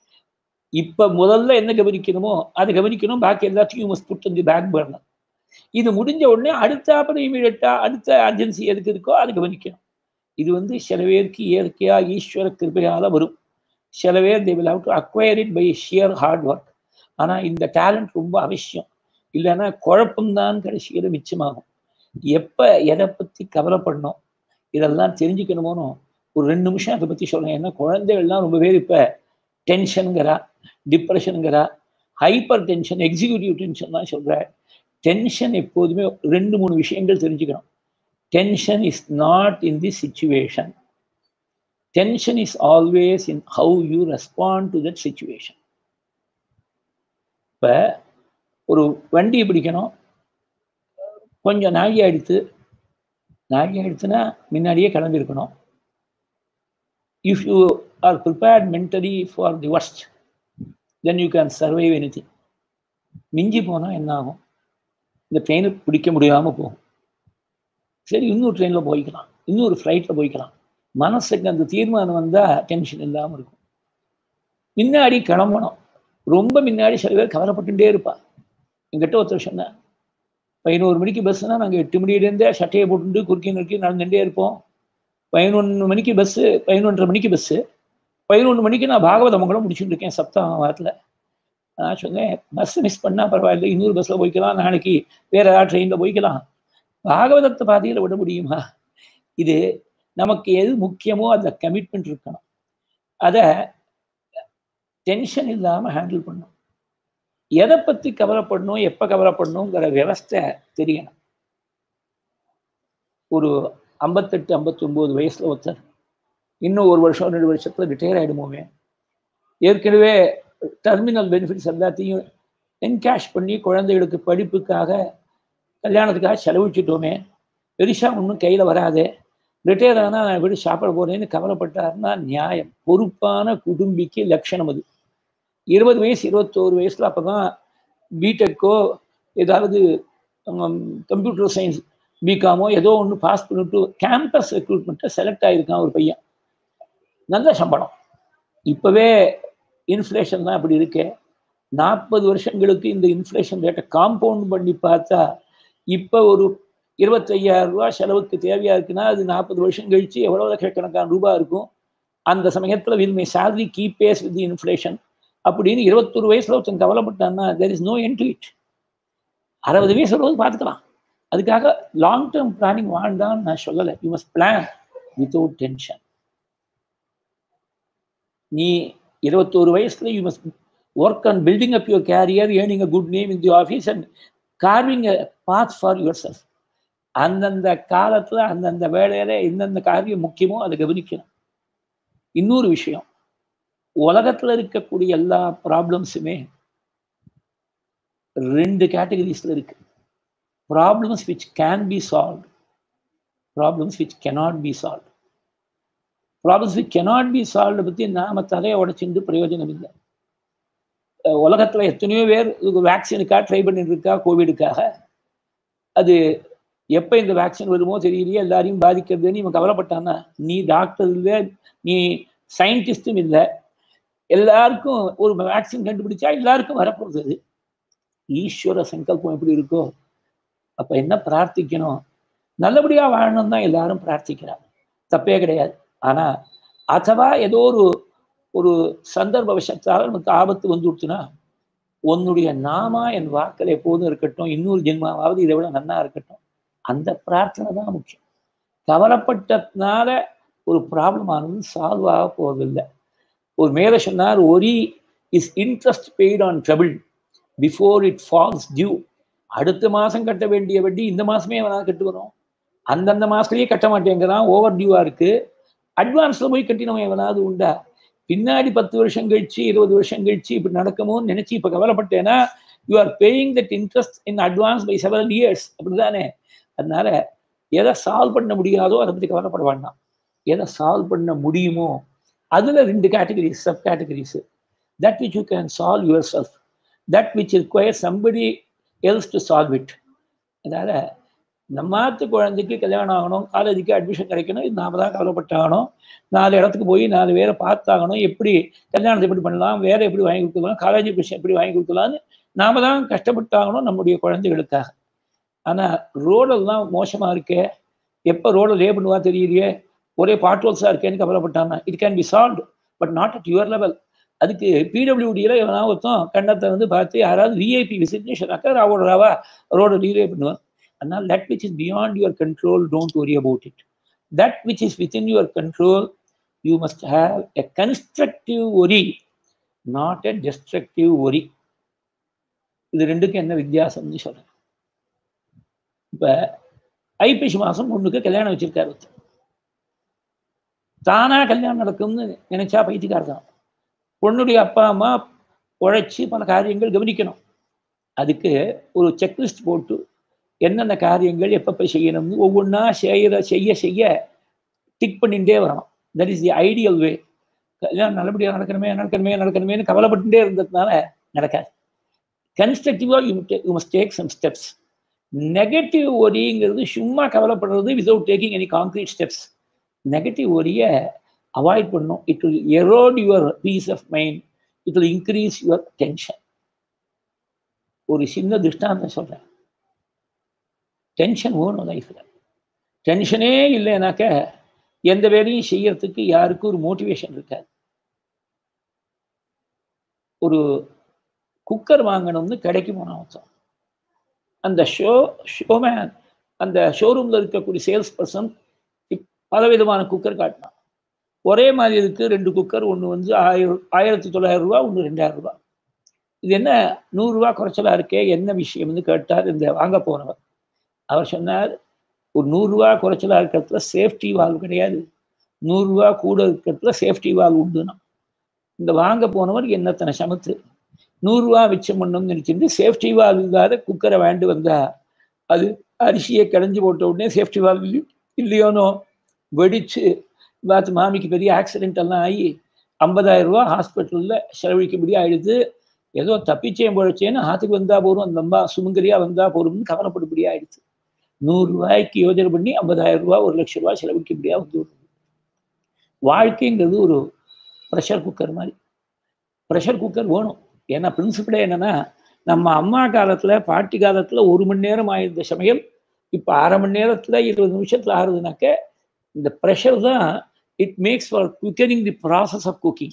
இப்ப முதல்ல என்ன கவனிக்கணுமோ அதை கவனிக்கணும் பாக்கி எல்லாத்தையும் மஸ்ட் புட் இந்த பேக் பர்னர் இது முடிஞ்ச உடனே அடுத்த அப்புறம் இமீடியட்டா அடுத்த அர்ஜென்சி எதுக்கு இருக்கோ அதை கவனிக்கணும் இது வந்து சில பேருக்கு இயற்கையா ஈஸ்வர கிருப்பையால வரும் சில பேர் they will have to acquire it by sheer hard work ஆனா இந்த டேலண்ட் ரொம்ப அவசியம் இல்லைன்னா குழப்பம்தான் கடைசியில் மிச்சமாகும் எப்ப எதை பத்தி கவலைப்படணும் இதெல்லாம் தெரிஞ்சுக்கணுமோனோ ஒரு ரெண்டு நிமிஷம் அதை பத்தி சொல்றேன் ஏன்னா குழந்தைகள்லாம் ரொம்ப பேர் இப்ப டென்ஷனுங்கிறா டிப்ரெஷனுங்கிறா ஹைப்பர் டென்ஷன் எக்ஸிக்யூட்டிவ் டென்ஷன் தான் சொல்ற டென்ஷன் எப்போதுமே ரெண்டு மூணு விஷயங்கள் தெரிஞ்சுக்கணும் tension is not in the situation tension is always in how you respond to that situation இப்போ ஒரு வண்டியை பிடிக்கணும் கொஞ்சம் நாழி ஆயிடுத்து நாழி ஆயிடுத்துன்னா முன்னாடியே கிளம்பியிருக்கணும் if you are prepared mentally for the worst then you can survive anything மிஞ்சி போனால் என்ன ஆகும் இந்த ட்ரெயினை பிடிக்க முடியாமல் போகும் சரி இன்னொரு ட்ரெயினில் போய்க்கலாம் இன்னொரு ஃப்ளைட்டில் போய்க்கலாம் மனசுக்கு அந்த தீர்மானம் வந்தால் டென்ஷன் இல்லாமல் இருக்கும் முன்னாடி கிளம்பணும் ரொம்ப முன்னாடி சில பேர் கவலைப்பட்டுட்டே இருப்பா எங்கிட்ட ஒருத்தர் சொன்னேன் பதினோரு மணிக்கு பஸ்ஸுனா நாங்கள் எட்டு மணிலேருந்தே சட்டையை போட்டுட்டு குறுக்கி நறுக்கி நடந்துகிட்டே இருப்போம் பதினொன்று மணிக்கு பஸ்ஸு பதினொன்றரை மணிக்கு பஸ்ஸு பதினொன்று மணிக்கு நான் பாகவத மங்கலம் முடிச்சுட்டு இருக்கேன் சப்தாகத்தில் நான் சொன்னேன் பஸ் மிஸ் பண்ணால் பரவாயில்ல இன்னொரு பஸ்ஸில் போய்க்கலாம் நாளைக்கு வேற ஏதாவது ட்ரெயினில் போய்க்கலாம் பாகவதத்தை பாதையில் விட முடியுமா இது நமக்கு எது முக்கியமோ அந்த கமிட்மெண்ட் இருக்கணும் அதை டென்ஷன் இல்லாமல் ஹேண்டில் பண்ணணும் எதை பற்றி கவலைப்படணும் எப்போ கவலைப்படணுங்கிற விவஸ்தை தெரியணும் ஒரு ஐம்பத்தெட்டு ஐம்பத்தொம்போது வயசில் ஒருத்தர் இன்னும் ஒரு வருஷம் ரெண்டு வருஷத்தில் ரிட்டையர் ஆகிடுமோமே ஏற்கனவே டெர்மினல் பெனிஃபிட்ஸ் எல்லாத்தையும் என்கேஷ் பண்ணி குழந்தைகளுக்கு படிப்புக்காக கல்யாணத்துக்காக செலவிச்சிட்டோமே பெருசாக ஒன்றும் கையில் வராது ரிட்டையர் ஆனால் நான் வீடு சாப்பிட போகிறேன்னு கவலைப்பட்டாருன்னா நியாயம் பொறுப்பான குடும்பிக்கு லட்சணம் அது இருபது வயசு இருபத்தோரு வயசில் அப்போ தான் பிடெக்கோ ஏதாவது கம்ப்யூட்டர் சயின்ஸ் பிகாமோ ஏதோ ஒன்று பாஸ் பண்ணிட்டு கேம்பஸ் ரெக்ரூட்மெண்ட்டை செலக்ட் ஆகிருக்கான் ஒரு பையன் நல்ல சம்பளம் இப்போவே இன்ஃப்ளேஷன் தான் அப்படி இருக்கு நாற்பது வருஷங்களுக்கு இந்த இன்ஃப்ளேஷன் ரேட்டை காம்பவுண்ட் பண்ணி பார்த்தா இப்போ ஒரு இருபத்தையாயிரம் ரூபா செலவுக்கு தேவையா இருக்குன்னா அது நாற்பது வருஷம் கழிச்சு எவ்வளோ லட்சக்கணக்கான ரூபாய் இருக்கும் அந்த சமயத்தில் will my salary keep pace with inflation அப்படின்னு இருபத்தொரு வயசுல ஒருத்தன் கவலைப்பட்டான்னா there is no end to it அறுபது வயசு வரும்போது பார்த்துக்கலாம் அதுக்காக லாங் டேர்ம் பிளானிங் வாழ்ந்தான்னு நான் சொல்லலை you must plan without tension நீ இருபத்தோரு வயசுல you must work on building up your career earning a good name in the office and carving a path for yourself அந்தந்த காலத்துல அந்தந்த வேலையில எந்தெந்த காரியம் முக்கியமோ அதை கவனிக்கணும் இன்னொரு விஷயம் உலகத்துல இருக்கக்கூடிய எல்லா ப்ராப்ளம்ஸுமே ரெண்டு கேட்டகரிஸ்ல இருக்கு problems which can be solve problems which cannot be solve problems which cannot be solve பற்றி நாம தலையை உடைச்சிட்டு பிரயோஜனம் இல்லை உலகத்துல எத்தனையோ பேர் வேக்சினுக்காக ட்ரை பண்ணிட்டு இருக்கா கோவிடுக்காக அது எப்போ இந்த வேக்சின் வருமோ தெரியலையே எல்லாரையும் பாதிக்கிறதுன்னு இவன் கவலைப்பட்டானா நீ டாக்டர் இல்லை நீ சயின்டிஸ்டும் இல்லை எல்லாருக்கும் ஒரு வேக்சின் கண்டுபிடிச்சா எல்லாருக்கும் வரப்போகுது அது ஈஸ்வர சங்கல்பம் எப்படி இருக்கோ அப்ப என்ன பிரார்த்திக்கணும் நல்லபடியா வாழணும் தான் எல்லாரும் பிரார்த்திக்கிறாங்க தப்பே கிடையாது ஆனா அதுவா ஏதோ ஒரு ஒரு சந்தர்ப்ப விஷயத்தால் நமக்கு ஆபத்து வந்து விட்டுனா உன்னுடைய நாமா என் வாக்கள் எப்போதும் இருக்கட்டும் இன்னொரு ஜென்மாவாவது இதை விட நன்னா இருக்கட்டும் அந்த பிரார்த்தனை தான் முக்கியம் கவலைப்பட்டதுனால ஒரு ப்ராப்ளம் ஆனது சால்வ் ஆக போவதில்லை ஒரு மேலே சொன்னார் worry is interest paid on trouble before it falls due அடுத்த மாதம் கட்ட வேண்டிய வட்டி இந்த மாதமே வேணா கட்டுவரும் அந்தந்த மாதத்துலேயே கட்ட மாட்டேங்கிறான் ஓவர் டியூவாக இருக்குது அட்வான்ஸில் போய் கட்டினவன் எவனாவது உண்டா பின்னாடி பத்து வருஷம் கழிச்சு இருபது வருஷம் கழிச்சு இப்படி நடக்குமோன்னு நினச்சி இப்போ கவலைப்பட்டேன்னா you are paying that interest in advance by several years அப்படிதானே அதனால எதை சால்வ் பண்ண முடியாதோ அதை பற்றி கவலைப்பட வேண்டாம் எதை சால்வ் பண்ண முடியுமோ அதில் ரெண்டு categories sub categories that which you can solve yourself that which require somebody else to solve it அதனால் நம்மாத்து குழந்தைக்கு கல்யாணம் ஆகணும் காலேஜுக்கு அட்மிஷன் கிடைக்கணும் இது நாம தான் கவலைப்பட்டாகணும் நாலு இடத்துக்கு போய் நாலு பேரை பார்த்தாகணும் எப்படி கல்யாணத்தை எப்படி பண்ணலாம் வேற எப்படி வாங்கி கொடுக்கலாம் காலேஜ் அட்மிஷன் எப்படி வாங்கி கொடுக்கலாம்னு நாம தான் கஷ்டப்பட்டாகணும் நம்முடைய குழந்தைகளுக்காக ஆனால் ரோடெல்லாம் மோசமாக இருக்கே எப்போ ரோடை லே பண்ணுவா தெரியலையே ஒரே பாட்ரோல்ஸாக இருக்கேன்னு கவலைப்பட்டாங்க it can be solve but not at your level அதுக்கு பிடபிள்யூடியில் எவனா ஒருத்தன் கண்ணத்தை வந்து பார்த்து யாராவது விஐபி விசிட்னு சொன்னாக்கா ராவோட ராவா ரோடை ரீலே பண்ணுவான் அதனால் that which is beyond your control don't worry about it that which is within your control you must have a constructive worry not a destructive worry இது ரெண்டுக்கும் என்ன வித்தியாசம்னு சொல்றேன் இப்போ ஐப்பசி மாதம் பொண்ணுக்கு கல்யாணம் வச்சிருக்காரு ஒருத்தர். தானா கல்யாணம் நடக்கும்னு நினைச்சா பைத்தியக்காரர் தான் பொண்ணுடைய அப்பா அம்மா உழைச்சி பல காரியங்கள் கவனிக்கணும் அதுக்கு ஒரு செக்லிஸ்ட் போட்டு என்னென்ன காரியங்கள் எப்பப்போ செய்யணும்னு ஒவ்வொன்றா செய்கிற செய்ய செய்ய டிக் பண்ணிகிட்டே வரணும் that is the ideal way கல்யாணம் நல்லபடியாக நடக்கணுமே நடக்கணுமே நடக்கணுமேனு கவலைப்பட்டுட்டே இருந்ததுனால நடக்காது கன்ஸ்ட்ரக்டிவாக you you must take some steps negative ஒரிங்கிறது சும்மா கவலைப்படுறது without taking any concrete steps negative ஒரியை அவாய்ட் பண்ணும் it will erode your peace of mind it will increase your tension ஒரு சின்ன திருஷ்டாந்தம் சொல்கிறேன் டென்ஷன் வேணும் லைஃப்பில் டென்ஷனே இல்லைனாக்க எந்த வேலையும் செய்யறதுக்கு யாருக்கும் ஒரு மோட்டிவேஷன் இருக்காது ஒரு குக்கர் வாங்கணும்னு கடைக்கு போனான் ஒருத்தன் அந்த ஷோ ஷோமேன் அந்த ஷோரூமில் இருக்கக்கூடிய சேல்ஸ் பர்சன் பலவிதமான குக்கர் காட்டினான் ஒரே மாதிரி இருக்கு ரெண்டு குக்கர் ஒன்று வந்து ஆயிரம் ஆயிரத்தி தொள்ளாயிரம் ரூபா ஒன்று ரெண்டாயிரம் ரூபா இது என்ன நூறுரூவா குறைச்சலா இருக்கே என்ன விஷயம்னு கேட்டார் இந்த வாங்க போனவர் அவர் சொன்னார் ஒரு நூறுரூவா குறைச்சலா இருக்கிறதுல சேஃப்டி வால்வ் கிடையாது நூறுரூவா கூட இருக்கிறதுல சேஃப்டி வால்வ் உண்டுனா இந்த வாங்க போனவர் என்னத்தனை சமத்து நூறுரூவா மிச்சம் பண்ணணும்னு நினச்சிட்டு சேஃப்டி வால்வ் இல்லாத குக்கரை வாண்டு வந்தா அது அரிசியை கடைஞ்சி போட்ட உடனே சேஃப்டி வால்வ் இல்லையோனோ வெடிச்சு பார்த்து மாமிக்கு பெரிய ஆக்சிடென்ட் எல்லாம் ஆகி ஐம்பதாயிரம் ரூபா ஹாஸ்பிட்டலில் செலவழிக்கும்படி ஆயிடுது ஏதோ தப்பிச்சேன் பொழைச்சேன்னு ஆத்துக்கு வந்தா போதும் அந்த அம்மா சுமங்கரியா வந்தா போதும்னு கவலைப்படும்படி ஆயிடுச்சு நூறு ரூபாய்க்கு யோஜனை பண்ணி ஐம்பதாயிரம் ரூபா ஒரு லட்சம் ரூபாய் செலவழிக்கும்படியா வந்து வாழ்க்கைங்கிறது ஒரு ப்ரெஷர் குக்கர் மாதிரி ப்ரெஷர் குக்கர் வேணும் ஏன்னா பிரின்சிபலே என்னன்னா நம்ம அம்மா காலத்துல பாட்டி காலத்துல ஒரு மணி நேரம் ஆயிருந்த சமையல் இப்போ அரை மணி நேரத்துல இருபது நிமிஷத்துல ஆறுதுனாக்க இந்த ப்ரெஷர் தான் இட் மேக்ஸ் ஃபார் குக்கரிங் தி ப்ராசஸ் ஆஃப் குக்கிங்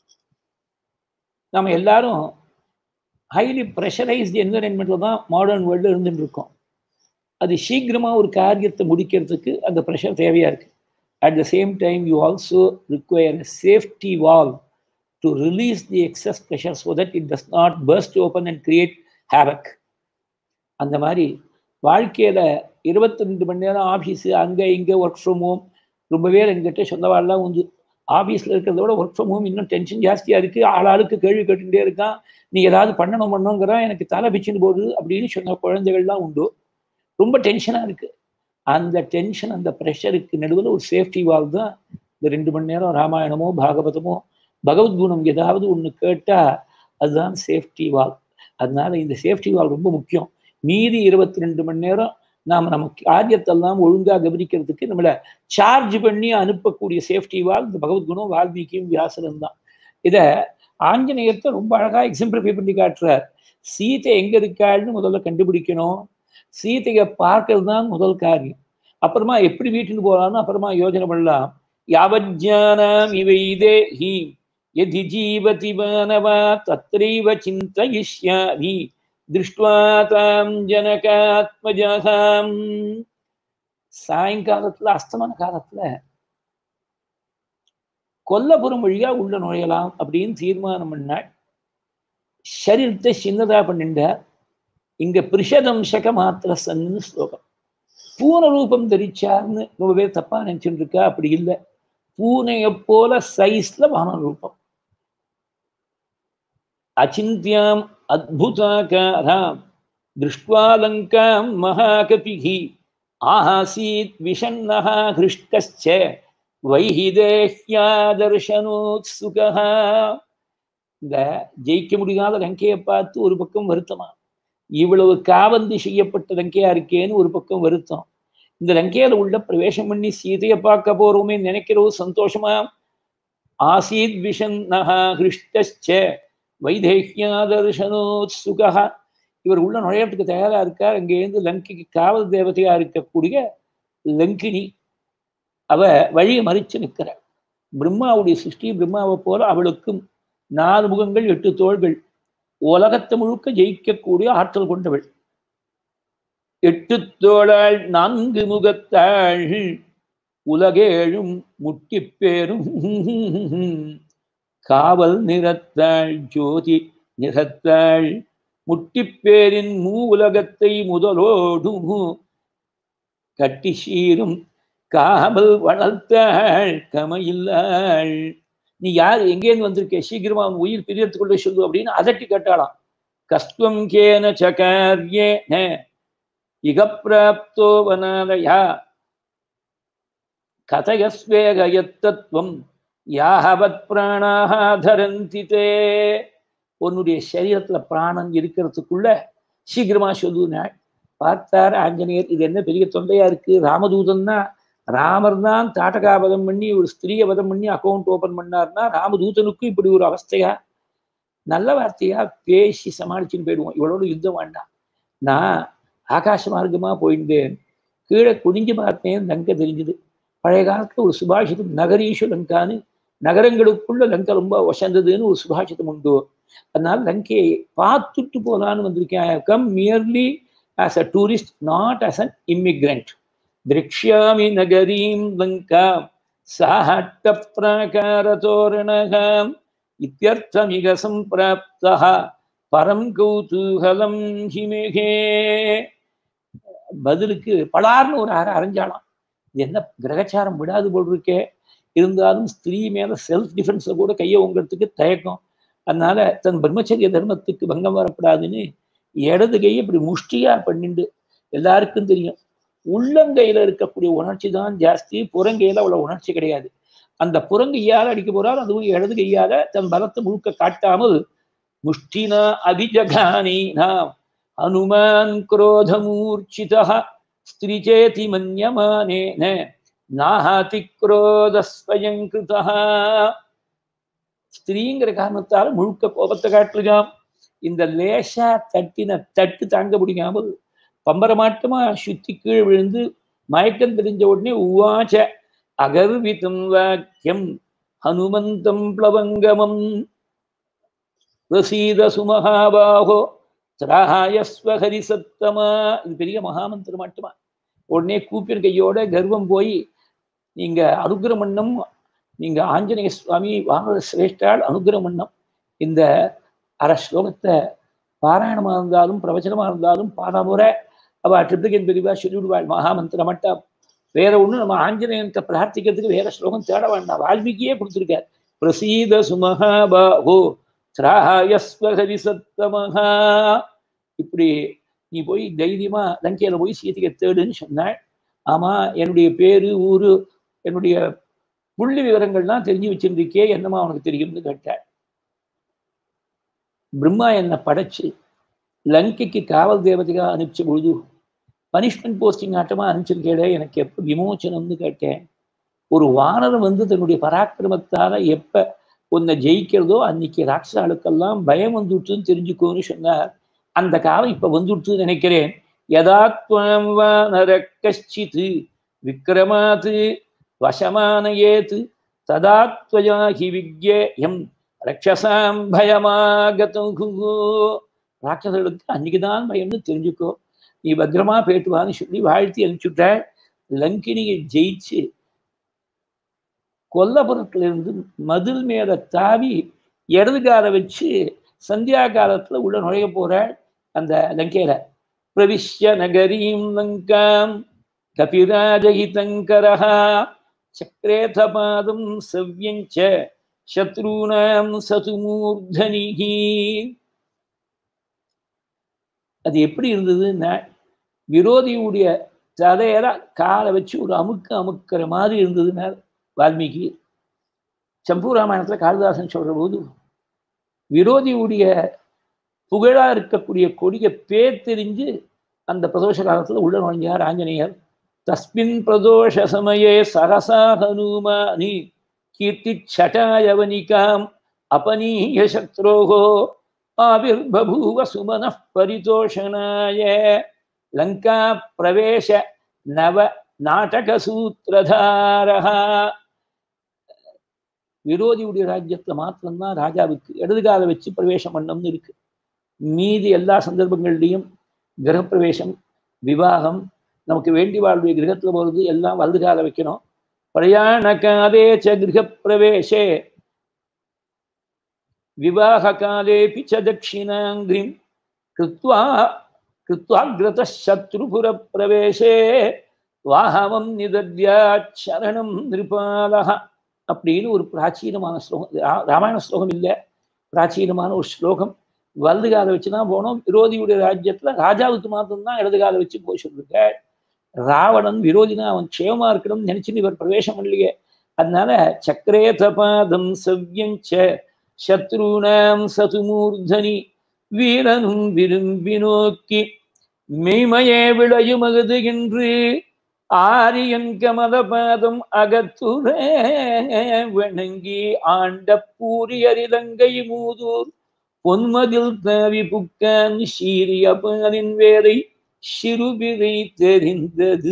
நம்ம எல்லாரும் ஹைலி ப்ரெஷரைஸ்டு என்விரான்மெண்ட்டில் தான் மாடர்ன் வேர்ல்டு இருந்துட்டு இருக்கோம் அது சீக்கிரமாக ஒரு காரியத்தை முடிக்கிறதுக்கு அந்த ப்ரெஷர் தேவையாக இருக்குது at the same time you also require safety valve to release the excess pressure so that it does not burst open and create havoc அந்த மாதிரி வாழ்க்கையில் இருபத்தி ரெண்டு மணி நேரம் ஆஃபீஸு அங்கே இங்கே ஒர்க் ஃப்ரம் ஹோம் ரொம்ப பேர் எங்கிட்ட சொந்தவாள்லாம் உண்டு ஆஃபீஸில் இருக்கிறத விட ஒர்க் ஃப்ரம் ஹோம் இன்னும் டென்ஷன் ஜாஸ்தியாக இருக்குது ஆளாளுக்கு கேள்வி கேட்டுகிட்டே இருக்கான் நீ ஏதாவது பண்ணணும் பண்ணணுங்கிறான் எனக்கு தலை பிச்சுன்னு போகுது அப்படின்னு சொன்ன குழந்தைகள்லாம் உண்டு ரொம்ப டென்ஷனாக இருக்குது அந்த டென்ஷன் அந்த ப்ரெஷருக்கு நடுவில் ஒரு சேஃப்டி வால் தான் இந்த ரெண்டு மணி நேரம் ராமாயணமோ பாகவதமோ பகவத்குணம் ஏதாவது ஒன்று கேட்டால் அதுதான் சேஃப்டி வால் அதனால இந்த சேஃப்டி வால் ரொம்ப முக்கியம் மீதி இருபத்தி ரெண்டு மணி நேரம் நாம் நம்ம காரியத்தெல்லாம் ஒழுங்காக கவனிக்கிறதுக்கு நம்மளை சார்ஜ் பண்ணி அனுப்பக்கூடிய சேஃப்டி வால் இந்த பகவத்குணம் வால்மீகியும் வியாசனம் தான் இதை ஆஞ்சநேயத்தை ரொம்ப அழகா எக்ஸம்பிளிஃபை பண்ணி காட்டுறார் சீதை எங்க இருக்காள்னு முதல்ல கண்டுபிடிக்கணும் சீதையை பார்க்கறது தான் முதல் காரியம் அப்புறமா எப்படி வீட்டுக்கு போகலாம்னு அப்புறமா யோஜனை பண்ணலாம் யாவஜானாம் இவை தேஹி எதி ஜீவதி மானவா தத்ரைவ சிந்தயிஷ்யாமி திருஷ்டுவா தாம் ஜனகாத்மஜாகாம் சாயங்காலத்துல அஸ்தமன காலத்துல கொல்லப்புறம் வழியா உள்ள நுழையலாம் அப்படின்னு தீர்மானம் பண்ணாள் சரீரத்தை சின்னதா பண்ணிண்டார் இங்க பிரிஷதம்சக மாத்திர சன்னு ஸ்லோகம் பூனை ரூபம் தரிச்சார்னு ரொம்ப பேர் தப்பா நினைச்சுட்டு இருக்கா அப்படி இல்லை பூனையை போல சைஸ்ல வான ரூபம் அச்சிந்தியாம் அத்புதாகாராம் திருஷ்டுவா லங்காம் மகாகபிகி ஆசீத் விஷன்னஹ ஹிருஷ்டச்ச வைஹிதேஹ்யாதர்ஷனோத்சுகா இந்த ஜெயிக்க முடியாத லங்கையை பார்த்து ஒரு பக்கம் வருத்தமா இவ்வளவு காவந்து செய்யப்பட்ட லங்கையா இருக்கேன்னு ஒரு பக்கம் வருத்தம் இந்த லங்கையில உள்ள பிரவேசம் பண்ணி சீதையை பார்க்க போறோமே நினைக்கிறோம் சந்தோஷமா ஆசீத் விஷன்னஹா ஹிருஷ்டச்ச வைதேஹ்யா தர்சனோத்சுகா இவர் உள்ள நுழையறதுக்கு தயாரா இருக்கார் அங்கேருந்து லங்கைக்கு காவல் தேவதையா இருக்கக்கூடிய லங்கினி அவ வழியை மறிச்சு நிற்கிறாள் பிரம்மாவுடைய சிருஷ்டி பிரம்மாவை போல அவளுக்கும் நாலு முகங்கள் எட்டு தோள்கள் உலகத்தை முழுக்க ஜெயிக்கக்கூடிய ஆற்றல் கொண்டவள் எட்டு தோளாள் நான்கு முகத்தாள் உலகேழும் முட்டிப்பேரும் காவல் நிறத்தாள் ஜோதி நிறத்தாள் முட்டிப்பேரின் மூ உலகத்தை முதலோடும் கட்டி சீரும் காவல் வளர்த்தாள் கமையில்லாள் நீ யார் எங்கேருந்து வந்திருக்க சீக்கிரமா அவன் உயிர் பிரியத்துக்குள்ள சொல்லு அப்படின்னு அதட்டி கேட்டாளாம் கஸ்துவம் கேன சகாரியேன இகப்பிராப்தோ வனாலயா கதயஸ்வேகயத்தத்துவம் யாவத் பிராணாக தரந்தி தே உன்னுடைய சரீரத்துல பிராணம் இருக்கிறதுக்குள்ள சீக்கிரமா சொல்லுனாள் பார்த்தார் ஆஞ்சநேயர் இது என்ன பெரிய தொண்டையா இருக்கு ராமதூதன் தான் ராமர் தான் தாட்டகாபதம் பண்ணி ஒரு ஸ்திரீய வதம் பண்ணி அக்கௌண்ட் ஓபன் பண்ணார்னா ராமதூதனுக்கும் இப்படி ஒரு அவஸ்தையா நல்ல வார்த்தையா பேசி சமாளிச்சுன்னு போயிடுவோம் இவளோட யுத்தம் வேண்டாம் நான் ஆகாச மார்க்கமா போயிருந்தேன் கீழே குடிஞ்சு பார்த்தேன் லங்கை தெரிஞ்சுது பழைய காலத்துல ஒரு சுபாஷிதம் நகரீஷு லங்கான்னு நகரங்களுக்குள்ள லங்கை ரொம்ப வசந்ததுன்னு ஒரு சுபாஷிதம் உண்டு அதனால லங்கையை பார்த்துட்டு போலான்னு வந்திருக்கேன் come merely as a tourist not as an immigrant திரக்ஷாமி நகரீம் லங்காம் சாஹட்ட பிராகாரதோரணகாம் இத்தியர்த்தமிக சம்பிராப்தः பரம் கௌதூகலம் ஹிமேகே பதிலுக்கு பலார்னு ஒரு அரை அரைஞ்சாலாம் இது என்ன கிரகச்சாரம் விடாது போல் இருக்கே இருந்தாலும் ஸ்திரீ மேல செல்ஃப் டிஃபென்ஸ்ல கூட கையை உங்கிறதுக்கு தயக்கம் அதனால தன் பிரம்மச்சரிய தர்மத்துக்கு பங்கம் வரப்படாதுன்னு இடது கையை இப்படி முஷ்டியா பண்ணிண்டு எல்லாருக்கும் தெரியும் உள்ளங்கையில இருக்கக்கூடிய உணர்ச்சி தான் ஜாஸ்தி புறங்கையில அவ்வளவு உணர்ச்சி கிடையாது அந்த புறங்கையால அடிக்க போறார் அதுவும் இடது கையால தன் பலத்தை முழுக்க காட்டாமல் முஷ்டினா அபிஜகானீனா ஹனுமான் குரோதமூர்ச்சிதா ஸ்திரிச்சேதி மன்யமானேன நாஹாதி குரோதஸ்வயம் கிருதா ஸ்திரீங்கிற காரணத்தால் முழுக்க கோபத்தை காட்டுலாம் இந்த லேசா தட்டின தட்டு தாங்க முடியாமல் பம்பரமாட்டமா சுத்தி கீழ் விழுந்து மயக்கம் தெரிஞ்ச உடனே உவாச்ச அகர்விதம் வாக்கியம் ஹனுமந்தம் பிளவங்கமம் பிரசீத சுமகாபாகோ திராயஸ்வ ஹரிசத்தமா இது பெரிய மகாமந்திரம் மட்டுமா உடனே கூப்பின் கையோட கர்வம் போய் நீங்க அனுகிரமண்ணம் நீங்க ஆஞ்சநேய சுவாமி வானர சிரேஷ்டால் அனுகிரமண்ணம் இந்த அரை ஸ்லோகத்தை பாராயணமா இருந்தாலும் பிரவச்சனமா இருந்தாலும் பாடமுறை அவ ட்ரிப்ளிகன் பிரிவா சொல்லிவிடுவாள் மகாமந்திரம் மட்டும் வேற ஒண்ணு நம்ம ஆஞ்சநேயத்தை பிரார்த்திக்கிறதுக்கு வேற ஸ்லோகம் தேட வேண்டாம் வால்மீகியே கொடுத்துருக்கார் பிரசீத சுமகாபாஹோ திராயஸ்வகரிசத்தமகா இப்படி நீ போய் தைரியமா லங்கையில போய் சீதையை தேடுன்னு சொன்னாள் ஆமா என்னுடைய பேரு ஊரு என்னுடைய புள்ளி விவரங்கள்லாம் தெரிஞ்சு வச்சிருந்திருக்கே என்னமா உனக்கு தெரியும்னு கேட்டாள் பிரம்மா என்னை படைச்சு லங்கைக்கு காவல் தேவதையா அனுப்பிச்ச பொழுது பனிஷ்மெண்ட் போஸ்டிங் ஆட்டமா அனுப்பிச்சிருக்கேடே எனக்கு எப்போ விமோச்சனம்னு கேட்டேன் ஒரு வானரம் வந்து தன்னுடைய பராக்கிரமத்தால எப்ப உன்னை ஜெயிக்கிறதோ அன்னைக்கு ராட்சாளுக்கெல்லாம் பயம் வந்துட்டுன்னு தெரிஞ்சுக்கோன்னு சொன்னார் அந்த காலம் இப்ப வந்துட்டுன்னு நினைக்கிறேன் யதாத்வாம் வானர கஷ்டித் விக்ரமாத் வசமானயேத் ததாத்வயா ஹி விக்யம் ரக்ஷசாம் பயமாகதம் ராட்சசர்களுக்கு அன்னைக்குதான் பயம்னு தெரிஞ்சுக்கோ நீ பத்திரமா போயிட்டுவான்னு சொல்லி வாழ்த்தி அனுப்பிச்சுட்ட லங்கினியை ஜெயிச்சு கொல்லபுரத்துல இருந்து மதில் மேல தாவி இடதுகால வச்சு சந்தியா காலத்துல உள்ள நுழைய போற அந்த லங்கையில பிரவிஷ்ய நகரீம் லங்காம் கபிராஜகிதங்கரஹா சக்கரேத பாதம் சவ்யஞ்ச சத்ருனாம் சதுமூர்தனிகி அது எப்படி இருந்ததுன்னா விரோதியுடைய தலையில காலை வச்சு ஒரு அமுக்கு அமுக்கிற மாதிரி இருந்ததுன்னா வால்மீகி சம்பூ ராமாயணத்துல காளிதாசன் சொல்ற போது விரோதியுடைய புகழா இருக்கக்கூடிய கொடியை பேத்தெறிஞ்சு அந்த பிரதோஷ காலத்துல உள்ள நுழைஞ்சார் ஆஞ்சநேயர் தஸ்மின் பிரதோஷ சமயே சரசா ஹனுமானி கீர்த்தி சட்டாயவனிகாம் அபனீய சத்ரோகோ ஆவிர்பூவ சுமன பரிதோஷனாய லங்கா பிரவேச நவ நாடக சூத்திரதாரா விரோதியுடைய ராஜ்யத்துல மாத்திரம்தான் ராஜாவுக்கு இடது கால வச்சு பிரவேசம் பண்ணணும்னு இருக்கு மீதி எல்லா சந்தர்ப்பங்கள்லையும் கிரகப்பிரவேசம் விவாகம் நமக்கு வேண்டி வாழ்வுடைய கிரகத்துல போகிறது எல்லாம் வலது கால வைக்கணும் பிரயாண காலே ச கிரகப்பிரவேசே விவாக காலேபி ச தட்சிணாங்கிரிம் கிருத்வா கிருத்வாகிரத சத்ருபுர பிரவேசே வாஹவம் நிதத்யாச்சரணம் நிருபாலக அப்படின்னு ஒரு பிராச்சீனமான ஸ்லோகம் ரா- ராமாயண ஸ்லோகம் இல்லை பிராச்சீனமான ஒரு ஸ்லோகம் வலது காலை வச்சு தான் போனோம் விரோதியுடைய ராஜ்யத்துல ராஜாவுக்கு மாத்திரம்தான் இடது காலை வச்சு போய் சொல்லிருக்க ராவணன் விரோதினா அவன் க்ஷேமமா இருக்கணும்னு நினைச்சுன்னு இவர் பிரவேசம் பண்ணலையே அதனால சக்கரே தபாதம் சவ்யஞ்ச சத்ருணாம் சதுமூர்தனி வீரனும் விரும்பி நோக்கி மெய்மையே விளையுமகுது என்று ஆரியன் கமலபாதம் அகத்துர வணங்கி ஆண்ட பூரியரிலங்கை மூதூர் பொன்மதில் தாவி புக்கான் சீரிய பாலின் வேரை சிறுபிரை தெரிந்தது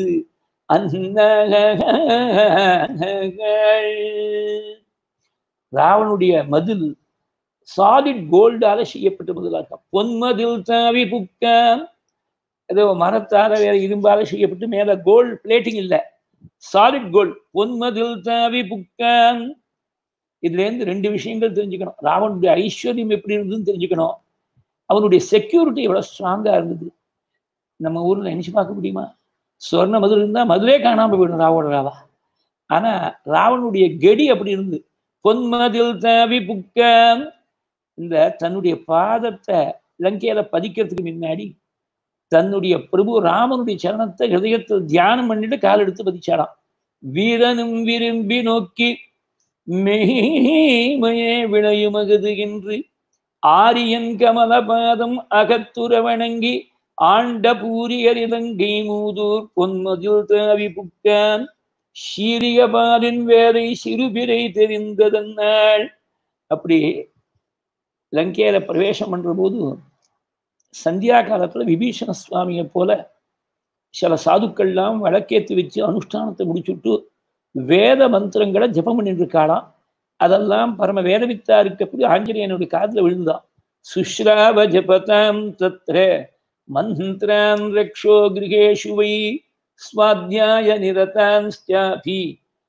அந்நகள் ராவனுடைய மதில் சாலிட் கோல்டால செய்யப்பட்ட மதிலாக்கம் பொன்மதில் தாவி புக்கான் ஏதோ மரத்தால வேற இரும்பால செய்யப்பட்டு மேல கோல்ட் பிளேட்டிங் இல்ல சாலிட் கோல்ட் பொன்மதில் தாவி புக்கான் இதுல இருந்து ரெண்டு விஷயங்கள் தெரிஞ்சுக்கணும் ராவனுடைய ஐஸ்வர்யம் எப்படி இருந்ததுன்னு தெரிஞ்சுக்கணும் அவனுடைய செக்யூரிட்டி எவ்வளவு ஸ்ட்ராங்கா இருந்தது நம்ம ஊர்ல நினைச்சு பார்க்க முடியுமா சொர்ண மதுரை இருந்தா மதுரே காணாம போயிடும் ராவோட ராவா ஆனா ராவனுடைய கெடி அப்படி இருந்து பொன்மதில் தாவி புக்கான் இந்த தன்னுடைய பாதத்தை லங்கையில பதிக்கிறதுக்கு முன்னாடி தன்னுடைய பிரபு ராமனுடைய சரணத்தை ஹிருதயத்தில் தியானம் பண்ணிட்டு கால் எடுத்து பதிச்சாராம் வீரனும் விரும்பி நோக்கி மெய்மையே விளையுமகுது என்று ஆரியன் கமலபாதம் அகத்துர வணங்கி ஆண்ட பூரியரிதங்கை மூதூர் பொன்மதில் தாவி புக்கான் சீரிய பாலின் வேலை சிறுபிரை தெரிந்ததன்னாள் அப்படி லங்கையில பிரவேசம் பண்ற போது சந்தியா காலத்துல விபீஷண சுவாமியை போல சில சாதுக்கள்லாம் வழக்கேற்றி வச்சு அனுஷ்டானத்தை முடிச்சுட்டு வேத மந்திரங்களை ஜெபம் பண்ணிட்டு இருக்காளாம் அதெல்லாம் பரம வேதவித்தா இருக்கக்கூடிய ஆஞ்சநேயனுடைய காதுல விழுந்துதான் சுஷ்ராவ ஜபதாம் தத்ர மந்திரான் ரக்ஷோ கிரகேஷு வை ஸ்வாத்தியாய நிரதான்ஸ்யாபி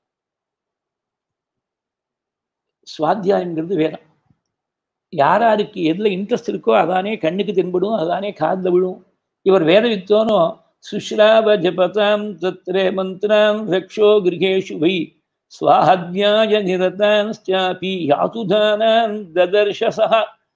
சுவாத்தியாயங்கிறது வேதம் யார் யாருக்கு எதுல இன்ட்ரெஸ்ட் இருக்கோ அதானே கண்ணுக்கு தென்படும் அதானே காதுல விழும் இவர் வேத வித்தோனோ சுஷ்ராவ ஜபதாம் தத்ரே மந்திரான் ரக்ஷோ கிரகேஷு வை ஸ்வாஹத்யாய நிரதான்ஸ்யாபி யாதுதானான் ததர்ஷசா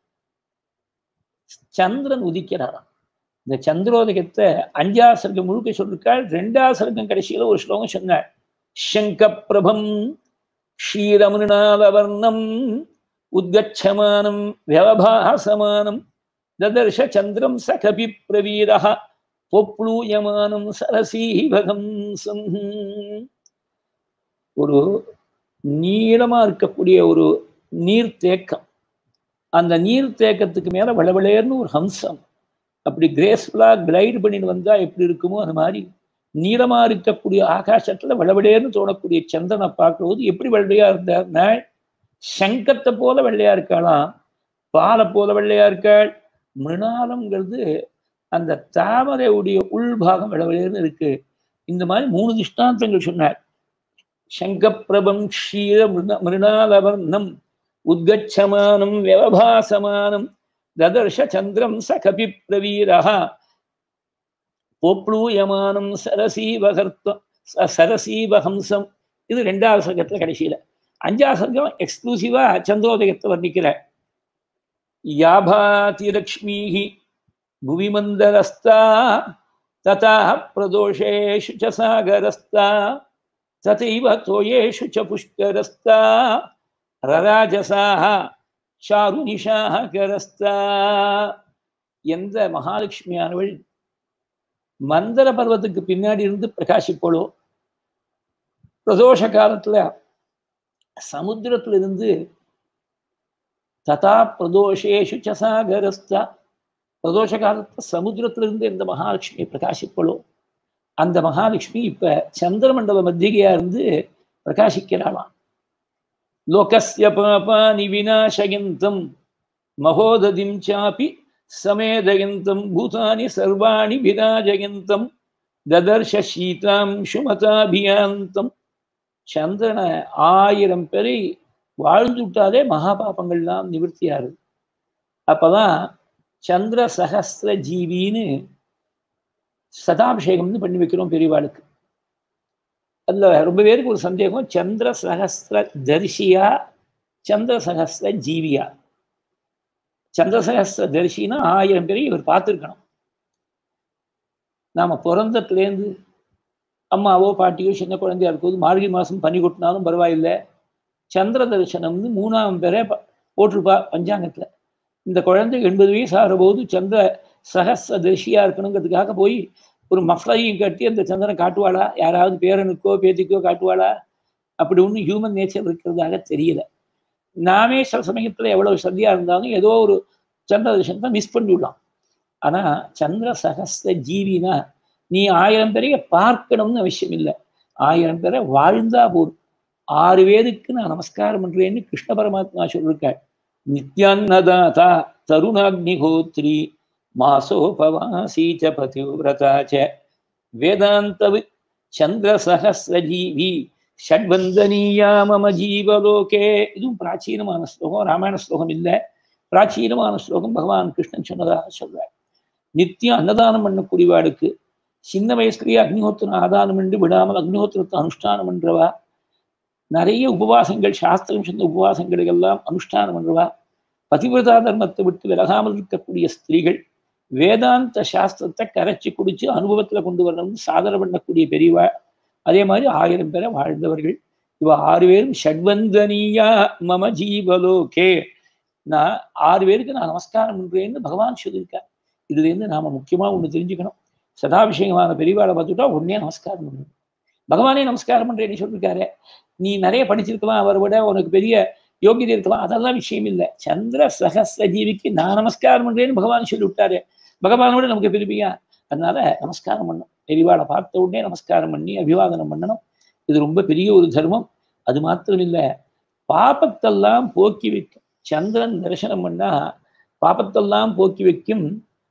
சந்திரன் உதிக்கிறாராம் இந்த சந்திரோதயத்தை அஞ்சா சர்க்கம் முழுக்க சொல்லிருக்காள் ரெண்டா சர்க்கம் கடைசியில ஒரு ஸ்லோகம் சொன்னாள் சங்க பிரபம் க்ஷீரமிருணாலவர்ணம் உத்கச்சமானம் வியவபாசமானம் ததர்ஷ சந்திரம் சகபி பிரவீரா பொப்ளூயமானம் சரசீவகம்சம் ஒரு நீளமா இருக்கக்கூடிய ஒரு நீர்த்தேக்கம் அந்த நீர்த்தேக்கத்துக்கு மேல வளவளேர்னு ஒரு ஹம்சம் அப்படி கிரேஸ்ஃபுல்லா கிளைடு பண்ணிட்டு வந்தா எப்படி இருக்குமோ அது மாதிரி நீளமா இருக்கக்கூடிய ஆகாசத்துல வளவளேர்னு தோணக்கூடிய சந்திரனை பார்க்கும்போது எப்படி வெள்ளையா இருந்தார்னா சங்கத்தை போல வெள்ளையா இருக்காளாம் பாலை போல வெள்ளையா இருக்காள் மிருணாலம்ங்கிறது அந்த தாமரையுடைய உள்பாகம் விளவிலேருந்து இருக்கு இந்த மாதிரி மூணு திஷ்டாந்தங்கள் சொன்னார் சங்கப்பிரபம் க்ஷீர மிருண மிருணாலவர்ணம் உத்கச்சமானம் வியவபாசமானம் ததர்ஷ சந்திரம் சகபி பிரவீரா போப்ளூயமானம் சரசீவகர்த்தம் சரசீவஹம்சம் இது ரெண்டாவது சர்க்கத்துல கடைசியில அஞ்சாவது சர்க்கம் எக்ஸ்க்ளூசிவா சந்திரோதயத்தை வர்ணிக்கிற யாபாதி லக்ஷ்மீஹி भुवि मन्दरस्ता ततः प्रदोषेषु च सागरस्ता तथैव तोयेषु च पुष्करस्ता रराजसाः चारुनिशाः करस्ता எந்த மகாலட்சுமியானவள் மந்தர பர்வத்துக்கு பின்னாடி இருந்து பிரகாசிப்போளோ பிரதோஷ காலத்துல சமுத்திரத்துல இருந்து ததா பிரதோஷேஷு சசாகரஸ்தா பிரதோஷ காலத்துல சமுத்திரத்துல இருந்து எந்த மகாலட்சுமி பிரகாசிப்பளோ அந்த மகாலட்சுமி இப்ப சந்திரமண்டல மத்தியா இருந்து பிரகாசிக்கிறாளாம் லோகஸ்ய பாபானி விநாசயந்தம் மகோததிம் சாப்பி சமேதயந்தம் பூதானி சர்வாணி விராஜயந்தம் ததர்ஷ சீதாம் சுமதாபியாந்தம் சந்திரனை ஆயிரம் பேரை வாழ்ந்துட்டாலே மகாபாபங்கள்லாம் நிவர்த்தியாருது அப்பதான் சந்திர சகஸ்திர ஜீவின்னு சதாபிஷேகம்னு பண்ணி வைக்கிறோம் பெரியவாளுக்கு அதுல ரொம்ப பேருக்கு ஒரு சந்தேகம் சந்திர சகஸ்திர தரிசியா சந்திர சகஸ்திர ஜீவியா சந்திர சகஸ்திர தரிசினா ஆயிரம் பேரை இவர் பார்த்துருக்கணும் நாம பிறந்தத்துலேருந்து அம்மாவோ பாட்டியோ சின்ன குழந்தையா இருக்கும்போது மார்கழி மாதம் பனி கொட்டினாலும் பரவாயில்லை சந்திர தரிசனம்னு மூணாம் பேரை போட்டிருப்பா பஞ்சாங்கத்தில் இந்த குழந்தை எண்பது வயசு ஆகிற போது சந்திர சகச தரிசியாக இருக்கணுங்கிறதுக்காக போய் ஒரு மஃப்ளையும் கட்டி அந்த சந்திரனை காட்டுவாளா யாராவது பேரனுக்கோ பேத்திக்கோ காட்டுவாளா அப்படி ஒன்றும் ஹியூமன் நேச்சர் இருக்கிறதாக தெரியல நாமே சில சமயத்தில் எவ்வளவு சந்தியாக இருந்தாலும் ஏதோ ஒரு சந்திர தரிசனத்தை மிஸ் பண்ணிவிடலாம் ஆனால் சந்திர சகஸ்த ஜீவினா நீ ஆயிரம் பேரைய பார்க்கணும்னு அவசியம் இல்லை ஆயிரம் பேரை வாழ்ந்தா போதும் ஆறு பேருக்கு நான் நமஸ்காரம் பண்றேன்னு கிருஷ்ண பரமாத்மா சொல்லிருக்காள் நித்யான்னதாதா தருணாக்னிஹோத்ரி மாசோபவாசி ச பதிவிரதா ச வேதாந்தவி சந்திர சகசிரஜீவி ஷட்வந்தனீயா மம ஜீவலோகே இதுவும் பிராச்சீனமான ஸ்லோகம் ராமாயண ஸ்லோகம் இல்லை பிராச்சீனமான ஸ்லோகம் பகவான் கிருஷ்ணன் சொன்னதாக சொல்றார் நித்தியம் அன்னதானம் பண்ணக்கூடியவாளுக்கு சின்ன வயசுலயே அக்னிஹோத்திரம் ஆதானம் என்று விடாமல் அக்னிஹோத்திரத்தை அனுஷ்டானம் பண்றவா நிறைய உபவாசங்கள் சாஸ்திரம் சொன்ன உபவாசங்களுக்கெல்லாம் அனுஷ்டானம் பண்றவா பதிவிரதா தர்மத்தை விட்டு விலகாமல் இருக்கக்கூடிய ஸ்திரீகள் வேதாந்த சாஸ்திரத்தை கரைச்சி குடிச்சு அனுபவத்துல கொண்டு வரணும்னு சாதனை பண்ணக்கூடிய பெரியவா அதே மாதிரி ஆயிரம் பேரை வாழ்ந்தவர்கள் இவ ஆறு பேரும் ஷட்வந்தனியா மம ஜீவலோகே நான் ஆறு பேருக்கு நான் நமஸ்காரம் பண்றேன்னு பகவான் சொல்லியிருக்கார் இதுல இருந்து நாம முக்கியமா ஒண்ணு தெரிஞ்சுக்கணும் சதாபிஷேகமான பெரியவாளை பார்த்துட்டா உடனே நமஸ்காரம் பண்ணணும் பகவானே நமஸ்காரம் பண்றேன்னு சொல்லியிருக்காரு நீ நிறைய படிச்சிருக்கலாம் அவரை விட உனக்கு பெரிய யோகியதை இருக்கலாம் அதெல்லாம் விஷயம் இல்லை சந்திர சகஸ்ர ஜீவிக்கு நான் நமஸ்காரம் பண்றேன்னு பகவான் சொல்லி விட்டாரு பகவானோட நமக்கு பெருமையா அதனால நமஸ்காரம் பண்ணணும் பெரியவாளை பார்த்த உடனே நமஸ்காரம் பண்ணி அபிவாதனம் பண்ணணும் இது ரொம்ப பெரிய ஒரு தர்மம் அது மாத்திரம் இல்லை பாப்பத்தெல்லாம் போக்கி வைக்கும் சந்திரன் தரிசனம் பண்ணா பாப்பத்தெல்லாம் போக்கி வைக்கும்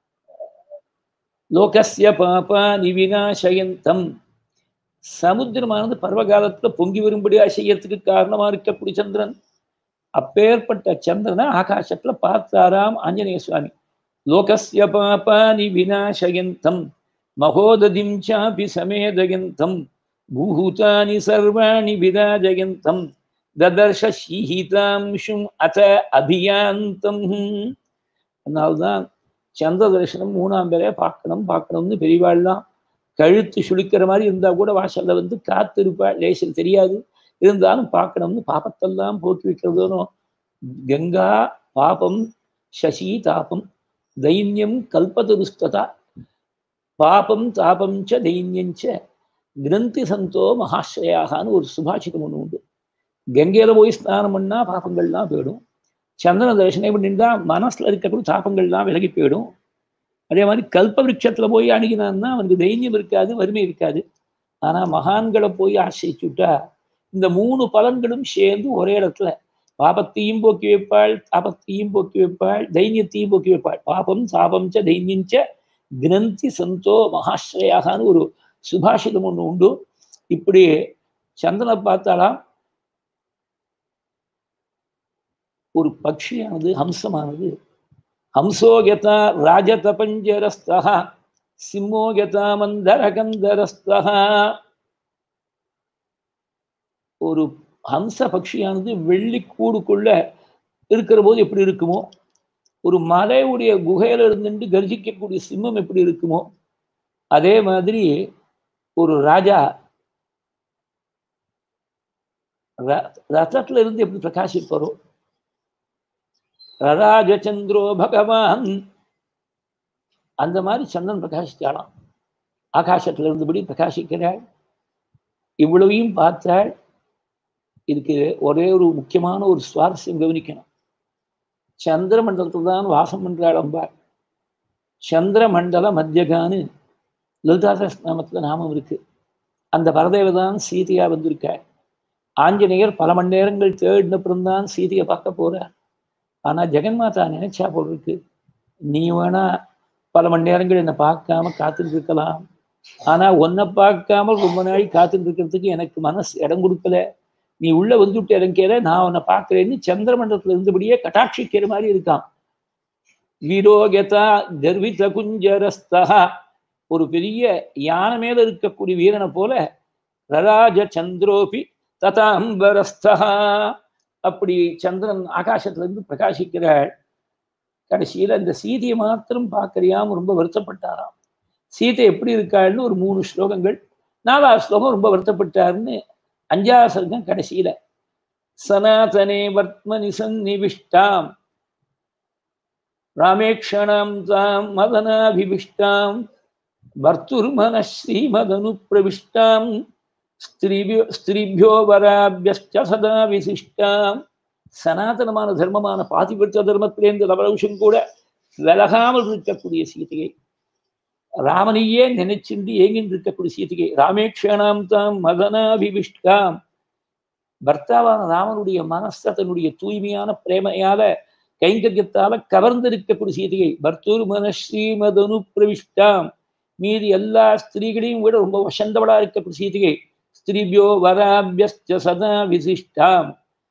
லோகஸ்ய பாபா நிவினாசயந்தம் சமுத்திரமானது பருவகாலத்துல பொங்கி வரும்படியா செய்யறதுக்கு காரணமா இருக்கக்கூடிய சந்திரன் அப்பேற்பட்ட சந்திரனை ஆகாசத்துல பார்த்தாராம் ஆஞ்சநேய சுவாமி லோகஸ்ய பாபானி விநாசயந்தம் மகோததிம் சாபி சமேதயந்தம் பூதானி சர்வாணி விராஜயந்தம் ததர்ஷ சீஹிதாம்சும் அத அபியாந்தம் அதனால்தான் சந்திர தரிசனம் மூணாம் பேரை பார்க்கணும் பார்க்கணும்னு பெரியவாள்லாம் கழுத்து சுழிக்கிற மாதிரி இருந்தா கூட வாசல்ல வந்து காத்திருப்பா லேசில் தெரியாது இருந்தாலும் பார்க்கணும்னு பாப்பத்தெல்லாம் போக்கி வைக்கிறதுனும் கங்கா பாபம் சசி தாபம் தைன்யம் கல்பதருஸ்ததா பாபம் தாபம் ச தைன்யஞ்ச கிரந்தி சந்தோ மகாஸ்ரயாகான்னு ஒரு சுபாஷிதம் ஒன்று உண்டு கங்கையில போய் ஸ்நானம் பண்ணா பாபங்கள்லாம் போயிடும் சந்திரன தரிசனம் பண்ணிருந்தா மனசுல இருக்கக்கூடிய தாபங்கள்லாம் விலகி போயிடும் அதே மாதிரி கல்ப விருட்சத்துல போய் அணுகினான்னா அவனுக்கு தைரியம் இருக்காது வறுமை இருக்காது ஆனா மகான்களை போய் ஆசிரிச்சுட்டா இந்த மூணு பலன்களும் சேர்ந்து ஒரே இடத்துல பாபத்தையும் போக்கி வைப்பாள் தாபத்தையும் போக்கி வைப்பாள் தைரியத்தையும் போக்கி வைப்பாள் பாபம் சாபம் ச தைரியம் ச கிரந்தி சந்தோ மகாஸ்ரயாகான்னு ஒரு சுபாஷிதம் ஒன்று உண்டு இப்படி சந்தனை பார்த்தாலாம் ஒரு பட்சியானது ஹம்சமானது ஹம்சோ கதா ராஜதபஞ்சரஸ்தா சிம்மோ கதா மந்தரகந்தரஸ்தா ஒரு ஹம்ச பட்சியானது வெள்ளி கூடுக்குள்ள இருக்கிற போது எப்படி இருக்குமோ ஒரு மலையுடைய குகையில இருந்துட்டு கர்ஜிக்கக்கூடிய சிம்மம் எப்படி இருக்குமோ அதே மாதிரி ஒரு ராஜா ரதத்துல இருந்து எப்படி பிரகாசிப்பாரோ ரராஜச்சந்திரோ பகவான் அந்த மாதிரி சந்திரன் பிரகாசித்தாளாம் ஆகாசத்துல இருந்தபடி பிரகாசிக்கிறாள் இவ்வளவையும் பார்த்தாள் இதுக்கு ஒரே ஒரு முக்கியமான ஒரு சுவாரஸ்யம் கவனிக்கணும் சந்திர மண்டலத்தில் தான் வாசம் பண்றாள் அம்பாள் சந்திர மண்டல மத்தியகான்னு லலிதாதாஸ் நாமத்துல நாமம் இருக்கு அந்த பரதேவை தான் சீதையா வந்திருக்காள் ஆஞ்சநேயர் பல மணி நேரங்கள் தேடினப்புறம் தான் சீதையை பார்க்க போறார் ஆனா ஜெகன்மாதா நினைச்சா போல் இருக்கு நீ வேணா பல மணி நேரங்கள் என்னை பார்க்காம காத்துட்டு இருக்கலாம் ஆனா உன்னை பார்க்காம ரொம்ப நாள் காத்துட்டு இருக்கிறதுக்கு எனக்கு மனசு இடம் கொடுக்கல நீ உள்ள வந்துட்டு இறங்கிற நான் உன்னை பார்க்கிறேன்னு சந்திரமண்டலத்துல இருந்தபடியே கட்டாட்சிக்கிற மாதிரி இருக்கான் வீரோகதா கர்வித குஞ்சரஸ்தா ஒரு பெரிய யானை மேல இருக்கக்கூடிய வீரனை போல ரராஜ சந்திரோபி ததாம்பரஸ்தா அப்படி சந்திரன் ஆகாசத்துல இருந்து பிரகாசிக்கிறாள் கடைசியில இந்த சீதையை மாத்திரம் பார்க்கறியாம ரொம்ப வருத்தப்பட்டாராம் சீதை எப்படி இருக்காள்னு ஒரு மூணு ஸ்லோகங்கள் நாலாவது ஸ்லோகம் ரொம்ப வருத்தப்பட்டாருன்னு அஞ்சாவது சர்க்கம் கடைசியில சனாதனே வர்த்மனி சந்நிவிஷ்டாம் ராமேக்ஷணாம் தாம் மதனாபிவிஷ்டாம் பர்த்துர்மன ஸ்ரீமதனு பிரவிஷ்டாம் ஸ்திரீபியோ ஸ்திரீபியோ வராபியஸ்ட சதா விசிஷ்டாம் சனாதனமான தர்மமான பாதிபட்ச தர்மத்திலேருந்து லவலவுஷம் கூட விலகாமல் இருக்கக்கூடிய சீதையை ராமனையே நினைச்சிருந்து ஏங்கின்னு இருக்கக்கூடிய சீதையை ராமேக்ஷணாம் தாம் மதனாபிவிஷ்டாம் பர்த்தாவான ராமனுடைய மனச தன்னுடைய தூய்மையான பிரேமையால கைங்கரியத்தால கவர்ந்திருக்கக்கூடிய சீதையை பர்த்தூர் மனஸ்ரீமதனு பிரவிஷ்டாம் மீதி எல்லா ஸ்திரீகளையும் விட ரொம்ப வசந்தவளா இருக்கக்கூடிய சீதையை ஸ்திரீபியோ வராபியஸ்ட சதா விசிஷ்டாம்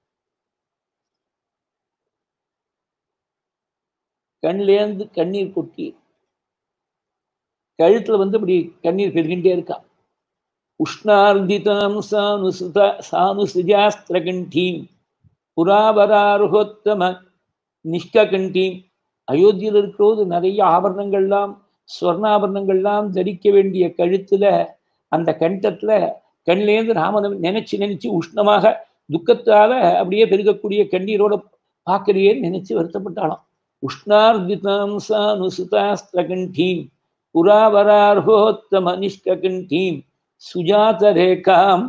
கண்ணிலேருந்து கண்ணீர் கொட்டி கழுத்துல வந்து இப்படி கண்ணீர் பெருகின்றே இருக்கான் உஷ்ணார்திதாம் சானுசுதா சானுசுஜாஸ்திரகண்டீம் புராபராருகோத்தம நிஷ்ககண்டீம் அயோத்தியில் இருக்கிறோது நிறைய ஆபரணங்கள்லாம் ஸ்வர்ணாபரணங்கள்லாம் தரிக்க வேண்டிய கழுத்துல அந்த கண்டத்துல கண்ணிலேருந்து ராமனை நினைச்சு நினைச்சு உஷ்ணமாக துக்கத்தால அப்படியே பெருகக்கூடிய கண்ணீரோட பார்க்கறியேன்னு நினைச்சு வருத்தப்பட்டாலாம் உஷ்ணார்திதாம் சானுசுதாஸ்திரகண்டீம் புராவரார்ஹோத்தம நிஷ்ககண்டீம் சுஜாத ரேகாம்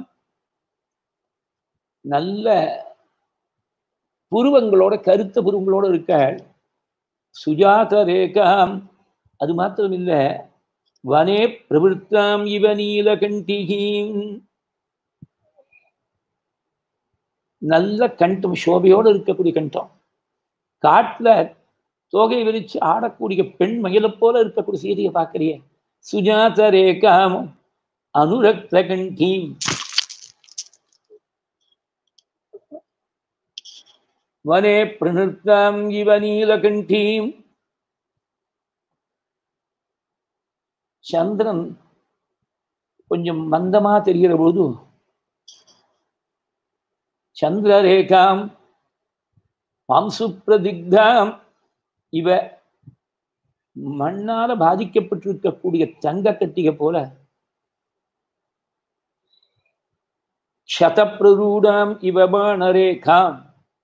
நல்ல புருவங்களோட கருத்த புருவங்களோட இருக்க சுஜாத ரேகாம் அது மாத்திரம் இல்ல வனே பிரவருத்தாம் இவ நீலகண்டிகீம் நல்ல கண்டம் சோபையோடு இருக்கக்கூடிய கண்டம் காட்டுல தோகை விரிச்சு ஆடக்கூடிய பெண் மயிலை போல இருக்கக்கூடிய செய்தியை பார்க்கறியே சுஜாத ரேகாம் அனுரக்த கண்டீம் வனே பிரணிருத்தாம் இவ நீலகண்டீம் சந்திரன் கொஞ்சம் மந்தமா தெரிகிற பொழுது சந்திரரேகாம் மாம்சு பிரதிக்தாம் இவ மண்ணால பாதிக்கப்பட்டிருக்கக்கூடிய தங்க கட்டிகை போல சதப்பிரரூடாம் இவ பாணரேகாம்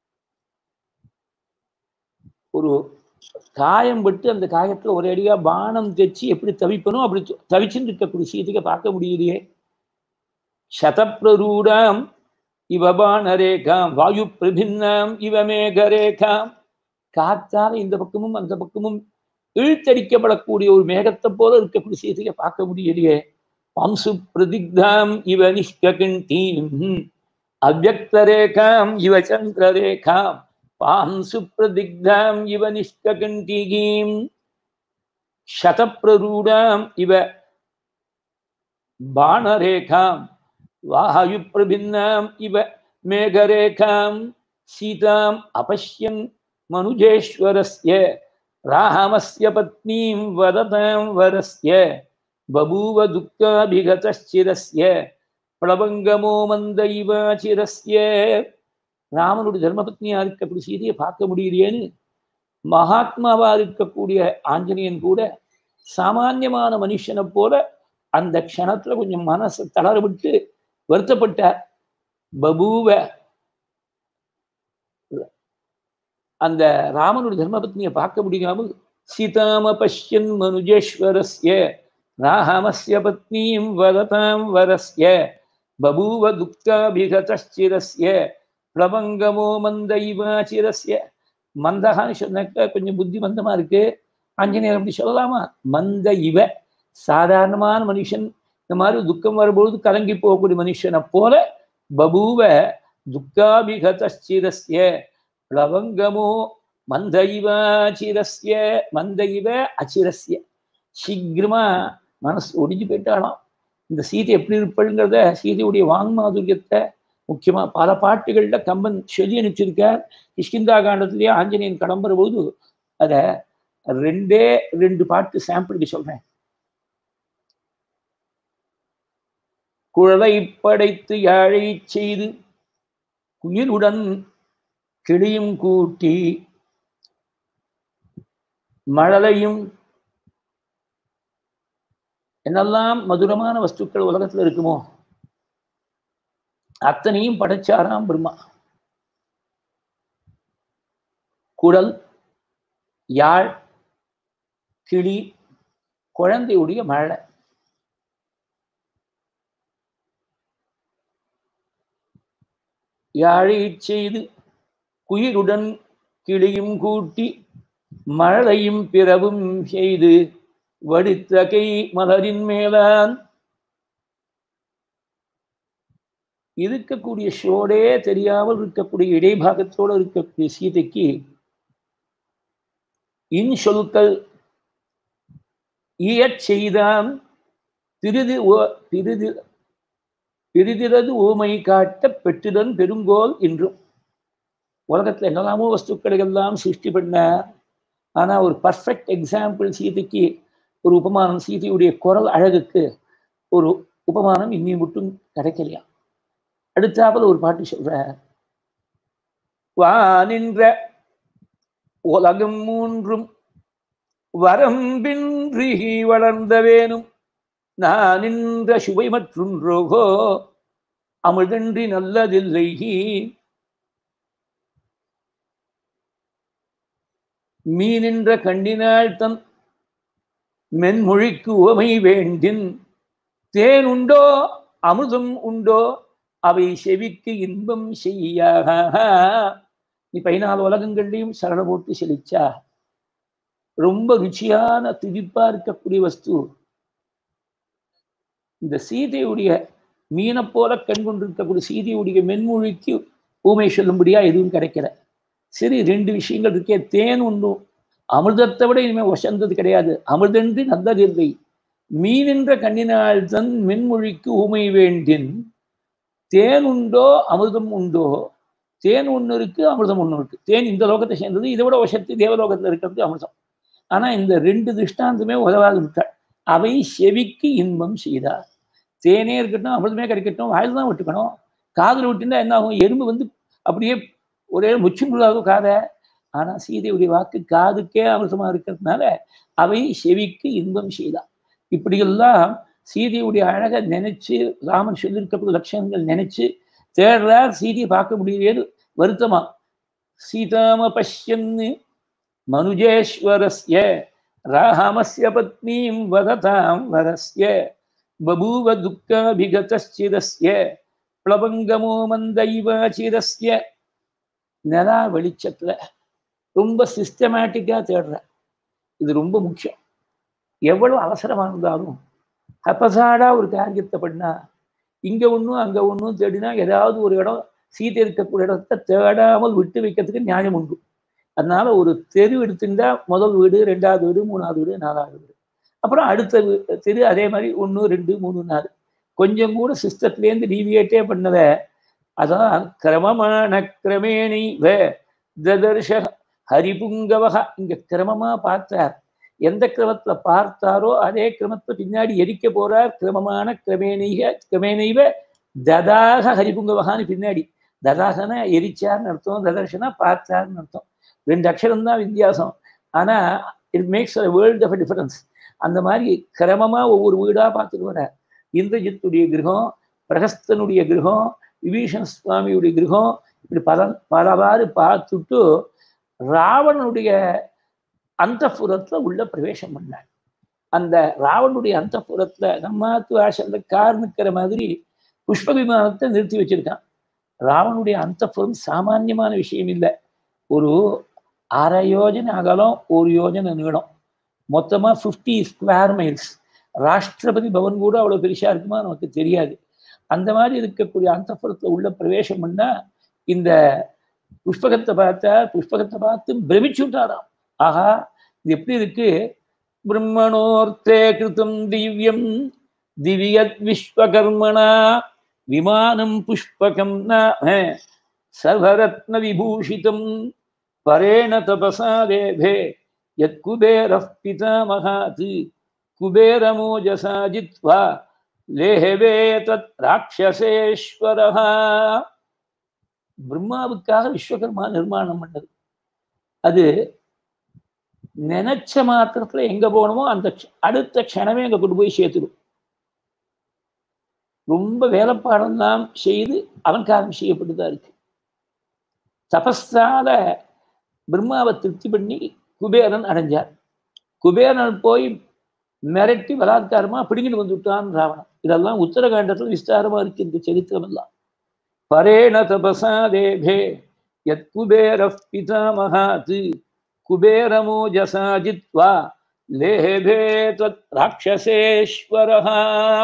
ஒரு காயம் பட்டு அந்த காயத்துல ஒரு அடியா பானம் தைச்சு எப்படி தவிப்பனும் அப்படி தவிச்சுன்னு இருக்கக்கூடிய சீதையை பார்க்க முடியலையே சதப்பிரரூடாம் இவ பாணரேகாம் வாயு பிரபின்னாம் இவ மேகரேகாம் காத்தால இந்த பக்கமும் அந்த பக்கமும் இழுத்தடிக்கப்படக்கூடிய ஒரு மேகத்தை போல இருக்கக்கூடிய சீதையை பார்க்க முடியலையே வம்சு பிரதிக்தாம் இவ நிஷ்கண்டீம் அவ்வக்தரேகாம் இவ சந்திரரேகாம் பாம்சு பிரதிக்தாம் இவ நிஷ்கண்டீகீம் சதப்பிரரூடாம் இவ பாணரேகாம் வாயு பிரபின்னாம் இவ மேகரேகாம் சீதாம் அபஷ்யன் மனுஜேஸ்வரஸ்ய ராமஸ்ய பத்னீம் வததாம் வரஸ்ய பபூவ துக்காபிகதச்சிரஸ்ய பிளவங்கமோ மந்த இவாச்சிரஸ்ய ராமனுடைய தர்மபத்னியா இருக்கக்கூடிய சீதையை பார்க்க முடியலையேன்னு மகாத்மாவா இருக்கக்கூடிய ஆஞ்சநேயன் கூட சாமானியமான மனுஷனை போல அந்த க்ஷணத்துல கொஞ்சம் மனசை தளர விட்டு வருத்தப்பட்டார் பபூவ அந்த ராமனுடைய தர்மபத்னியை பார்க்க முடியாமல் சீதாம பஷ்யன் மனுஜேஸ்வரஸ்ய ராமஸ்ய பத்னீம் வததாம் வரஸ்ய பபூவ துக்தாபிகதச்சிரஸ்ய பிளவங்கமோ மந்த இவாச்சிரஸ்ய மந்தகான்னு சொன்னாக்க கொஞ்சம் புத்தி மந்தமா இருக்கு ஆஞ்சநேயர் அப்படி சொல்லலாமா மந்த இவ சாதாரணமான மனுஷன் இந்த மாதிரி துக்கம் வரும்பொழுது கலங்கி போகக்கூடிய மனுஷனை போல பபூவ துக்காபிகதச்சிரஸ்ய பிளவங்கமோ மந்த இவாச்சிரஸ்ய மந்த இவ அச்சிரஸ்ய சீக்கிரமா மனசு ஒடிஞ்சு போயிட்டாலாம் இந்த சீதை எப்படி இருப்பழுங்கிறத சீதையுடைய வாங்மாதுரியத்தை முக்கியமா பல பாட்டுகள்ல கம்பன் சொல்லி அனுப்பிச்சிருக்கார் கிஷ்கிந்தா காண்டத்திலேயே ஆஞ்சநேயன் கிளம்புற போது அத ரெண்டே ரெண்டு பாட்டு சாம்பிளுக்கு சொல்றேன் குழலை படைத்து யாழை செய்து குயிலுடன் கிளியும் கூட்டி மழலையும் என்னெல்லாம் மதுரமான வஸ்துக்கள் உலகத்துல இருக்குமோ அத்தனையும் படைச்சாராம் பிரம்மா குடல் யாழ் கிளி குழந்தையுடைய மழை யாழை செய்து குயிலுடன் கிளியும் கூட்டி மழையும் பிறவும் செய்து வடித்த கை மலரின் மேலான் இருக்கக்கூடிய ஷோடே தெரியாமல் இருக்கக்கூடிய இடைபாகத்தோடு இருக்கக்கூடிய சீதைக்கு இன் சொற்கள் இயற் செய்தான் திருது திருது பிரிதிரது ஊமை காட்ட பெற்றிடன் பெருங்கோல் என்றும் உலகத்துல என்னெல்லாமோ வஸ்துக்களை எல்லாம் சிருஷ்டி பண்ண ஆனா ஒரு பர்ஃபெக்ட் எக்ஸாம்பிள் சீதைக்கு ஒரு உபமானம் சீதையுடைய குரல் அழகுக்கு ஒரு உபமானம் இன்னி மட்டும் கிடைக்கலையா அடுத்தாப்புல ஒரு பாட்டு சொல்ற வா நின்ற உலகம் மூன்றும் வரம்பின்றி வளர்ந்தவேனும் நான் நின்ற சுவை மற்றொன்றோகோ அமிழ்தன்றி நல்லதில்லை மீனின்ற கண்டினாள் தன் மென்மொழிக்கு உவமை வேண்டின் தேன் உண்டோ அமுதம் உண்டோ அவை செவிக்கு இன்பம் செய்யாக நீ பதினாலு உலகங்கள்லையும் சரண போட்டு செழிச்சா ரொம்ப ருச்சியான துடிப்பா இருக்கக்கூடிய வஸ்து இந்த சீதையுடைய மீனை போல கண் கொண்டிருக்கக்கூடிய சீதையுடைய மென்மொழிக்கு ஊமை சொல்லும்படியா எதுவும் கிடைக்கல சரி ரெண்டு விஷயங்கள் இருக்கே தேன் ஒன்றும் அமிர்தத்தை விட இனிமேல் வசந்தது கிடையாது அமிர்தன்றி நல்லதில்லை மீனின்ற கண்ணினாள் தன் மென்மொழிக்கு ஊமை வேண்டின் தேன் உண்டோ அமிர்தம் உண்டோ தேன் ஒன்று இருக்கு அமிர்தம் ஒன்று இருக்கு தேன் இந்த லோகத்தை சேர்ந்தது இதை விட வசத்து தேவலோகத்தில் இருக்கிறது அமிர்தம் ஆனா இந்த ரெண்டு திருஷ்டாந்தமே உதவாது விட்டாள் அவை செவிக்கு இன்பம் செய்தார் தேனே இருக்கட்டும் அமிர்தமே கிடைக்கட்டும் வாயில் தான் விட்டுக்கணும் காதில் விட்டுருந்தா என்ன ஆகும் எறும்பு வந்து அப்படியே ஒரே முச்சுங்குள்ளாகும் காதை ஆனா சீதையுடைய வாக்கு காதுக்கே அமிர்தமா இருக்கிறதுனால அவை செவிக்கு இன்பம் செய்தார் இப்படியெல்லாம் சீதையுடைய அழகை நினைச்சு ராமன் சொல்லியிருக்கக்கூடிய லட்சணங்கள் நினைச்சு தேடுறார் சீதையை பார்க்க முடியலையேன்னு வருத்தமா சீதாம பஷ்யன்னு மனுஜேஸ்வரஸ்ய ராமஸ்ய பத்னீம் வததாம் வரஸ்ய பபூவ துக்காபிகதச்சிரஸ்ய பிளபங்கமோ மந்தைவாச்சிரஸ்ய நிலா வெளிச்சத்துல ரொம்ப சிஸ்டமேட்டிக்கா தேடுற இது ரொம்ப முக்கியம் எவ்வளவு அவசரமா இருந்தாலும் ஹப்பசாடா ஒரு காரியத்தை பண்ணா இங்க ஒன்றும் அங்க ஒன்றும் தேடினா ஏதாவது ஒரு இடம் சீதை இருக்கக்கூடிய இடத்த தேடாமல் விட்டு வைக்கிறதுக்கு நியாயம் உண்டு அதனால ஒரு தெரு எடுத்துட்டா முதல் வீடு ரெண்டாவது வீடு மூணாவது வீடு நாலாவது வீடு அப்புறம் அடுத்த தெரு அதே மாதிரி ஒன்று ரெண்டு மூணு நாலு கொஞ்சம் கூட சிஸ்டத்துலேருந்து டீவியேட்டே பண்ணத அதான் கிரமமான கிரமேணி வே ததர்ஷ ஹரிபுங்கவகா இங்க கிரமமா பார்த்தார் எந்த கிரமத்துல பார்த்தாரோ அதே கிரமத்தை பின்னாடி எரிக்க போறார் கிரமமான கிரமேணிக கிரமேணைவ ததாக ஹரிபுங்கவகான்னு பின்னாடி ததாகனா எரிச்சார்னு அர்த்தம் ததர்ஷனா பார்த்தார்னு அர்த்தம் ரெண்டு அக்ஷரம் தான் வித்தியாசம் ஆனா it makes a world of difference அந்த மாதிரி கிரமமா ஒவ்வொரு வீடா பார்த்துட்டு வர இந்திரஜித்துடைய கிரகம் பிரகஸ்தனுடைய கிரகம் விபீஷண சுவாமியுடைய கிரகம் இப்படி பல பலவாறு பார்த்துட்டு ராவணனுடைய அந்த புறத்துல உள்ள பிரவேசம் பண்ணார் அந்த ராவனுடைய அந்த புறத்துல நம்மாத்து வாசல்ல கார் நிற்கிற மாதிரி புஷ்ப விமானத்தை நிறுத்தி வச்சிருக்கான் ராவனுடைய அந்த புறம் சாமானியமான விஷயம் இல்லை ஒரு அரை யோஜனை அகலம் ஒரு யோஜனை நீளம் மொத்தமா fifty square miles Rashtrapati Bhavan கூட அவ்வளவு பெருசா இருக்குமா நமக்கு தெரியாது அந்த மாதிரி இருக்கக்கூடிய அந்த உள்ள பிரவேசம் பண்ணா இந்த புஷ்பகத்தை பார்த்தா புஷ்பகத்தை பார்த்து பிரமிச்சு விட்டாராம் ஆஹா இது எப்படி இருக்கு பிரம்மணோர்த்தே கிருத்தம் திவ்யம் திவ்யத் விஸ்வகர்மணா விமானம் புஷ்பகம் நாம சர்வரத்ன விபூஷிதம் பரேண தபசா தேபே யத் குபேரः பிதாமகாத் குபேரமோஜசா ஜித்வா லேஹவே தத் ராட்சசேஸ்வரः பிரம்மாவுக்காக விஸ்வகர்மா நிர்மாணம் பண்ணது அது நினைச்ச மாத்திரத்துல எங்க போகணுமோ அந்த அடுத்த க்ஷணமே அங்க கொண்டு போய் சேர்த்துடும் ரொம்ப வேலைப்பாடெல்லாம் செய்து அலங்காரம் செய்யப்பட்டுதான் இருக்கு தபஸால பிரம்மாவை திருப்தி பண்ணி குபேரன் அடைஞ்சார் குபேரன் போய் மிரட்டி பலாத்காரமா பிடிங்கிட்டு வந்து விட்டான் ராவணன் இதெல்லாம் உத்தரகாண்டத்தில் விஸ்தாரமா இருக்கு இந்த சரித்திரம் எல்லாம் பரேண தபசா தேபே யத் குபேர பிதாமகாத் குபேரமோஜசா ஜித்வா லேபே தத் ராட்சசேஸ்வரஹா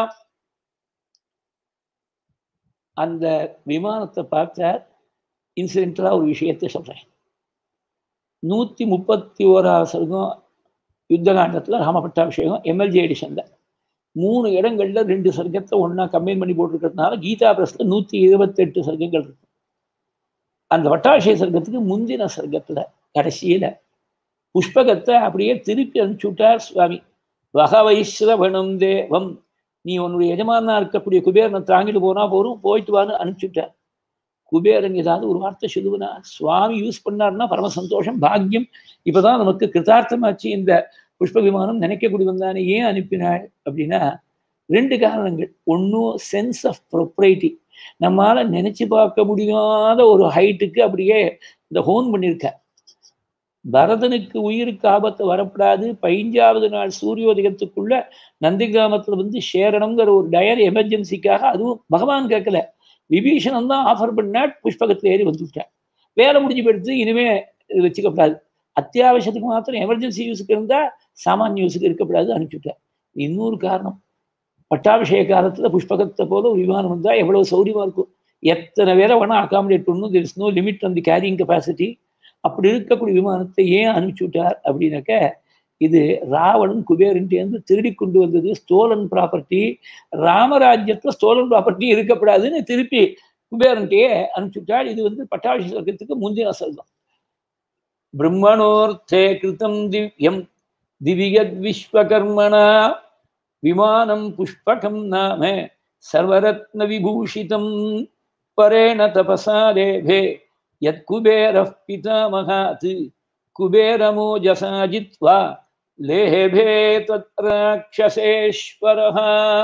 அந்த விமானத்தை பார்த்தார் இன்சிடென்டலாக ஒரு விஷயத்தை சொல்கிறேன் நூற்றி முப்பத்தி ஓராவது சர்க்கம் யுத்தகாண்டத்தில் ராமபட்டாபிஷேகம் எம்எல்ஜி எடிஷனில் மூணு இடங்கள்ல ரெண்டு சர்க்கத்தை ஒன்றா கம்பைன் பண்ணி போட்டிருக்கிறதுனால கீதா பிரஸில் நூற்றி இருபத்தெட்டு சர்க்கங்கள் இருக்கு அந்த வட்டாபிஷேக சர்க்கத்துக்கு முந்தின சர்க்கத்தில் கடைசியில் புஷ்பகத்தை அப்படியே திருப்பி அனுப்பிச்சு விட்டார் சுவாமி வகவைஸ்ரவணம் தேவம் நீ உன்னுடைய எஜமானா இருக்கக்கூடிய குபேரனை தாங்கிட்டு போனா போரும் போயிட்டு வான்னு அனுப்பிச்சுட்டார் குபேரன் ஏதாவது ஒரு வார்த்தை சொல்லுவனா சுவாமி யூஸ் பண்ணார்னா பரம சந்தோஷம் பாக்கியம் இப்பதான் நமக்கு கிருதார்த்தமாச்சு இந்த புஷ்ப விமானம் நினைக்கக்கூடிய வந்தானே ஏன் அனுப்பினாள் அப்படின்னா ரெண்டு காரணங்கள் ஒன்றும் சென்ஸ் ஆஃப் ப்ரொப்ரைட்டி நம்மால நினைச்சு பார்க்க முடியாத ஒரு ஹைட்டுக்கு அப்படியே இந்த ஹோன் பண்ணியிருக்க பரதனுக்கு உயிருக்கு ஆபத்து வரப்படாது பதினஞ்சாவது நாள் சூரியோதயத்துக்குள்ள நந்திகிராமத்துல வந்து சேரணுங்கிற ஒரு டயர் எமர்ஜென்சிக்காக அதுவும் பகவான் கேட்கல விபீஷணன் தான் ஆஃபர் பண்ணாட் புஷ்பகத்தில் ஏறி வந்துவிட்டேன் வேலை முடிஞ்சு போயிடுத்து இனிமே இது வச்சுக்கப்படாது அத்தியாவசியத்துக்கு மாத்திரம் எமர்ஜென்சி யூஸுக்கு இருந்தால் சாமானிய யூஸுக்கு இருக்கக்கூடாது அனுப்பிச்சுட்டேன் இன்னொரு காரணம் பட்டாபிஷேக காலத்தில் புஷ்பகத்தை போல ஒரு விமானம் வந்தால் எவ்வளோ சௌரியமாக இருக்கும் எத்தனை பேரை வேணால் அகாமடேட் பண்ணணும் there is no limit on the carrying capacity அப்படி இருக்கக்கூடிய விமானத்தை ஏன் அனுப்பிச்சு விட்டார் அப்படின்னாக்க இது ராவணன் குபேரன்ட்டு திருடி கொண்டு வந்தது ஸ்டோலன் ப்ராப்பர்ட்டி ராமராஜ்யத்தில் ஸ்டோலன் ப்ராப்பர்ட்டி இருக்கப்படாதுன்னு திருப்பி குபேரன்ட்டையே அனுப்பிச்சுட்டாள் இது வந்து பட்டாபிஷேகத்துக்கு முந்தின செல்வம் பிரம்மணோர்த்தே கிருத்தம் திவ்யம் திவ்யத் விஸ்வகர்மணா விமானம் புஷ்பகம் நாம சர்வரத்ன விபூஷிதம் பரேண தபசா தேபே யத் குபேரः பிதாமகாத் குபேரமோஜசா ஜித்வா லேபே தத்ராட்சசேஸ்வரः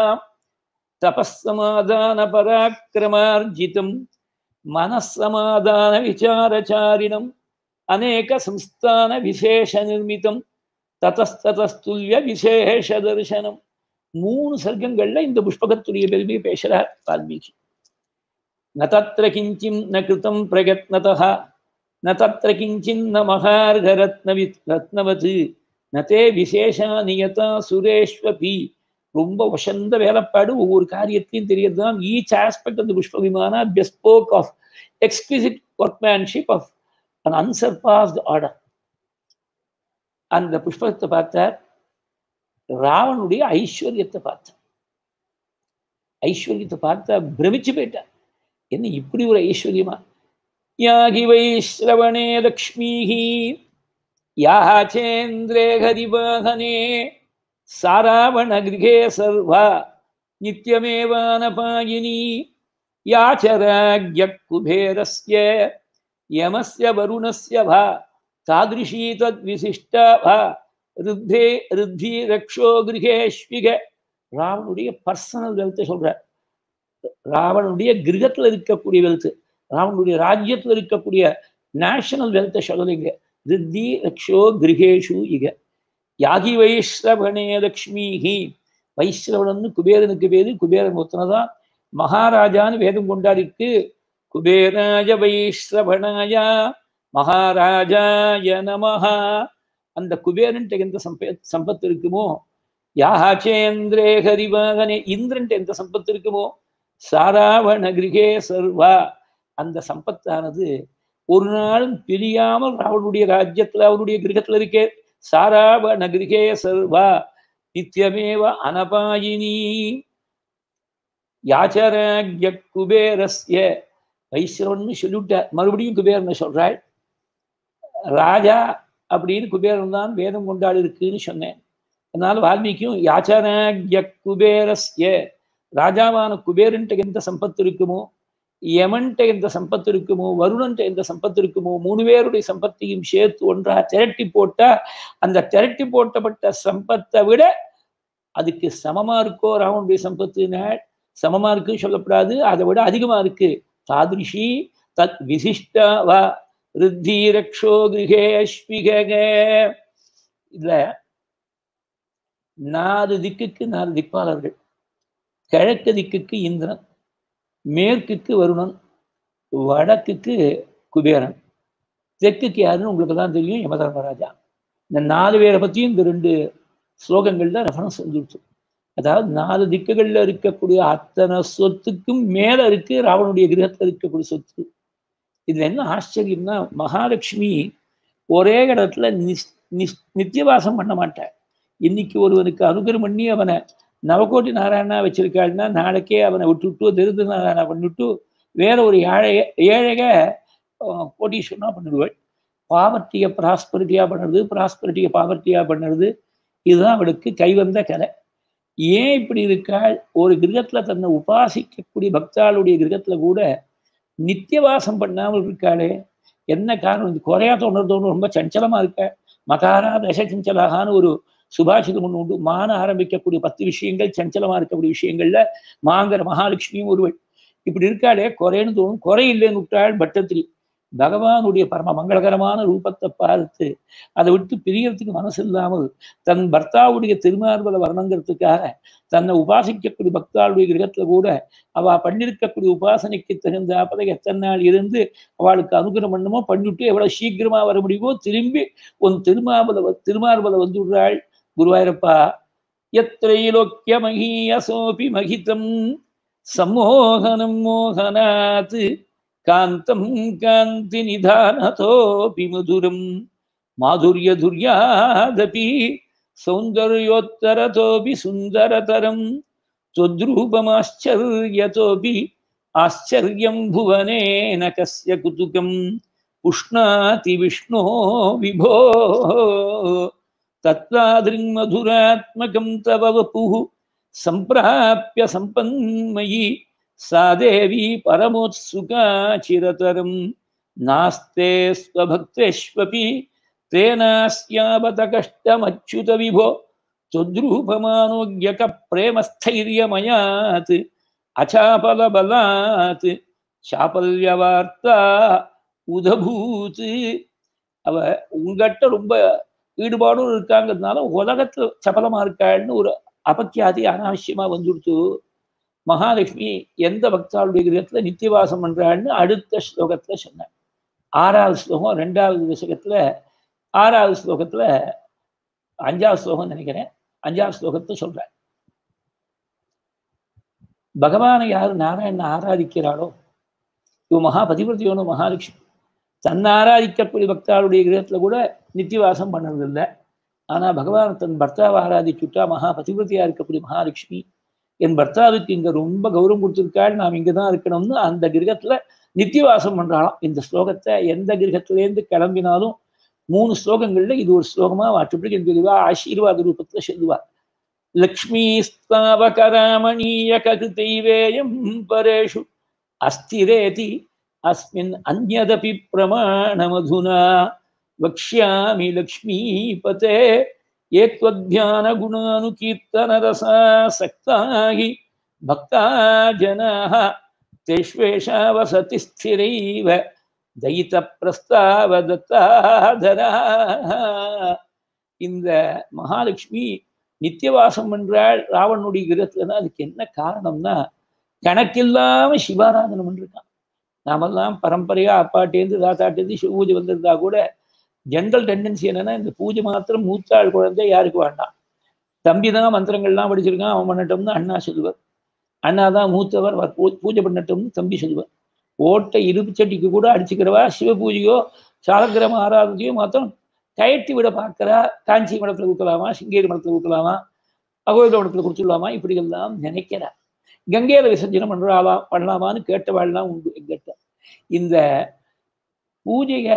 तपःसमाधानपराक्रमार्जितं मनःसमाधानविचारचारिणम् अनेकसंस्थानविशेषनिर्मितं ததஸ்ததஸ்துல்ய மூணு சர்க்கங்கள்ல இந்த புஷ்பகத்துடைய பெருமையை பேசுறார் வால்மீகி ந தத்திர கிஞ்சிம் ந கிருத்தம் பிரயத்னதா ந தத்திர கிஞ்சின் ந மகார்கரத்னவி ரத்னவத் ந தே விசேஷா நியதா சுரேஷ்வபி ரொம்ப வசந்த வேலைப்பாடு ஒவ்வொரு காரியத்தையும் தெரியறது தான் ஈச் ஆஸ்பெக்ட் அந்த Pushpa Vimana bespoke of exquisite workmanship of an unsurpassed order அந்த புஷ்பத்தை பார்த்தார் ராவனுடைய ஐஸ்வர்யத்தை பார்த்தார் ஐஸ்வர்யத்தை பார்த்தா பிரமிச்சு போயிட்டார் என்ன இப்படி ஒரு ஐஸ்வர்யமா யாகி வைஸ்ரவணே லக்ஷ்மீஹி யாச்சேந்திரே ஹரிவாகனே சாராவணகிருகே சர்வா நித்தியமேவானபாயினி யாச்சராஜ்ய குபேரஸ்ய யமஸ்ய வருணஸ்ய வா தாதிருஷீ தத்விசிஷ்டா வா ருத்தே ருத்தி ரக்ஷோ கிரகேஷ்விக ராவனுடைய பர்சனல் வெல்த்தை சொல்றார் ராவனுடைய கிரகத்துல இருக்கக்கூடிய வெல்த் ராவனுடைய ராஜ்யத்துல இருக்கக்கூடிய நேஷனல் வெல்த்தை சொல்லலைங்க ரித்தி ரக்ஷோ கிரகேஷு இக யாகி வைஸ்ரவணே லக்ஷ்மிஹி வைஸ்ரவணன்னு குபேரனுக்கு பேரு குபேரன் ஒத்தனதான் மகாராஜான்னு வேதம் கொண்டாடிருக்கு குபேராஜ வைஸ்ரவணாயா மகாராஜாய நமஹா அந்த குபேரன்ட்டு எந்த சம்ப சம்பத்து இருக்குமோ யாச்சேந்திரே ஹரிவாகனே இந்திரன்ட்டு எந்த சம்பத்து இருக்குமோ சாராவண கிரகே சர்வா அந்த சம்பத்தானது ஒரு நாளும் பிரியாமல் அவனுடைய ராஜ்யத்துல அவனுடைய கிரகத்துல இருக்கே சாராவண கிரகே சர்வா நித்தியமேவ அனபாயினி யாச்சராக்ய குபேரஸ்ய வைஸ்ரவன்னு சொல்லிவிட்டார் மறுபடியும் குபேரனை சொல்றாள் ராஜா அப்படின்னு குபேரன் தான் வேதம் கொண்டாடி இருக்குன்னு சொன்னேன் அதனால வால்மீகியும் யாச்சராக்ய குபேரஸ்ய ராஜாவான குபேரன்ட்ட எந்த சம்பத்து இருக்குமோ யமன்ட்ட எந்த சம்பத்து இருக்குமோ வருணன்ட்ட எந்த சம்பத்து இருக்குமோ மூணு பேருடைய சம்பத்தையும் சேர்த்து ஒன்றா திரட்டி போட்டா அந்த திரட்டி போட்டப்பட்ட சம்பத்தை விட அதுக்கு சமமா இருக்கோ ராவனுடைய சம்பத்துனா சமமா இருக்கு சொல்லப்படாது அதை விட அதிகமா இருக்கு தாதிருஷி தத் விசிஷ்டா வா ரித்தி ரக்ஷோ கிரகே அஸ்விக இதுல நாலு திக்குக்கு நாலு திக்பாலர்கள் கிழக்கு திக்குக்கு இந்திரன் மேற்குக்கு வருணன் வடக்குக்கு குபேரன் தெற்குக்கு யாருன்னு உங்களுக்கு தான் தெரியும் யமதர்மராஜா இந்த நாலு பேரை பற்றியும் இந்த ரெண்டு ஸ்லோகங்கள்ல ரெஃபரன்ஸ் வந்துடுச்சு அதாவது நாலு திக்குகள்ல இருக்கக்கூடிய அத்தனை சொத்துக்கும் மேல இருக்கு ராவனுடைய கிரகத்துல இருக்கக்கூடிய சொத்து இதுல என்ன ஆச்சரியம்னா மகாலட்சுமி ஒரே இடத்துல நிஸ் நிஸ் நித்தியவாசம் பண்ண மாட்டார் இன்னைக்கு ஒருவனுக்கு அனுகிரம் பண்ணி அவனை நவகோட்டி நாராயணா வச்சிருக்காள்னா நாளைக்கே அவனை விட்டுவிட்டு திருது நாராயணா பண்ணிவிட்டு வேற ஒரு ஏழைய ஏழைக கோட்டீஸ்வரனா பண்ணிடுவாள் பாவர்ட்டியை ப்ராஸ்பரிட்டியா பண்ணுறது ப்ராஸ்பரிட்டியை பாவர்ட்டியா பண்ணுறது இதுதான் அவளுக்கு கைவந்த கலை ஏன் இப்படி இருக்காள் ஒரு கிரகத்துல தன்னை உபாசிக்கக்கூடிய பக்தாளுடைய கிரகத்துல கூட நித்தியவாசம் பண்ணாமல் இருக்காளே என்ன காரணம் இது குறையா தோணுறதோன்னு ரொம்ப சஞ்சலமா இருக்க மகாரா தச சஞ்சலாகான்னு ஒரு சுபாஷிதம் ஒன்று உண்டு மான ஆரம்பிக்கக்கூடிய பத்து விஷயங்கள் சஞ்சலமா இருக்கக்கூடிய விஷயங்கள்ல மாங்கர மகாலட்சுமியும் ஒருவள் இப்படி இருக்காளே குறைன்னு தோணும் குறை இல்லைன்னு விட்டாள் பட்டத்திரி பகவானுடைய பரம மங்களகரமான ரூபத்தை பார்த்து அதை விட்டு பிரியறதுக்கு மனசு இல்லாமல் தன் பர்த்தாவுடைய திருமார்பல வர்ணங்கிறதுக்காக தன்னை உபாசிக்கக்கூடிய பக்தாளுடைய கிரகத்துல கூட அவ பண்ணிருக்கக்கூடிய உபாசனைக்கு தகுந்தாப்பதை எத்தனை நாள் இருந்து அவளுக்கு அனுகிரம் பண்ணுமோ பண்ணிவிட்டு எவ்வளவு சீக்கிரமா வர முடியுமோ திரும்பி உன் திருமாபல திருமார்பல வந்து விடுறாள் குருவாயிரப்பா எத்திரைலோக்கிய மகீயசோபி மகிதம் சம்மோகனம் மோகனாத் காந்தம் காந்தி நிதானதோபி மதுரம் மாதுரியதுர்யாதபி சௌந்தர்யோத்தரதோபி சுந்தரதரம் त्वद्रूपमाश्चर्यतोऽपि आश्चर्यं भुवनेन कस्य कुतुकम् उष्णाति विष्णो विभो तत्त्वादृङ्मधुरात्मकं तव वपुः सम्प्राप्य सम्पन्मयि सा देवी परमोत्सुका चिरतरं नास्ते स्वभक्तेष्वपि तेनास्यावत कष्टमच्युत विभो त्वद्रूपमानोज्ञकप्रेमस्थैर्यमयात् அச்சாபலபலாத் சாபல்யவார்த்தா உதபூத் அவ உங்ககிட்ட ரொம்ப ஈடுபாடும் இருக்காங்கிறதுனால உலகத்துல சபலமா இருக்காள்னு ஒரு அபக்கியாதி அனாவசியமா வந்துடுத்து மகாலட்சுமி எந்த பக்தாளுடைய கிரகத்துல நித்தியவாசம் பண்றாள்னு அடுத்த ஸ்லோகத்துல சொன்னேன் ஆறாவது ஸ்லோகம் ரெண்டாவது தசகத்துல ஆறாவது ஸ்லோகத்துல அஞ்சாவது ஸ்லோகம் நினைக்கிறேன் அஞ்சாவது ஸ்லோகத்தை சொல்றேன் பகவானை யார் நாராயணனை ஆராதிக்கிறாளோ இவ மகா பதிவிரதியோனோ மகாலட்சுமி தன்னை ஆராதிக்கக்கூடிய பக்தாளுடைய கிரகத்துல கூட நித்தியவாசம் பண்ணதில்லை ஆனா பகவான் தன் பர்த்தாவை ஆராதிச்சுட்டா மகா பதிவிரதியா இருக்கக்கூடிய மகாலட்சுமி என் பர்த்தாவுக்கு இங்க ரொம்ப கௌரவம் கொடுத்துருக்காள் நாம் இங்கதான் இருக்கணும்னு அந்த கிரகத்துல நித்தியவாசம் பண்றாளாம் இந்த ஸ்லோகத்தை எந்த கிரகத்திலேருந்து கிளம்பினாலும் மூணு ஸ்லோகங்கள்ல இது ஒரு ஸ்லோகமா வாட்டுப்படி தெளிவா ஆசீர்வாத ரூபத்துல சொல்லுவார் लक्ष्मीस्तावकरामणीयककृतैवेयं परेषु अस्थिरेति अस्मिन् अन्यदपि प्रमाणमधुना वक्ष्यामि लक्ष्मीपते ये त्वद्ध्यानगुणानुकीर्तनरसासक्ता हि भक्ता जनाः तेष्वेषा वसति स्थिरैव தைத்த பிரஸ்தாவதத்தாதரா இந்த மகாலட்சுமி நித்தியவாசம் பண்றாள் ராவனுடைய கிரகத்துலன்னா அதுக்கு என்ன காரணம்னா கணக்கில்லாம சிவாராதனம் பண்ணிருக்கான் நாமெல்லாம் பரம்பரையா அப்பாட்டேந்து தாத்தாட்டேந்து சிவ பூஜை வந்திருந்தா கூட ஜென்ரல் டெண்டன்சி என்னன்னா இந்த பூஜை மாத்திரம் மூத்தாள் குழந்தை யாருக்கு வேண்டாம் தம்பி தான் மந்திரங்கள்லாம் படிச்சிருக்கான் அவன் பண்ணட்டோம்னு அண்ணா சொல்லுவார் அண்ணா தான் மூத்தவர் அவர் பூ- பூஜை பண்ணட்டோம்னு தம்பி சொல்லுவார் ஓட்டை இருப்பு சட்டிக்கு கூட அடிச்சுக்கிறவா சிவ பூஜையோ சாலக்கிரம ஆராதனையோ மாத்திரம் கயற்றி விட பார்க்கிறா காஞ்சி மடத்துல ஊக்கலாமா சிங்கேரி மடத்துல ஊக்கலாமா அகோயில மடத்துல கொடுத்துடலாமா இப்படி எல்லாம் நினைக்கிறா கங்கையில விசர்ஜனம் பண்றாளா பண்ணலாமான்னு கேட்டவாள்லாம் உண்டு எங்கிட்ட இந்த பூஜையை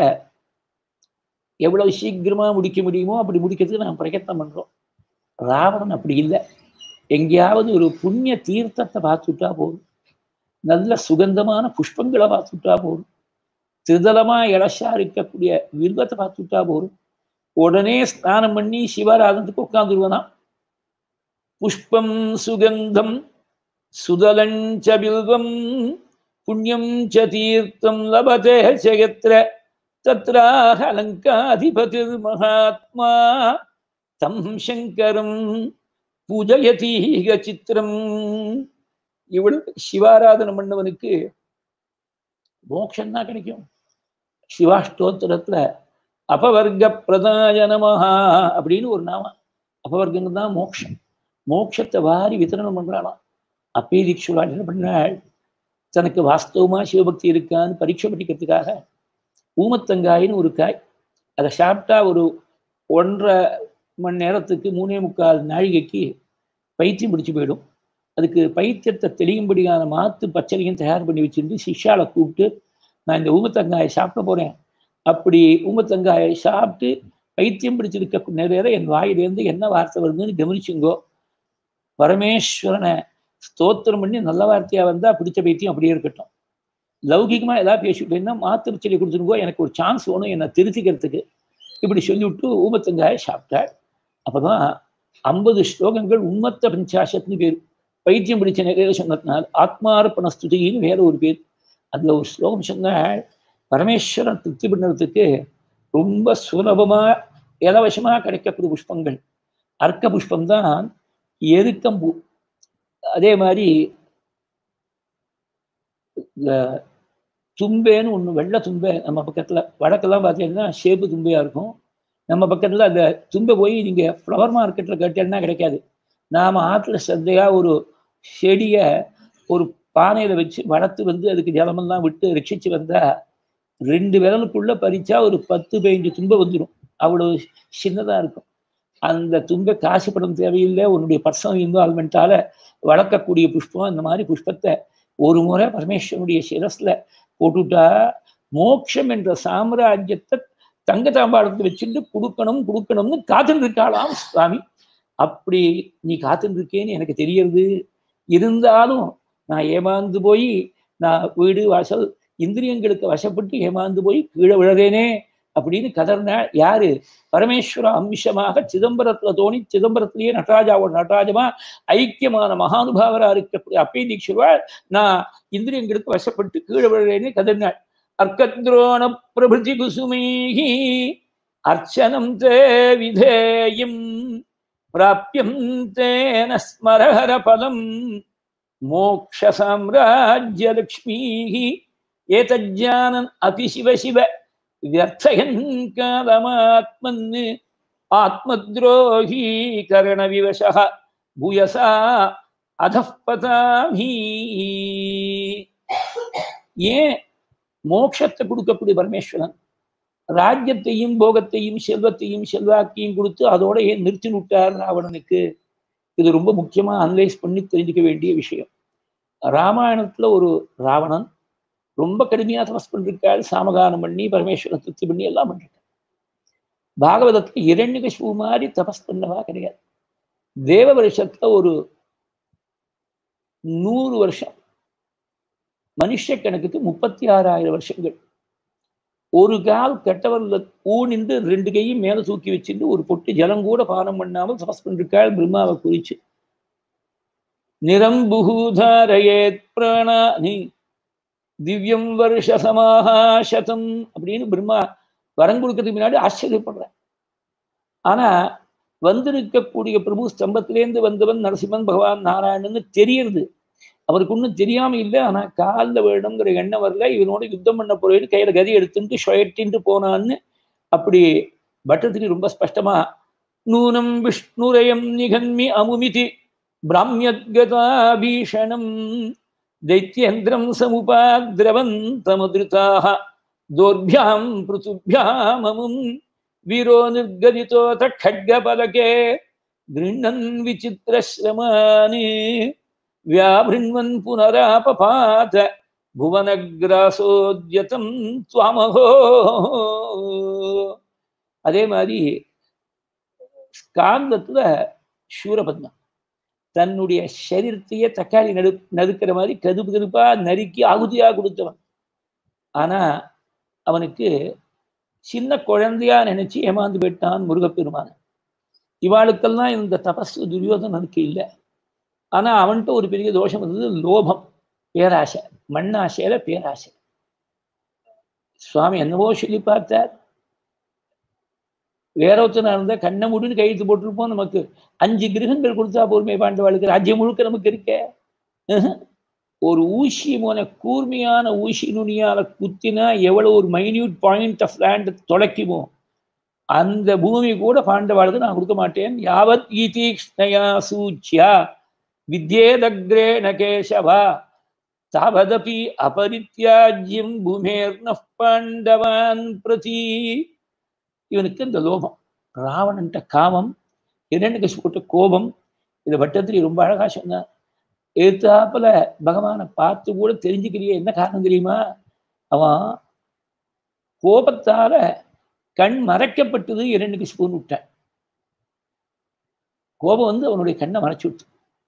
எவ்வளவு சீக்கிரமா முடிக்க முடியுமோ அப்படி முடிக்கிறதுக்கு நாம் பிரயத்னம் பண்றோம் ராவணன் அப்படி இல்லை எங்கேயாவது ஒரு புண்ணிய தீர்த்தத்தை பார்த்துட்டா போதும் நல்ல சுகந்தமான புஷ்பங்களை பார்த்துட்டா போதும் திருதலமா இளசா இருக்கக்கூடிய வில்வத்தை பார்த்துட்டா போதும் உடனே ஸ்நானம் பண்ணி சிவாராதனத்துக்கு உட்காந்துருவனாம் புஷ்பம் சுகந்தம் சுதலஞ்ச பில்வம் புண்ணியம் ச தீர்த்தம் லபதே ஜெயத்ர தத்ராஹ அலங்காதிபதிர் மகாத்மா தம் சங்கரம் பூஜயதீக சித்திரம் இவ்வளவு சிவாராதனம் பண்ணவனுக்கு மோட்சம் தான் கிடைக்கும் சிவாஷ்டோத்திரத்துல அபவர்க்க பிரதாய நமஹா அப்படின்னு ஒரு நாமம் அபவர்க்கம் தான் மோட்சம் மோட்சத்தை வாரி வித்தரணம் பண்றாளாம் அப்பே தீக்ஷுவா என்ன பண்ணாள் தனக்கு வாஸ்தவமா சிவபக்தி இருக்கான்னு பரீட்சை பண்ணிக்கிறதுக்காக ஊமத்தங்காயின்னு ஒரு காய் அதை சாப்பிட்டா ஒரு ஒன்றரை மணி நேரத்துக்கு மூணே முக்கால் நாழிகைக்கு பைத்தியம் பிடிச்சு போயிடும் அதுக்கு பைத்தியத்தை தெளியும்படியான மாத்து பச்சளையும் தயார் பண்ணி வச்சிருந்து சிஷாலை கூப்பிட்டு நான் இந்த ஊமத்தங்காயை சாப்பிட போறேன் அப்படி ஊமத்தங்காயை சாப்பிட்டு பைத்தியம் பிடிச்சிருக்க நிறைய என் வாயிலேருந்து என்ன வார்த்தை வருதுன்னு கவனிச்சுங்கோ பரமேஸ்வரனை ஸ்தோத்திரம் பண்ணி நல்ல வார்த்தையா வந்தா பிடிச்ச பைத்தியம் அப்படியே இருக்கட்டும் லௌகிகமா ஏதாவது பேசிட்டேன்னா மாத்து பச்சளை கொடுத்துருங்கோ எனக்கு ஒரு சான்ஸ் வேணும் என்னை திருத்திக்கிறதுக்கு இப்படி சொல்லிவிட்டு ஊமத்தங்காயை சாப்பிட்டாள் அப்பதான் ஐம்பது ஸ்லோகங்கள் உம்மத்த பஞ்சாசத்னு பேர் பைத்தியம் பிடிச்ச நிறைய சொன்னதுனால் ஆத்மார்ப்பண ஸ்துதின்னு வேற ஒரு பேர் அதுல ஒரு ஸ்லோகம் சொன்னால் பரமேஸ்வரன் திருப்தி பண்ணுறதுக்கு ரொம்ப சுலபமா இலவசமா கிடைக்கக்கூடிய புஷ்பங்கள் அர்க்க புஷ்பம் தான் எருக்கம்பூ அதே மாதிரி இந்த தும்பேன்னு ஒன்று வெள்ளை தும்பை நம்ம பக்கத்துல வடக்கெல்லாம் பார்த்தீங்கன்னா ஷேப்பு தும்பையா இருக்கும் நம்ம பக்கத்துல அந்த தும்பை போய் நீங்க ஃப்ளவர் மார்க்கெட்ல கேட்டேன்னா கிடைக்காது நாம ஆற்றுல சந்தையா ஒரு செடியை ஒரு பானையில வச்சு வளர்த்து வந்து அதுக்கு ஜலமெல்லாம் விட்டு ரட்சிச்சு வந்தா ரெண்டு விரலுக்குள்ள பறிச்சா ஒரு பத்து பதினஞ்சு தும்பை வந்துடும் அவ்வளவு சின்னதா இருக்கும் அந்த தும்பை காசு படம் தேவையில்லை உன்னுடைய பர்சனல் இன்வால்மெண்ட்டால வளர்க்கக்கூடிய புஷ்பம் இந்த மாதிரி புஷ்பத்தை ஒரு முறை பரமேஸ்வரனுடைய சிரஸ்ல போட்டுட்டா மோட்சம் என்ற சாம்ராஜ்யத்தை தங்க தாம்பாளத்தை வச்சுட்டு கொடுக்கணும் கொடுக்கணும்னு காத்துட்டு இருக்காளாம் சுவாமி அப்படி நீ காத்துட்டு இருக்கேன்னு எனக்கு தெரியறது இருந்தாலும் நான் ஏமாந்து போய் நான் வீடு வாசல் இந்திரியங்களுக்கு வசப்பட்டு ஏமாந்து போய் கீழே விழறேனே அப்படின்னு கதர்னா யாரு பரமேஸ்வர அம்சமாக சிதம்பரத்துல தோணி சிதம்பரத்திலேயே நடராஜாவோட நடராஜமா ஐக்கியமான மகானுபாவரா இருக்கக்கூடிய அப்பே தீட்சிவாள் நான் இந்திரியங்களுக்கு வசப்பட்டு கீழே விழறேனே கதர்னாள் அர்க்கத்ரோண பிரபுதி குசுமீகி அர்ச்சனம் தே விதேயம் பிராபியம் தேன ஸ்மரஹர பதம் மோக்ஷ சாம்ராஜ்யலக்ஷ்மீ ஏதஜானன் அதிசிவ சிவ வியர்த்தயன் காலமாத்மன் ஆத்மத்ரோஹி கரணவிவச பூயசா அதப்பதாமி ஏன் மோட்சத்தை கொடுக்கக்கூடிய பரமேஸ்வரன் ராஜ்யத்தையும் போகத்தையும் செல்வத்தையும் செல்வாக்கையும் கொடுத்து அதோட ஏன் நிறுத்தி விட்டார் ராவணனுக்கு இது ரொம்ப முக்கியமா அனலைஸ் பண்ணி தெரிஞ்சுக்க வேண்டிய விஷயம் ராமாயணத்துல ஒரு ராவணன் ரொம்ப கடுமையா தபஸ் பண்ணிருக்காள் சாமகானம் பண்ணி பரமேஸ்வரன் திருப்தி பண்ணி எல்லாம் பண்ணிருக்காள் பாகவதத்துல இரண்யகசிபு மாதிரி தபஸ் பண்ணவா கிடையாது தேவ வருஷத்துல ஒரு நூறு வருஷம் மனுஷ கணக்குக்கு முப்பத்தி ஆறாயிரம் வருஷங்கள் ஒரு கால் கெட்டவர்ல ஊனிந்து ரெண்டு கையும் மேல தூக்கி வச்சுட்டு ஒரு பொட்டு ஜலம் கூட பானம் பண்ணாமல் தபஸ் பண்ணிருக்காள் பிரம்மாவை குறிச்சு நிரம்புகூதாரயேத் பிராணானி திவ்யம் வருஷ சமாசதம் அப்படின்னு பிரம்மா வரம் கொடுக்கறதுக்கு முன்னாடி ஆச்சரியப்படுறேன் ஆனா வந்திருக்கக்கூடிய பிரபு ஸ்தம்பத்திலேருந்து வந்தவன் நரசிம்மன் பகவான் நாராயணன்னு தெரியறது அவருக்கு ஒன்றும் தெரியாம இல்லை ஆனா காலில் வேணுங்கிற எண்ணம் வரல இவனோட யுத்தம் பண்ண போறேன்னு கையில கதி எடுத்துட்டு சுழட்டின்ட்டு போனான்னு அப்படி பட்டத்திரி ரொம்ப ஸ்பஷ்டமா நூனம் விஷ்ணுரயம் நிகன்மி அமுமிதி பிராமியத்கதாபீஷணம் दैत्येन्द्रं समुपाद्रवन्तमुदृताः दोर्भ्यां पृथुभ्याममुं वीरो निर्गदितोऽथ खड्गपलके गृह्णन् विचित्रश्रमानि व्याभृण्वन् पुनरापपात भुवनग्रासोद्यतं त्वामहो அதே மாதிரி ஸ்காந்தத்துல சூரபத்மன் தன்னுடைய சரீரத்தையே தக்காளி நடு நறுக்கிற மாதிரி கதுப்பு கதுப்பா நறுக்கி ஆகுதியா கொடுத்தவன் ஆனா அவனுக்கு சின்ன குழந்தையா நினைச்சு ஏமாந்து போயிட்டான் முருகப்பெருமான இவாளுக்கெல்லாம் இந்த தபஸ் துரியோதனனுக்கு இல்லை ஆனா அவன்கிட்ட ஒரு பெரிய தோஷம் இருந்தது லோபம் பேராசை மண்ணாசையில பேராசை சுவாமி என்னவோ சொல்லி பார்த்தார் வேற ஒருத்தனா இருந்தா கண்ணை முடின்னு கையெழுத்து போட்டிருப்போம் நமக்கு அஞ்சு கிரகங்கள் கொடுத்தா பொறுமை பாண்டவாளுக்கு ராஜ்யம் முழுக்க நமக்கு இருக்க ஒரு ஊசி போன கூர்மையான ஊசி நுனியால குத்தினா எவ்வளவு ஒரு மைன்யூட் பாயிண்ட் ஆஃப் லேண்ட் தொலைக்குமோ அந்த பூமி கூட பாண்டவாளுக்கு நான் கொடுக்க மாட்டேன் யாவத் ஈதீக்ஷ்ணயா சூச்சியா வித்யேதக்ரே நகேஷவா தாவதபி அபரித்யாஜ்யம் பூமேர்ன பாண்டவான் பிரதி இவனுக்கு இந்த லோபம் ராவணன்ட்ட காமம் இரண்டு கோபம் இதை வட்டத்திரி ரொம்ப அழகா சொன்னார் எழுத்தாப்புல பகவானை பார்த்து கூட தெரிஞ்சுக்கிறிய என்ன காரணம் தெரியுமா அவன் கோபத்தால கண் மறைக்கப்பட்டது இரண்டு கிஷ்பூன்னு விட்டான் கோபம் வந்து அவனுடைய கண்ணை மறைச்சு விட்டு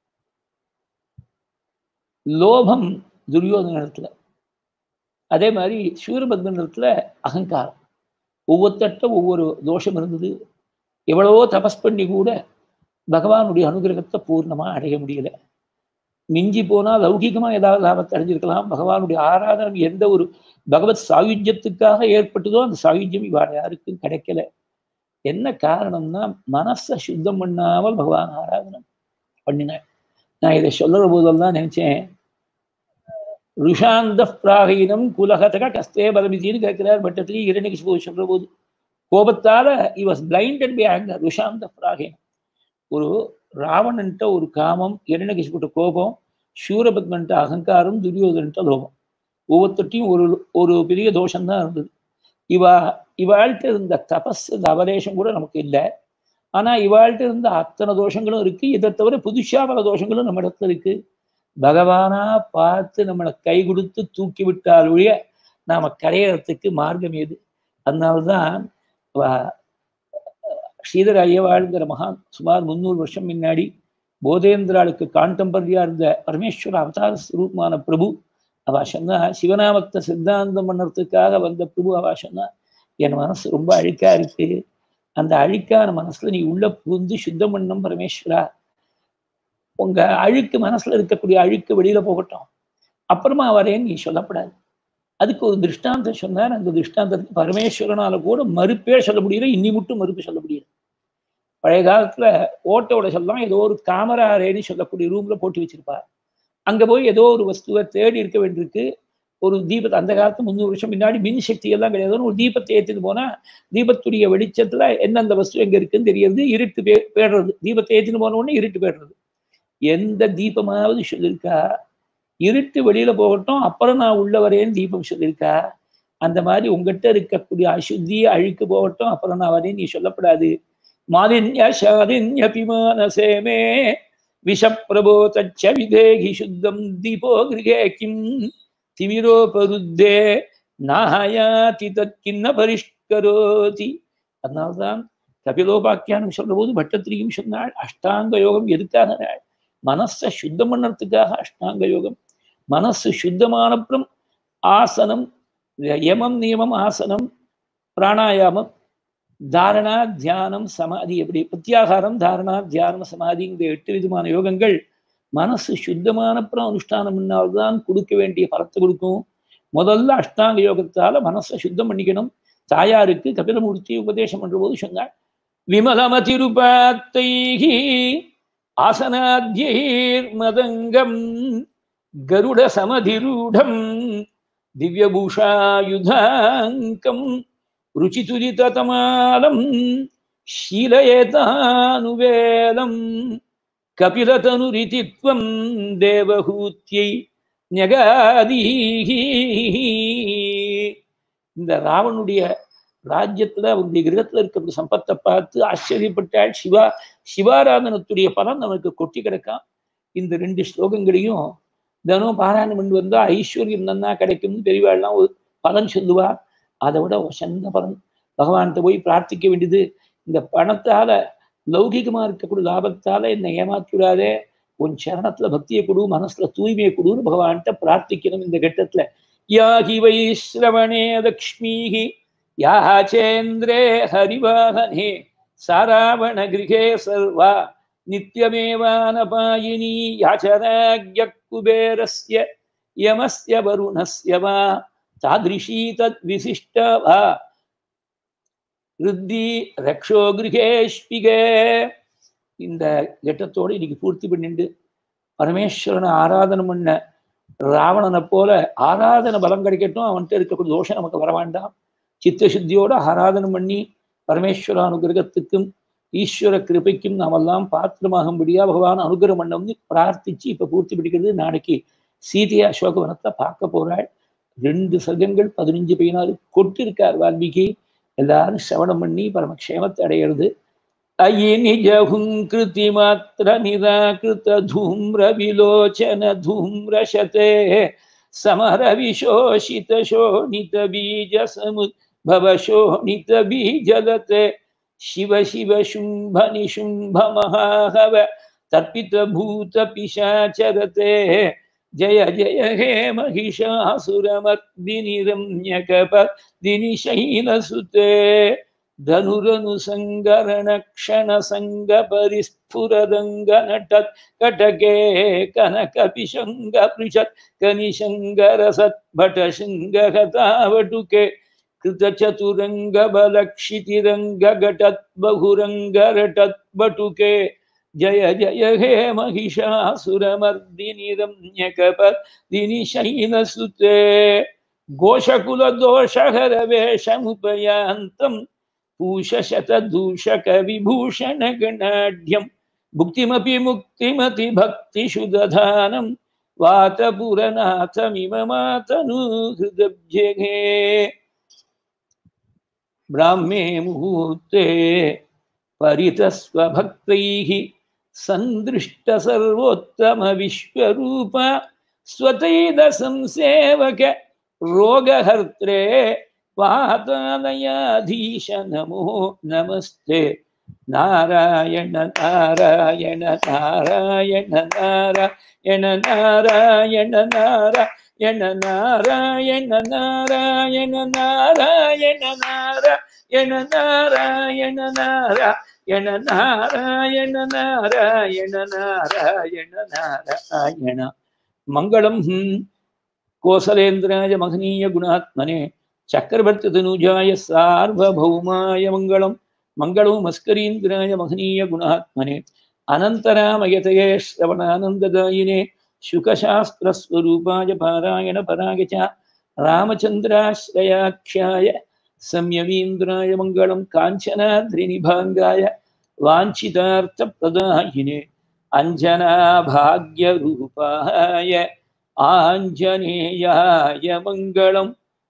லோபம் துரியோதன இடத்துல அதே மாதிரி சூரபத்மன் இடத்துல அகங்காரம் ஒவ்வொருத்தட்ட ஒவ்வொரு தோஷம் இருந்தது எவ்வளவோ தபஸ் பண்ணி கூட பகவானுடைய அனுகிரகத்தை பூர்ணமா அடைய முடியல மிஞ்சி போனா லௌகிகமா ஏதாவது லாபத்தை அடைஞ்சிருக்கலாம் பகவானுடைய ஆராதனம் எந்த ஒரு பகவத் சாயுஜ்யத்துக்காக ஏற்பட்டதோ அந்த சாயுஜ்யம் இவாள் யாருக்கும் கிடைக்கல என்ன காரணம்னா மனசை சுத்தம் பண்ணாமல் பகவான் ஆராதனம் பண்ணினேன் நான் இதை சொல்லுற போதெல்லாம் நினைச்சேன் ருஷாந்த பிராகீனம் குலகதக கஸ்தே பதமிதின்னு கேட்கிறார் பட்டத்திரி இரண்டு சொல்ற போது கோபத்தால he was blinded by anger ருஷாந்த பிராகீனம் ஒரு ராவணன்ட்ட ஒரு காமம் இரண்டகிஷ்புட்ட கோபம் சூரபத்மன்ட்ட அகங்காரம் துரியோதன்ட்ட லோபம் ஒவ்வொருத்தையும் ஒரு ஒரு பெரிய தோஷம்தான் இருந்தது இவா இவாழ்கிட்ட இருந்த தபஸ் இந்த அவதேசம் கூட நமக்கு இல்லை ஆனா இவாழ்கிட்ட இருந்த அத்தனை தோஷங்களும் இருக்கு இதை தவிர புதுசா பல தோஷங்களும் நம்ம இடத்துல இருக்கு பகவானா பார்த்து நம்மளை கை கொடுத்து தூக்கி விட்டால் ஒழிய நாம கரையறதுக்கு மார்க்கம் எது அதனால்தான் ஸ்ரீதர ஐயவாளுங்கிற மகான் சுமார் முந்நூறு வருஷம் முன்னாடி போதேந்திராளுக்கு காண்டம்பரியா இருந்த பரமேஸ்வர அவதார ஸ்வரூபமான பிரபு அவ சொன்னா சிவநாமத்தை சித்தாந்தம் பண்ணுறதுக்காக வந்த பிரபு அவ சொன்னா என் மனசு ரொம்ப அழுக்கா இருக்கு அந்த அழுக்கான மனசுல நீ உள்ள புகுந்து சுத்தம் பண்ணும் பரமேஸ்வரா உங்க அழுக்கு மனசுல இருக்கக்கூடிய அழுக்கு வெளியில போகட்டும் அப்புறமா வரேன்னு நீ சொல்லப்படாது அதுக்கு ஒரு திருஷ்டாந்தம் சொன்னார் அந்த திருஷ்டாந்தத்துக்கு பரமேஸ்வரனால கூட மறுப்பே சொல்ல முடியல இன்னி மட்டும் மறுப்பு சொல்ல முடியல பழைய காலத்துல ஓட்டோட சொல்லலாம் ஏதோ ஒரு காமரா ரேன்னு சொல்லக்கூடிய ரூம்ல போட்டு வச்சிருப்பா அங்க போய் ஏதோ ஒரு வஸ்துவை தேடி இருக்க வேண்டியிருக்கு ஒரு தீபத்தை அந்த காலத்து முந்நூறு வருஷம் முன்னாடி மின் சக்தி எல்லாம் கிடையாதுன்னு ஒரு தீபத்தை ஏற்றிட்டு போனா தீபத்துடைய வெளிச்சத்துல எந்தெந்த வஸ்து எங்க இருக்குன்னு தெரியறது இருட்டு பே போயிடுறது தீபத்தை ஏற்றிட்டு போன உடனே இருட்டு போயிடுறது எந்த தீபமாவது சொல்லியிருக்கா இருட்டு வெளியில போகட்டும் அப்புறம் நான் உள்ள வரேன்னு தீபம் சொல்லியிருக்கா அந்த மாதிரி உங்ககிட்ட இருக்கக்கூடிய அசுத்தி அழுக்கு போகட்டும் அப்புறம் நான் வரேன் நீ சொல்லப்படாது மாலின்ய சாதின்யபிமானசேமே விஷப்பிரபோ தச்ச விதேகி சுத்தம் தீபோ கிருகே கிம் திமிரோபருத்தே நாயாதி தற்கின்ன பரிஷ்கரோதி அதனால்தான் கபிலோபாக்கியானம் சொல்ற போது பட்டத்திரியும் சொன்னாள் அஷ்டாங்க யோகம் எதுக்காக மனசை சுத்தம் பண்ணுறதுக்காக அஷ்டாங்க யோகம் மனசு சுத்தமானப்புறம் ஆசனம் யமம் நியமம் ஆசனம் பிராணாயாமம் தாரணா தியானம் சமாதி எப்படி பிரத்யாகாரம் தாரணா தியானம் சமாதிங்கிற எட்டு விதமான யோகங்கள் மனசு சுத்தமானப்புறம் அனுஷ்டானம் பண்ணால்தான் கொடுக்க வேண்டிய பலத்தை கொடுக்கும் முதல்ல அஷ்டாங்க யோகத்தால மனசை சுத்தம் பண்ணிக்கணும் தாயாருக்கு கபிலமூர்த்தி உபதேசம் பண்ற போது சொன்னாள் விமலமதிருபாத்தைகி ஆசனாத்யைர் மதங்கம் கருட சமதிரூடம் திவ்யபூஷாயுதாங்கம் ருச்சிதுரிதமாலம் ஷீலயேதானுவேலம் கபிலதனுரிதித்வம் தேவஹூத்யை ஞகாதீஹி இந்த ராவனுடைய ராஜ்யத்துல அவருடைய கிரகத்துல இருக்கிற சம்பத்தை பார்த்து ஆச்சரியப்பட்டாள் சிவா சிவாராதனத்துடைய பலன் நமக்கு கொட்டி கிடக்காம் இந்த ரெண்டு ஸ்லோகங்களையும் தினம் பாராயணம் பண்ணி வந்தா ஐஸ்வர்யம் நன்னா கிடைக்கும்னு பெரியவாள்லாம் ஒரு பலன் சொல்லுவா அதை விட வசந்த பலன் பகவான்கிட்ட போய் பிரார்த்திக்க வேண்டியது இந்த பணத்தால லௌகிகமா இருக்கக்கூடிய லாபத்தால என்னை ஏமாத்திடாதே உன் சரணத்துல பக்தியை கொடு மனசுல தூய்மையை கொடுன்னு பகவான்கிட்ட பிரார்த்திக்கணும் இந்த கட்டத்துல யாகி வை ஸ்ரவணே லக்ஷ்மீஹி யாச்சேந்திரே ஹரிவாகனே சாராவண கிரகே சர்வா நித்யமேவானபாயினி யாச்சராக்ய குபேரஸ்ய யமஸ்ய வருணஸ்ய வா தாதிருஷீ தத் விசிஷ்ட வா ருத்தி ரக்ஷோ கிரகேஷ்பிகே இந்த கட்டத்தோடு இன்னைக்கு பூர்த்தி பண்ணிண்டு பரமேஸ்வரனை ஆராதனை பண்ண ராவணனை போல ஆராதனை பலம் கிடைக்கட்டும் அவன்கிட்ட இருக்கக்கூடிய தோஷம் நமக்கு வர வேண்டாம் சித்தசுத்தியோட ஆராதனை பண்ணி பரமேஸ்வர அனுகிரகத்துக்கும் ஈஸ்வர கிருபைக்கும் நாமெல்லாம் பாத்திரமாகும்படியா பகவான் அனுகிரகம் பண்ணம்னு பிரார்த்திச்சு இப்ப பூர்த்தி பிடிக்கிறது நாளைக்கு சீதையா அசோகவனத்தை பார்க்க போறாள் ரெண்டு சர்க்கங்கள் பதினஞ்சு பதினாறு கொட்டிருக்கார் வால்மீகி எல்லாரும் சிரவணம் பண்ணி பரமக்ஷேமத்தை அடையிறது அயி நிஜஹுங்கிருதி மாத்திர நிராகிருத தூம்ர விலோச்சன தூம்ரசதே சமர விசோஷித சோணித பீஜ சமுத்பவ சோணித பீஜலதே शिव शिव शुम्भ निशुम्भ महाहव तर्पित भूत पिशाचरते जय जय हे महिषासुरमर्दिनिरम्यकपर्दिनि शैलसुते धनुरनुसङ्गरण क्षणसङ्ग परिस्फुरदङ्गनटत् कटके कनकपिशङ्गपृषत् कनिशङ्गरसत्भटशृङ्गहतावटुके कृतचतुरङ्गबलक्षितिरङ्गघटत् बहुरङ्गरटत् बटुके जय जय हे महिषासुरमर्दिनि रम्यकपर्दिनि शैलसुते घोषकुलदोषहरवेषमुपयान्तम् पूषशतदूषकविभूषणगणाढ्यं भुक्तिमपि मुक्तिमति भक्तिषु दधानं वातपुरनाथमिममातनु हृदब्जगे ब्राह्मे मुहूर्ते परितस्वभक्तैः सन्दृष्टसर्वोत्तमविश्वरूप स्वतैदसंसेवक रोगहर्त्रे वातालयाधीश नमो नमस्ते नारायण नारायण नारायण नारायण नारायण नारायण नारायण नारायण नारायण नारायण नारायण नारायण नारायण नारायण नारायण नारायण मङ्गलं कोसलेन्द्राय महनीय गुणात्मने चक्रवर्ति तनुजाय सार्वभौमाय मङ्गलं मङ्गलो मस्करीन्द्राय महनीय गुणात्मने अनन्तरामयतये श्रवणानन्ददायिने शुकशास्त्रस्वरूपाय पारायणपराय च रामचन्द्राश्रयाख्याय संयमीन्द्राय मङ्गलं काञ्चनाद्रिनिभाङ्गाय वाञ्छितार्थप्रदायिने अञ्जनाभाग्यरूपाय आञ्जनेयाय मङ्गलं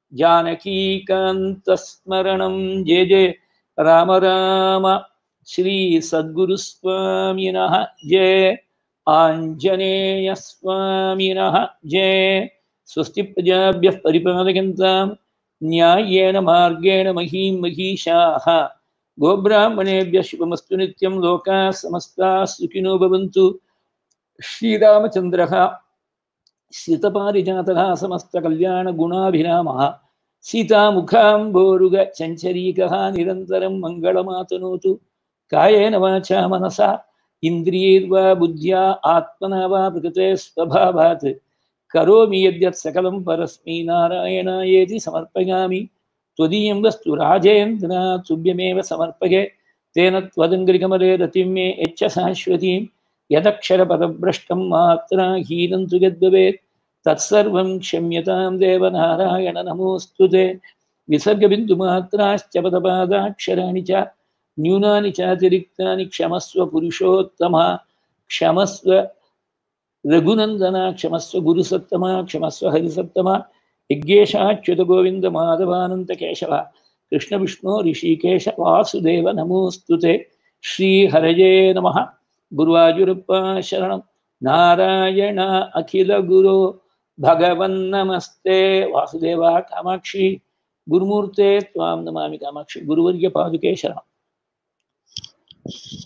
जानकीकान्तस्मरणं जय जय राम राम श्रीसद्गुरुस्वामिनः जय आञ्जनेयस्वामिनः जय स्वस्ति प्रजाभ्यः परिपालयन्तां न्याय्येन मार्गेण महीं महीषाः गोब्राह्मणेभ्यः शुभमस्तु नित्यं लोकाः समस्ताः सुखिनो भवन्तु श्रीरामचन्द्रः श्रितपारिजातः समस्तकल्याणगुणाभिरामः सीतामुखाम्बोरुगचञ्चरीकः निरन्तरं मङ्गलमातनोतु कायेन वाचा मनसा इन्द्रियैर्वा बुद्ध्या आत्मना वा प्रकृते स्वभावात् करोमि यद्यत् सकलं परस्मै नारायणायेति समर्पयामि त्वदीयं वस्तु राजेन्द्र तुभ्यमेव समर्पये तेन त्वदङ्घ्रिकमले रतिं मे यच्च शाश्वतीं यदक्षरपदभ्रष्टं मात्रा हीनं तु यद्भवेत् तत्सर्वं क्षम्यतां देवनारायण नमोऽस्तु ते विसर्गबिन्दुमात्राश्च पदपादाक्षराणि च न्यूनानि चातिरिक्तानि क्षमस्व पुरुषोत्तमा क्षमस्व रघुनन्दना क्षमस्व गुरुसत्तमा क्षमस्व हरिसत्तमा यज्ञेशाच्युत गोविन्द माधवानन्तकेशव कृष्णविष्णु ऋषिकेश वासुदेव नमोऽस्तु ते श्रीहरये नमः गुरुवायुरप्पा शरणं नारायण अखिलगुरो भगवन्नमस्ते वासुदेवा कामाक्षी गुरुमूर्ते त्वां नमामि कामाक्षि गुरुवर्यपादुके शरणम्